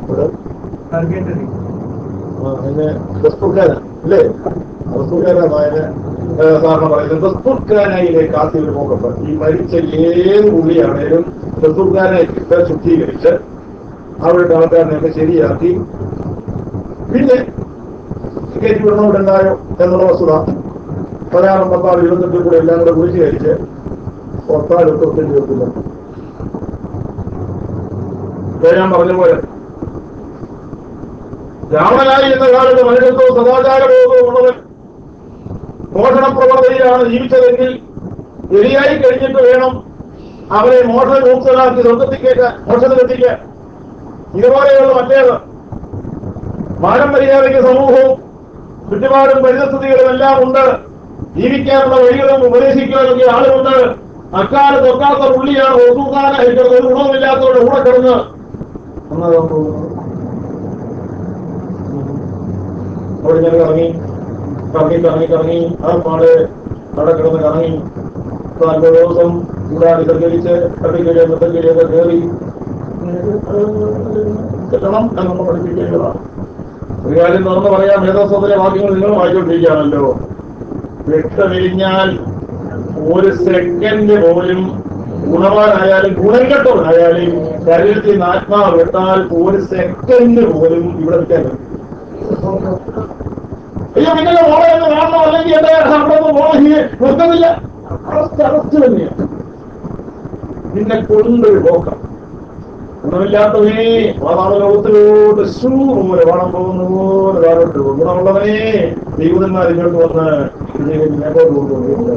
അതിന് ദസ്തുക്കാരൻ അല്ലേ ദസ്തുക്കാരനായ സാറിന് പറയുന്നത് ദസ്തുക്കാനായിലെ കാത്തിൽ പോകുമ്പോൾ ഈ മരിച്ച ഏത് ഉള്ളിയാണേലും ദസ്തുക്കാനായി കിട്ടാൻ ശുദ്ധീകരിച്ച് അവരുടെ ആൾക്കാരനെയൊക്കെ ശരിയാക്കി പിന്നെ കയറ്റി വിടണോടുണ്ടായോ എന്നുള്ള വസ്തുത പതിനാറും പത്താറ് ഇരുപത്തെട്ടും കൂടെ എല്ലാം കൂടെ കുറിച്ച് കഴിച്ച് പത്താലൊക്കെ ഒത്തിരി തീർത്തില്ല ഇത് ഞാൻ പറഞ്ഞ പോലെ രാവണനായി എന്ന കാലത്ത് മനുഷ്യത്വവും സദാചാരബോധവും ഉള്ളവൻ മോഷണ പ്രവണതയിലാണ് ജീവിച്ചതെങ്കിൽ എലിയായി കഴിഞ്ഞിട്ട് വേണം അവരെ മോഷണ മുക്തരാക്കി സ്വർഗത്തിലേക്ക് മോഷണത്തിലെത്തിക്കാൻ ഇതുപോലെയുള്ള മറ്റേത് മാനം മര്യാദയ്ക്ക് സമൂഹവും ചുറ്റുപാടും പരിതസ്ഥിതികളും എല്ലാം ഉണ്ട് ജീവിക്കാനുള്ള വഴികളും ഉപദേശിക്കാനൊക്കെ ആളുകളുണ്ട് അക്കാലത്ത് ഒക്കാത്ത പുള്ളിയാണ് ഒതുക്കാനായിട്ട് ഒരു ഗുണവുമില്ലാത്തവരുടെ കൂടെ കിടന്ന് ഒന്നാകാൻ പോകുന്നത് അവിടെ ഞാൻ കറങ്ങി കറങ്ങി കറങ്ങി കറങ്ങി ആ പാട് അവിടെ കിടന്ന് കറങ്ങി നാല് ദിവസം കൂടാതെ സഞ്ചരിച്ച് കട്ടിക്കല് മുട്ടക്കിലൊക്കെ കയറി കിട്ടണം എന്നൊന്ന് പഠിപ്പിക്കേണ്ടതാണ് ഒരു കാര്യം തുറന്ന് പറയാം വേദോസ്വത്തിലെ വാക്യങ്ങൾ നിങ്ങൾ വായിച്ചുകൊണ്ടിരിക്കുകയാണല്ലോ വിട്ടുപിരിഞ്ഞാൽ ഒരു സെക്കൻഡ് പോലും ഗുണവാനായാലും ഗുണം കെട്ടവനായാലും ശരീരത്തിൽ നിന്ന് ആത്മാവ് വിട്ടാൽ ഒരു സെക്കൻഡ് പോലും ഇവിടെ നിൽക്കാൻ പറ്റും അയ്യോ നിങ്ങളുടെ മോളെ എന്ന് കാണണം അല്ലെങ്കിൽ എന്റെ അവിടെ നിന്ന് മോളെ ഈ നിർത്തുന്നില്ല അറസ്റ്റ് അറസ്റ്റ് തന്നെയാണ് നിന്നെ കൊണ്ട് പോക്കാം ഗുണമില്ലാത്തവനെ വാതാള ലോകത്തിലോട്ട് ശൂപോലെ വാണം പോകുന്ന പോലെ താഴോട്ട് പോകും ഗുണമുള്ളവനെ ദൈവന്മാർ ഇങ്ങോട്ട് വന്ന് ഇതിനെ കൊണ്ടുപോകുന്നുണ്ട്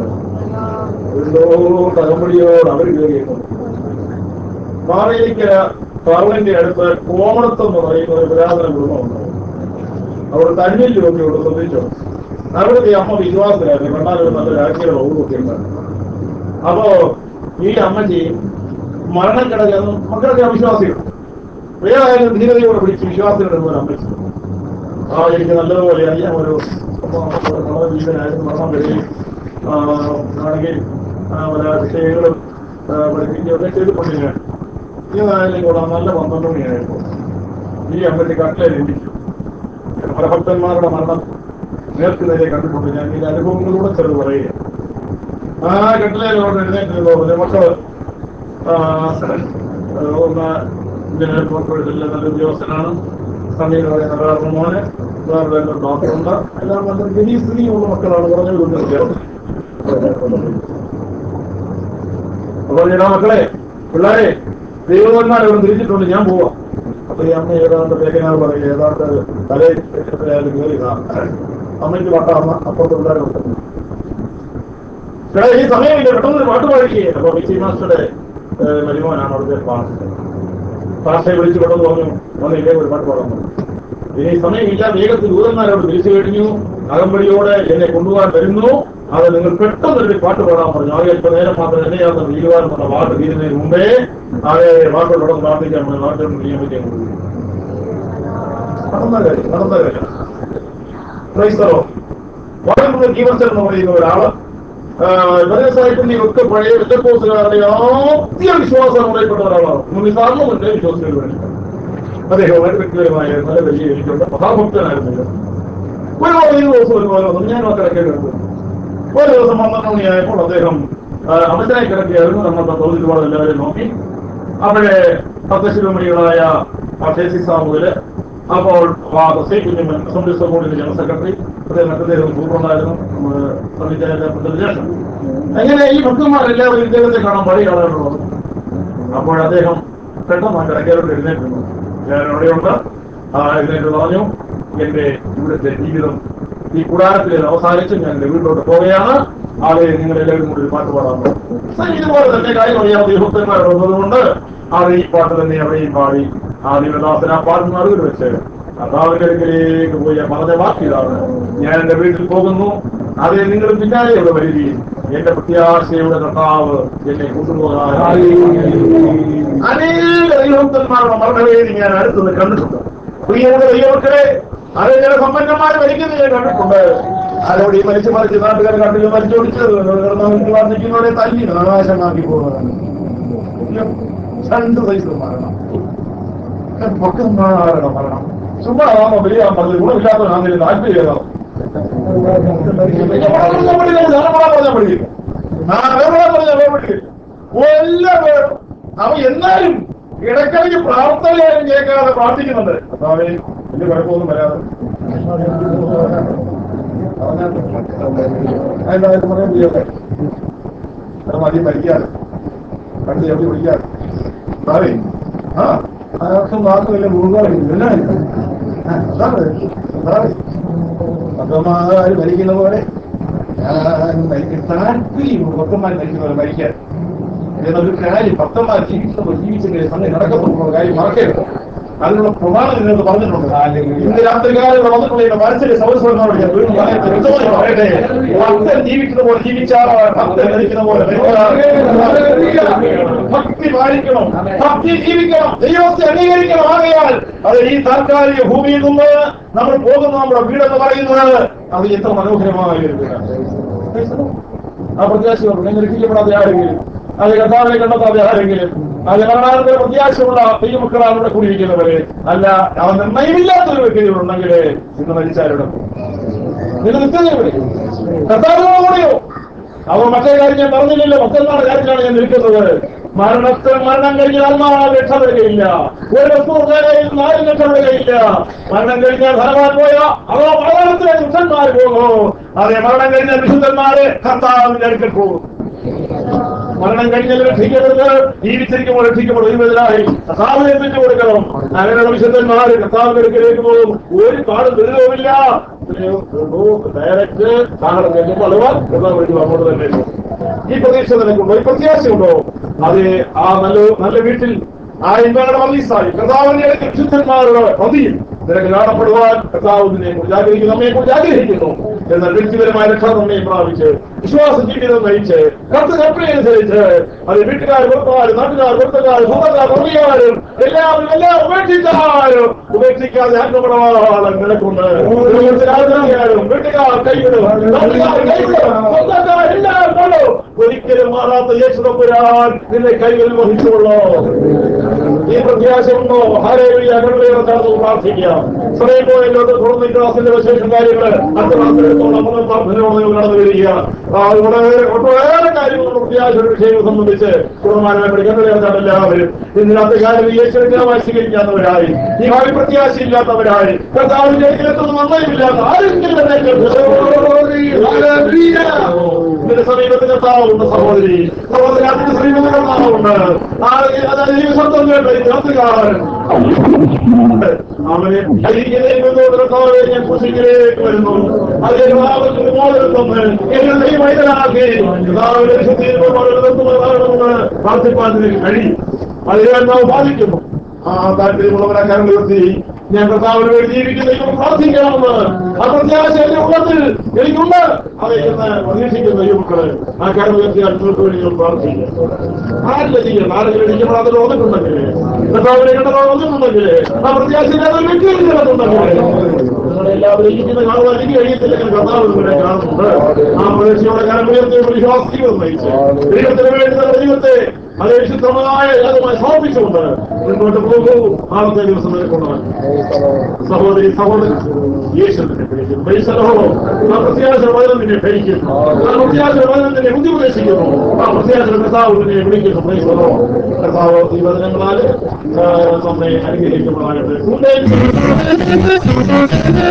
അകമ്പടിയോട് അവർ കയറിയിരുന്നു മാവേലിക്കര പറവന്റെ അടുത്ത് കോമണത്ത് എന്ന് പറയുന്ന ഒരു പുരാതന കുടുംബമുണ്ട് അവിടെ തന്നിൽ നോക്കിയോട് ശ്രദ്ധിച്ചോ അവിടുത്തെ അമ്മ വിശ്വാസത്തിലായിരുന്നു കണ്ടാലും നല്ല രാജ്യയുടെ വകുപ്പൊക്കെ ഉണ്ടായിരുന്നു അപ്പോ ഈ അമ്മച്ചി മരണം കിടക്കുന്നു മക്കളൊക്കെ അവിശ്വാസികൾ വേറായാലും ധീരതയോടെ പിടിച്ച് വിശ്വാസത്തിലുള്ള ഒരു അമ്മച്ചി ആ എനിക്ക് നല്ലതുപോലെ അറിയാം ഒരു വളരെ ജീവനായിരുന്നു മരണം വരികയും ആ, ആണെങ്കിൽ ആ, പല വിഷയങ്ങളും ആ, പഠിപ്പിക്കുകയൊക്കെ ചെയ്തിട്ടുണ്ടെങ്കിൽ ഇതായാലും കൂടെ നല്ല പന്ത്രണ്ട് മണിയായപ്പോൾ ഈ അമ്മച്ചി കട്ടിലെ ലഭിച്ചു പല ഭക്തന്മാരുടെ മരണം നേർക്ക് നേരെ കണ്ടിട്ടുണ്ട് ഞാൻ ഈ അനുഭവങ്ങളിലൂടെ ചെറുത് പറയുക ആ കട്ടിലോട് എഴുന്നേറ്റിരുന്നോ ഒരു മക്കള് ആ, ഒന്ന് ഇതിനെ പുറപ്പെടുത്തില്ല നല്ല ഉദ്യോഗസ്ഥനാണ് സമീപ പറയുന്ന വേറൊരു മോന് വേറെ രണ്ട് ഡോക്ടറുണ്ട് എല്ലാം നല്ല ഗരീസ്ഥിതിയുള്ള മക്കളാണ് പറഞ്ഞത് അപ്പൊ ഞാൻ മക്കളെ പിള്ളേരെ ദൈവന്മാർ ഇവിടെ തിരിച്ചിട്ടുണ്ട് ഞാൻ പോവാം അപ്പൊ ഈ അമ്മ ഏതാണ്ട് വേഗനാൾ പറയും ഏതാണ്ട് തലയിൽ ആയാലും കയറി അമ്മയ്ക്ക് വട്ടാമ്മ അപ്പുറത്ത് പിള്ളേരെ വിട്ടു എടാ ഈ സമയമില്ല പെട്ടെന്ന് ഒരു പാട്ട് പാടിക്കേ അപ്പൊ വിജയ് മാസ്റ്ററുടെ ഏഹ്, മരുമോനാണ് അവിടുത്തെ പാട്ട് പാഷയെ വിളിച്ചു പെട്ടെന്ന് പറഞ്ഞു വന്ന് ഇതേ ഒരു പാട്ട് പാടാൻ പറഞ്ഞു ഇനി സമയമില്ല വേഗത്തിൽ ദൂരന്മാരോട് തിരിച്ചു കഴിഞ്ഞു അകമ്പടിയോടെ എന്നെ കൊണ്ടുപോകാൻ വരുന്നു അത് നിങ്ങൾ പെട്ടെന്ന് ഒരു പാട്ട് പാടാൻ പറഞ്ഞു ആകെ ഇപ്പൊ നേരം മാത്രം എന്നെയാണ് തീരുവാൻ എന്നുള്ള പാട്ട് തീരുന്നതിന് മുമ്പേ ആകെ വാക്കുകളോട് പ്രാർത്ഥിക്കാൻ പറഞ്ഞു വാക്കുകൾ നിയമിക്കാൻ നടന്ന കാര്യം നടന്ന കാര്യം ക്രൈസ്തവോ വളരെ ജീവസൻ എന്ന് പറയുന്ന ഒരാള് സാഹിത്യത്തിന്റെ ഒക്കെ പഴയ വിദ്യാഭ്യാസക്കാരുടെ ആദ്യ വിശ്വാസം പറയപ്പെട്ട ഒരാളാണ് മുന്നിസാറിന് മുന്നേ വിശ്വാസികൾ വേണ്ടി അദ്ദേഹം വളരെ വ്യക്തിപരമായ നല്ല വലിയ എനിക്കുണ്ട് മഹാഭക്തനായിരുന്നു ഒരുപാട് ഏഴ് ദിവസം ഒരുപാട് വന്നു ഞാൻ ആ കിടക്കേണ്ടത് ഒരു ദിവസം പന്ത്രണ്ട് മണിയായപ്പോൾ അദ്ദേഹം അവസരായി കിടക്കുകയായിരുന്നു നമ്മുടെ തോതിരുപാട് എല്ലാവരും നോക്കി അവിടെ പത്തശിരോമണികളായ ഷേസി സാമുവില് അപ്പോൾ സി കുഞ്ഞമ്മൻ അസംബ്ലി ബോർഡിന്റെ ജനറൽ സെക്രട്ടറി അദ്ദേഹം അദ്ദേഹം സൂപ്രണ്ടായിരുന്നു പഞ്ചായത്ത് ശേഷം അങ്ങനെ ഈ ഭക്തന്മാരെല്ലാവരും ഇദ്ദേഹത്തെ കാണാൻ വഴി കാണാനുള്ളത് അപ്പോൾ അദ്ദേഹം പെട്ടെന്ന് കിടക്കലോട്ട് എഴുന്നേറ്റുന്നു ഞാൻ അവിടെയുണ്ട് ആ എഴുന്നേറ്റ് പറഞ്ഞു എന്റെ ഇവിടുത്തെ ജീവിതം ഈ കൂടാരത്തിൽ അവസാനിച്ച് ഞാൻ എന്റെ വീട്ടിലോട്ട് പോവുകയാണ് ആളെ നിങ്ങൾ എല്ലാവരും കൂടി ഒരു പാട്ട് പാടാൻ പറഞ്ഞു. ഇതുപോലെ തന്നെ കാര്യം അറിയാവുന്ന ദൈവത്തന്മാർ വന്നതുകൊണ്ട് അത് ഈ പാട്ട് തന്നെ അവിടെയും പാടി ആ ദിവദാസന പാടുന്ന അറിവിൽ വെച്ച് കർത്താവിന്റെ അടുക്കലേക്ക് പോയി ഞാൻ പറഞ്ഞ വാക്കിതാണ് ഞാൻ എന്റെ വീട്ടിൽ പോകുന്നു അതെ നിങ്ങൾ പിന്നാലെ ഇവിടെ വരികയും എന്റെ പ്രത്യാശയുടെ കർത്താവ് എന്നെ കൊണ്ടുപോകാൻ അനേക ദൈവത്തന്മാരുടെ മരണവേദി ഞാൻ അടുത്തുനിന്ന് കണ്ടിട്ടുണ്ട് പ്രിയമുള്ള ദൈവമക്കളെ അത് ചില സമ്പന്നന്മാർ മരിക്കുന്നത് ഞാൻ കണ്ടിട്ടുണ്ട് ആരോട് ഈ മരിച്ചു മരിച്ച് നാട്ടുകാർ കണ്ടില്ല മരിച്ചോടിച്ചത് വർദ്ധിക്കുന്നവരെ തല്ലി നാശമാക്കി പോകുന്നതാണ് രണ്ട് സൈസ് മരണം പൊക്കന്മാരുടെ മരണം ചുമ്മാ വലിയ പറഞ്ഞത് ഗുണമില്ലാത്തവനാണെങ്കിലും താല്പര്യം അവ എന്നാലും ഇടയ്ക്കിടയ്ക്ക് പ്രാർത്ഥനയാലും കേൾക്കാതെ പ്രാർത്ഥിക്കുന്നുണ്ട് കർത്താവേ, വലിയ കുഴപ്പമൊന്നും വരാതെ അതിന്റെ പറയാൻ ചെയ്യാതെ മതി മരിക്കാതെ കണ്ട് എവിടെ വിളിക്കാതെ സാറേ ആ അയാൾക്കും വാക്കുമില്ല മുഴുകാറില്ല അതാണ് സാറേ ഭക്തന്മാർ മരിക്കുന്ന പോലെ ഞാൻ മരിക്കാൻ താല്പര്യം ഭക്തന്മാർ മരിക്കുന്ന പോലെ മരിക്കാൻ എന്നൊരു കാര്യം ഭക്തന്മാർ ജീവിക്കുമ്പോൾ ജീവിച്ചെങ്കിൽ സമയം നടക്കപ്പെടുന്ന കാര്യം മറക്കരുത് അതിനുള്ള പ്രമാണം നിങ്ങൾക്ക് പറഞ്ഞിട്ടുണ്ട് ഇന്ന് രാത്രി കാലം ഇവിടെ വന്നിട്ടുള്ള എന്റെ മനസ്സിലെ സൗരസ്വരനോട് ഞാൻ വീണ്ടും പറയട്ടെ വ്യക്തമായി പറയട്ടെ ഭക്തൻ ജീവിക്കുന്ന പോലെ ജീവിച്ചാൽ ഭക്തൻ മരിക്കുന്ന പോലെ മരിക്കണം. ഭക്തി പാലിക്കണം ഭക്തി ജീവിക്കണം ദൈവത്തെ അംഗീകരിക്കണം ആകയാൽ അത് ഈ താൽക്കാലിക ഭൂമിയിൽ നിന്ന് നമ്മൾ പോകുന്ന നമ്മുടെ വീടെന്ന് പറയുന്നത് അത് എത്ര മനോഹരമായ ഒരു വീടാണ് ആ പ്രത്യാശയോട് നിങ്ങൾ രക്ഷിക്കപ്പെടാതെ ആരെങ്കിലും അത് കർത്താവിനെ കണ്ടെത്താതെ ആരെങ്കിലും അത് മരണാനന്തര പ്രത്യാശയുള്ള ദൈവമക്കളാണ് ഇവിടെ കൂടിയിരിക്കുന്നവര് അല്ല അവൻ നിർണയമില്ലാത്തൊരു വ്യക്തികളുണ്ടെങ്കിൽ ഇന്ന് മരിച്ചാരുടെ ഇത് നിത്യതയുടെ കർത്താവിനോട് കൂടിയോ അവർ മറ്റേ കാര്യം ഞാൻ പറഞ്ഞില്ലല്ലോ മറ്റന്നാളുടെ കാര്യത്തിലാണ് ഞാൻ നിൽക്കുന്നത് മരണത്തിൽ മരണം കഴിഞ്ഞാൽ ആത്മാവ് രക്ഷപ്പെടുകയില്ല ഒരു വസ്തുതയും ആരും രക്ഷപ്പെടുകയില്ല മരണം കഴിഞ്ഞാൽ ധനവാൻ പോയ അതോ മരണത്തിലെ ദുഷ്ടന്മാർ പോകുമോ അതെ മരണം കഴിഞ്ഞാൽ വിശുദ്ധന്മാരെ കർത്താവിന്റെ അടുക്കൽ പോകും മരണം കഴിഞ്ഞാൽ രക്ഷിക്കരുത് ജീവിച്ചിരിക്കുമ്പോൾ രക്ഷിക്കുമ്പോൾ ഇതിനായി കർത്താവിനെ എത്തിച്ചു കൊടുക്കണം അങ്ങനെയുള്ള വിശുദ്ധന്മാര് കർത്താവിന്റെ അടുക്കലേക്ക് പോകും ഒരു പാടും ദുരിതവുമില്ല ഡയറക്റ്റ് താങ്കൾ ചെല്ലുമ്പോൾ കർത്താവ് അങ്ങോട്ട് തന്നെ പോകും. ഈ പ്രതീക്ഷ നിനക്കുണ്ടോ ഈ പ്രത്യാശയുണ്ടോ അത് ആ നല്ല നല്ല വീട്ടിൽ ആ ഇന്നങ്ങളുടെ മല്ലീസായി കർത്താവിന്റെ അടുക്കൽ വിശുദ്ധന്മാരുടെ പതിയിൽ നിനക്ക് കാണപ്പെടുവാൻ കർത്താവ് നിന്നെ കുറിച്ച് ആഗ്രഹിക്കുന്നു നമ്മെ കുറിച്ച് ആഗ്രഹിക്കുന്നു എന്നാൽ വ്യക്തിപരമായ രക്ഷ നമ്മെ പ്രാപിച്ച് വിശ്വാസ ജീവിതം നയിച്ച് കർത്ത കൽപ്പനയനുസരിച്ച് അത് വീട്ടുകാർ പുറത്തുകാരും നാട്ടുകാർ പുറത്തുകാർ സ്വന്തക്കാർ പുറത്തുകാരും എല്ലാവരും എല്ലാം ഉപേക്ഷിച്ചാലും ഉപേക്ഷിക്കാതെ ആത്മപ്രവാളം നിനക്കുണ്ട് ആഗ്രഹിക്കാനും വീട്ടുകാർ കൈവിടും നാട്ടുകാർ കൈവിടും സ്വന്തക്കാർ എല്ലാം കൊള്ളു ഒരിക്കലും മാറാത്ത യേശുദമ്പുരാൻ നിന്നെ കൈകളിൽ വഹിച്ചുകൊള്ളോ ഈ പ്രത്യാശയുണ്ടോ ഹാരേവിയ കടലുയർന്ന് നടന്നു പ്രാർത്ഥിക്കാം സമയം പോയല്ലോട്ട് തുറന്ന് ക്ലാസിന്റെ വിശേഷം കാര്യങ്ങള് അടുത്ത ക്ലാസ്സിലെടുത്തോളം നമ്മൾ പ്രാർത്ഥനയോടെ കടന്നു വരിക ആ, ഇവിടെ ഒട്ടേറെ കാര്യങ്ങൾ പ്രത്യാശയുടെ വിഷയങ്ങൾ സംബന്ധിച്ച് പൂർണ്ണമാനമായി പഠിക്കുന്നവരാണ് എല്ലാവരും ഇതിനകത്ത് കാര്യം യേശുവിനെ സ്വീകരിക്കാത്തവരായി ഈ ഭാവി പ്രത്യാശയില്ലാത്തവരായി കർത്താവിന്റെ എത്തുന്ന നന്മയില്ലാത്ത ആരെങ്കിലും ഇതിന്റെ സമീപത്ത് കർത്താവുണ്ട് സഹോദരി സഹോദരി അതിന്റെ സമീപത്ത് കർത്താവുണ്ട് ആ അതായത് ഈ ശബ്ദം കേട്ട ഈ രാത്രികാലൻ അവനെ കർത്താവെ ഞാൻ കുശിക്കിലേക്ക് വരുന്നു അതിന്റെ ഭാവത്തിന് മോചനം തന്ന് എന്നെ ദൈവമൈതനാക്കി കർത്താവിന്റെ ശുദ്ധിയിൽ നിർത്തുന്നതാകണമെന്ന് പ്രാർത്ഥിപ്പാൻ നിനക്ക് കഴിയും അതിനെ നാം ബാധിക്കുന്നു ആ താല്പര്യമുള്ളവരെ കരം ഉയർത്തി ഞാൻ കർത്താവിന് വേണ്ടി ജീവിക്കുന്ന പ്രാർത്ഥിക്കണമെന്ന് ആ പ്രത്യാശ എന്റെ ഉള്ളത്തിൽ എനിക്കുണ്ട് അറിയിക്കുന്ന പ്രതീക്ഷിക്കുന്ന ദൈവമക്കള് ആ കരം ഉയർത്തി അടുത്തവർക്ക് വേണ്ടി ഞാൻ പ്രാർത്ഥിക്കാം ആരില്ല ചെയ്യണം ആരെങ്കിലും ഇരിക്കുമ്പോൾ അതിൽ വന്നിട്ടുണ്ടെങ്കിൽ കർത്താവിനെ കണ്ടത് വന്നിട്ടുണ്ടെങ്കിൽ ആ പ്രത്യാശ ഇല്ലാതെ വ്യക്തിയിൽ കിടന്നുണ്ടെങ്കിൽ നിങ്ങളെല്ലാവരും ഇരിക്കുന്ന കാണുവാൻ എനിക്ക് കഴിയത്തില്ലെങ്കിൽ കർത്താവ് നിങ്ങളെ കാണുന്നുണ്ട് ആ പ്രദേശയുടെ കരം ഉയർത്തി വിശ്വാസികൾ നയിച്ച് ദൈവത്തിന് വേണ്ടി നമ്മുടെ ദൈവത്തെ അത് വിശുദ്ധമായ യാതുമായി സമർപ്പിച്ചുകൊണ്ട് മുന്നോട്ട് പോകൂ നാളത്തെ ദിവസം വരെ കൊണ്ടുവരാൻ സഹോദരി സഹോദരൻ യേശുവിനെ പിടിക്കുന്നു പൈസലോ ആ പ്രത്യാശ വചനം നിന്നെ ഭരിക്കുന്നു ആ പ്രത്യാശ വചനം നിന്നെ ബുദ്ധിമുട്ടിക്കുന്നു ആ പ്രത്യാശ കർത്താവ് നിന്നെ വിളിക്കുന്നു പൈസലോ കർത്താവ് ഈ വചനങ്ങളാല് ആ, നമ്മെ അനുഗ്രഹിക്കുന്നതാകട്ടെ